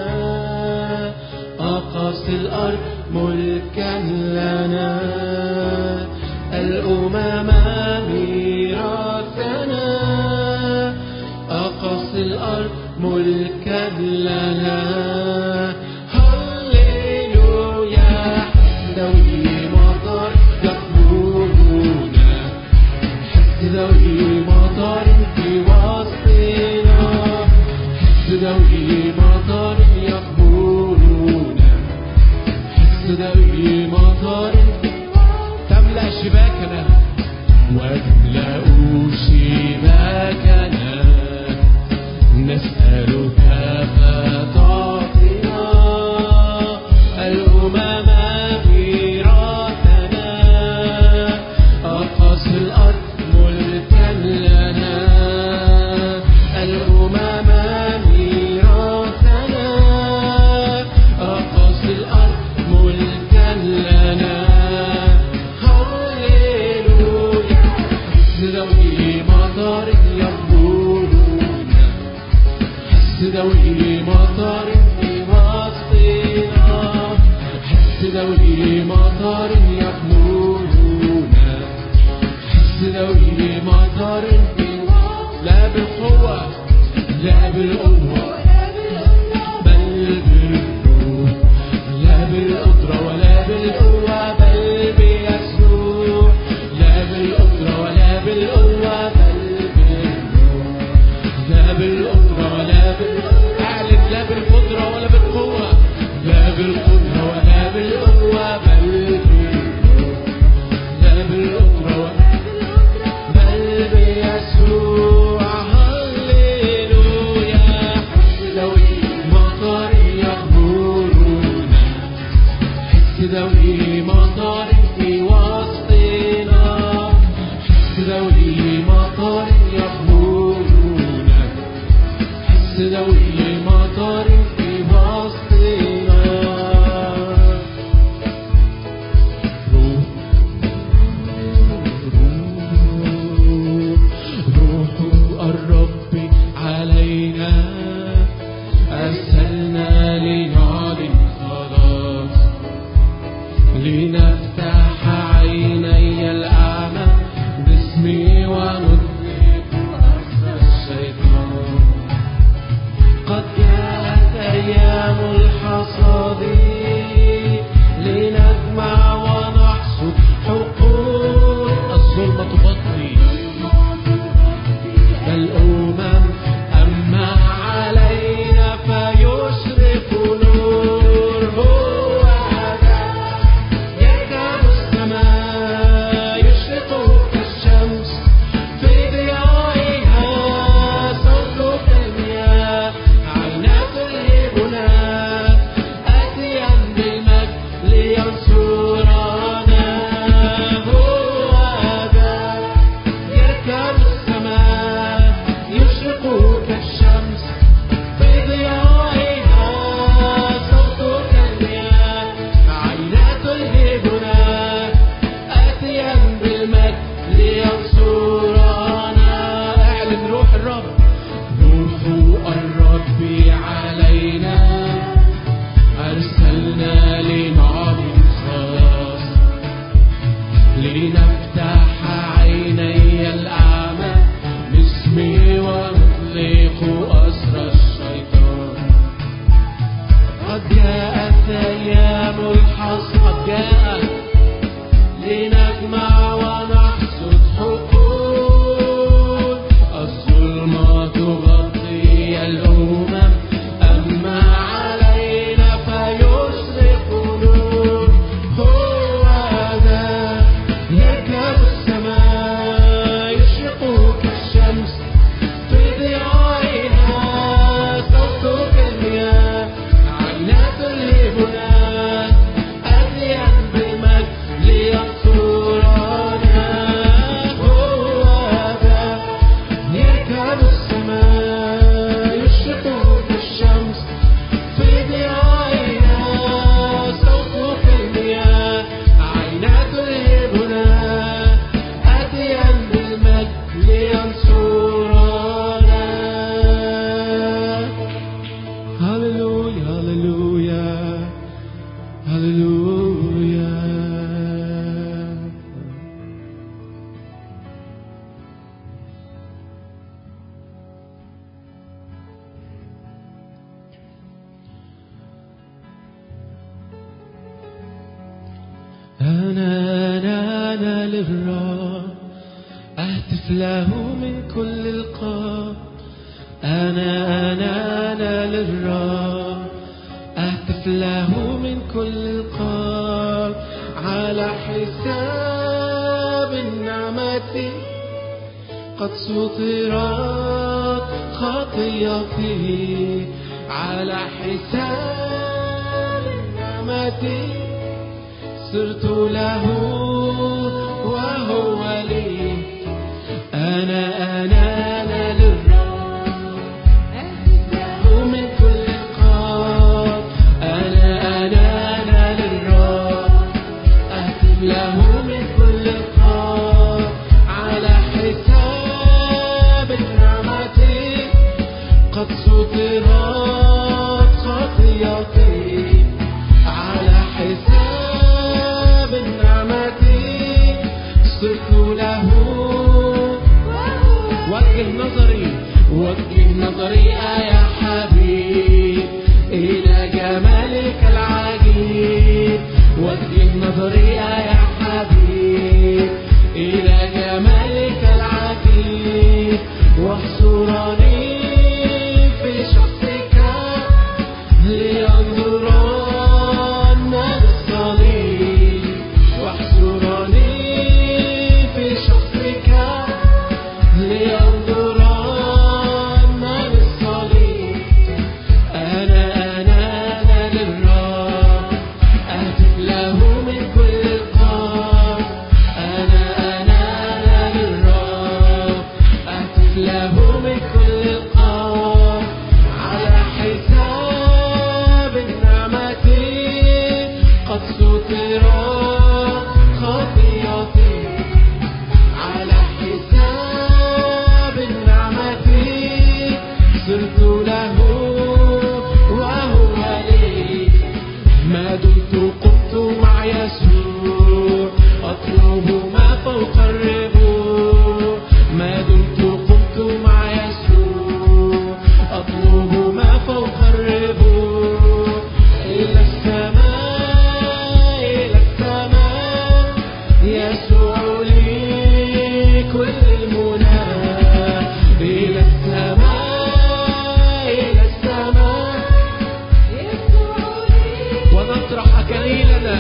أقاصي الأرض ملكا لنا الأمم ميراثنا أقاصي الأرض ملكا لنا هللويا ذوي مطر يقبلونا حس ذوي مطر في وسطنا حس ذوي مطر يقبلونا حس ذوي مطر تملأ شباكنا وتملأ شباكنا نسألك فتعطينا الأمم ميراثنا أقص الأرض ملكا لنا الأمم ميراثنا أقص الأرض ملكا لنا هللويا ذوي مطر يقبلونا حس ذوي مطر في وسطنا حس ذوي مطر يحملونا حس ذوي مطر في لا بالقوة لا بالقوة بل بالروح لا بالقدرة ولا بالقوة بل بيسوع لا بالقدرة ولا بالقوة بل بالروح لا بالقدرة ولا بال أعلن لا بالقدرة ولا بالقوة لا بالقدرة ولا بالقوة بل بالروح لا بالقدرة ولا بل بيسوع هللويا ذوي مطر يغمرنا حس ذوي مطر في وسطنا حس ذوي مطر يغمرنا حس ذوي مطر في وسطنا روح روح الرب علينا أرسلنا لنعلن خلاص لنفتح عيني الأعمى باسمي ونطلق أسر الشيطان قد جاءت أيام الحصاد لنجمع ونحصد حقول الظلمة تغطي الأمم أما علينا فيشرق نور هو هذا يركب السماء يشرق كالشمس في ضيائها صوت كالمياه عينا تلهبنا آتيا بالمجد لينصرنا هو هذا يركب السماء يشرق كالشمس في ضيائها صوت كالمياه عينا تلهبنا آتيا بالمجد لينصرنا اعلن روح الرب روح الرب علينا أرسلنا لنعلن خلاص لنفتح عيني الأعمى باسمي ونطلق أسر الشيطان قد جاءت أيام الحصد قد جاءت لنجمع ونحصد حقول الظلمة تغطي الأمم أما علينا فيشرق نور هو ذا يركب أهتف له من كل القلب أنا أنا أنا للرب أهتف له من كل القلب على حساب النعمة قد سطرت خطيتي على حساب النعمة صرت له وهو لي أنا أنا أنا للرب أهتف من كل القلب أنا أنا أنا للرب أهتف له من كل القلب على حساب النعمة قد سطرت خطيتي على حساب النعمة صرت له وجه نظري وجه نظري يا حبيب إلى جمالك العجيب وجه نظري يا حبيب إلى جمالك العجيب واحصرني في شخصك لينظرن بالصليب واحصرني في شخصك لينظرن بالصليب أنا أنا أنا للرب أهتف له من كل القلب أنا أنا أنا للرب أهتف له من كل القلب على حساب النعمة قد سترت خطيئتي على حساب النعمة صرت له وهو لي ما دمت قمت مع يسوع أطلب ما فوق الربوع ما دمت قمت مع يسوع أطلب ما فوق الربوع إلى السماء إلى السماء يسوع لي كل المنى إلى السماء إلى السماء ونطرح أكاليلنا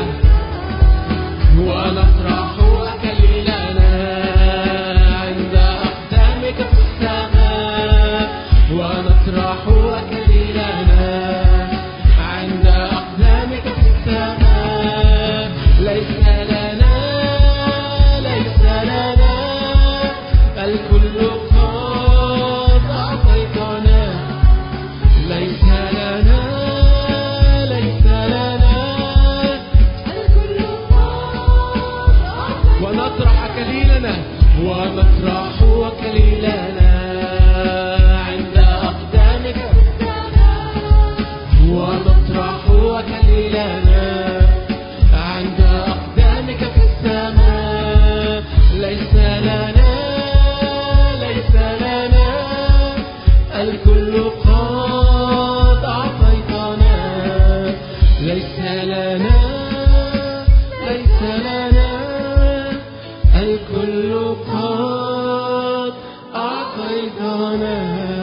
ونطرح أكاليلنا عند أقدامك في السماء ونطرح أكاليلنا عند أقدامك في السماء ليس لنا ليس لنا الكل قد أعطيتنا ليس لنا ليس لنا ونطرح أكاليلنا ونطرح أكاليلنا عند أقدامك ونطرح أكاليلنا عند أقدامك في السماء ليس لنا ليس لنا الكل قد أعطيتنا ليس لنا ليس لنا الكل قد أعطيتنا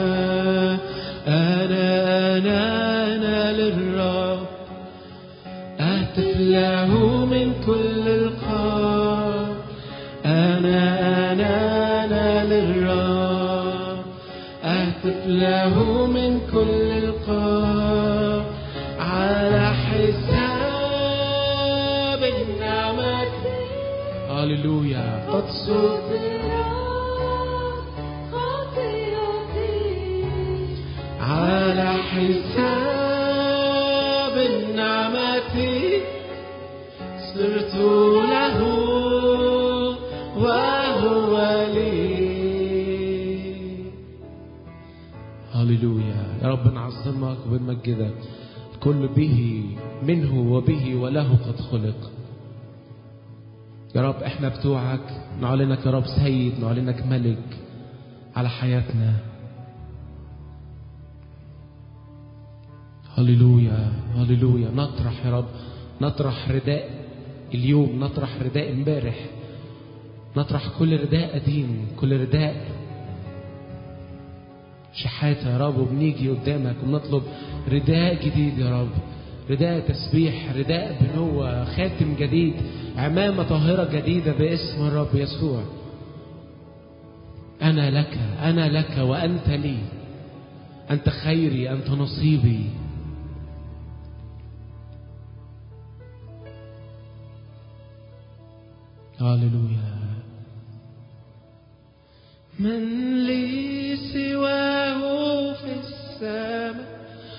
أنا أنا أنا للرب أهتف له من كل القلب أنا أنا أنا للرب أهتف له من كل القلب على حساب النعمة هللويا قد على حساب النعمة صرت له وهو لي هللويا يا رب نعظمك ونمجدك الكل به منه وبه وله قد خلق يا رب احنا بتوعك نعلنك يا رب سيد نعلنك ملك على حياتنا هللويا هللويا نطرح يا رب نطرح رداء اليوم نطرح رداء امبارح نطرح كل رداء قديم كل رداء شحاتة يا رب وبنيجي قدامك وبنطلب رداء جديد يا رب رداء تسبيح رداء بنوة خاتم جديد عمامة طاهرة جديدة باسم الرب يسوع أنا لك أنا لك وأنت لي أنت خيري أنت نصيبي هللويا من لي سواه في السماء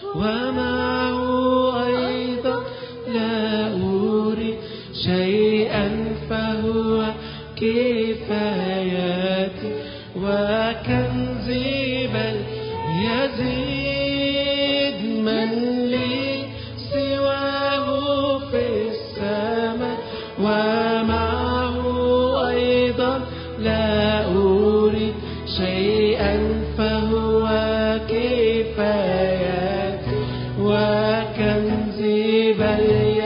ومعه أيضا لا أريد شيئا فهو كفايتي وكنزي بل يزيد من لي سواه في السماء ومعه أيضا لا أريد شيئا فهو كفايتي وكنزي بل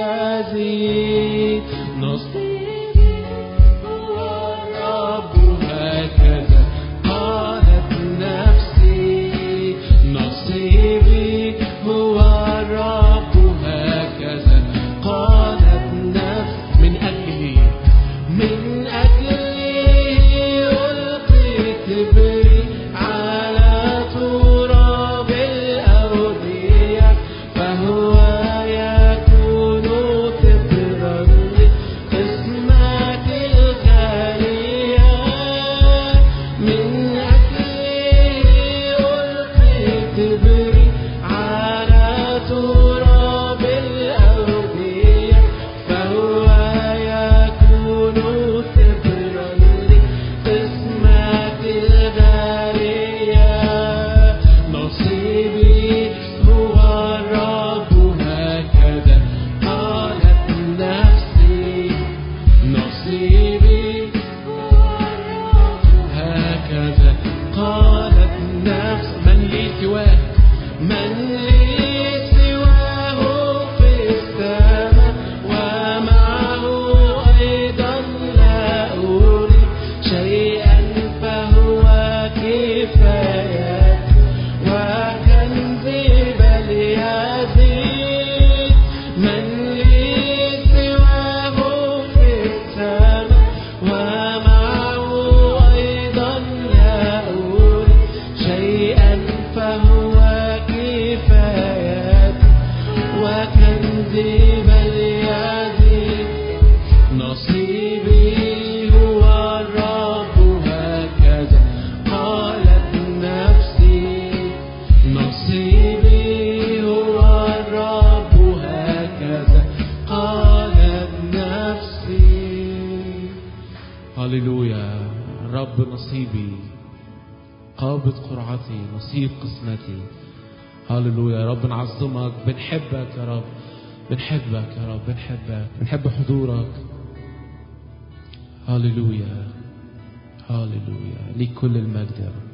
يزيد نصيبي هو الرب هكذا قالت نفسي نصيبي هو الرب هكذا قالت نفسي من أجله من أجله ألقيت بري على تراب الأودية فهو يكون تبرا لقسمة الغالية من أجله ألقيت بري على تراب الأودية فهو يكون تبرا لقسمة الغالية نصيبي هو الرب هكذا قالت نفسي نصيبي هكذا قالت نفس من لي سواه من لي سواه في السماء ومعه أيضا لا أريد شيئا فهو كفاية وكنزي بل يزيد من لي سواه في السماء ومعه أيضا لا أريد شيئا فهو كفاية وكنزي بل يزيد نصيبي هو الرب هكذا قالت نفسي نصيبي هو الرب هكذا قالت نفسي هللويا رب نصيبي قابض قرعتي نصيب قسمتي هللويا يا رب نعظمك بنحبك يا رب بنحبك يا رب بنحبك بنحب حضورك هللويا هللويا ليك كل المجد يا رب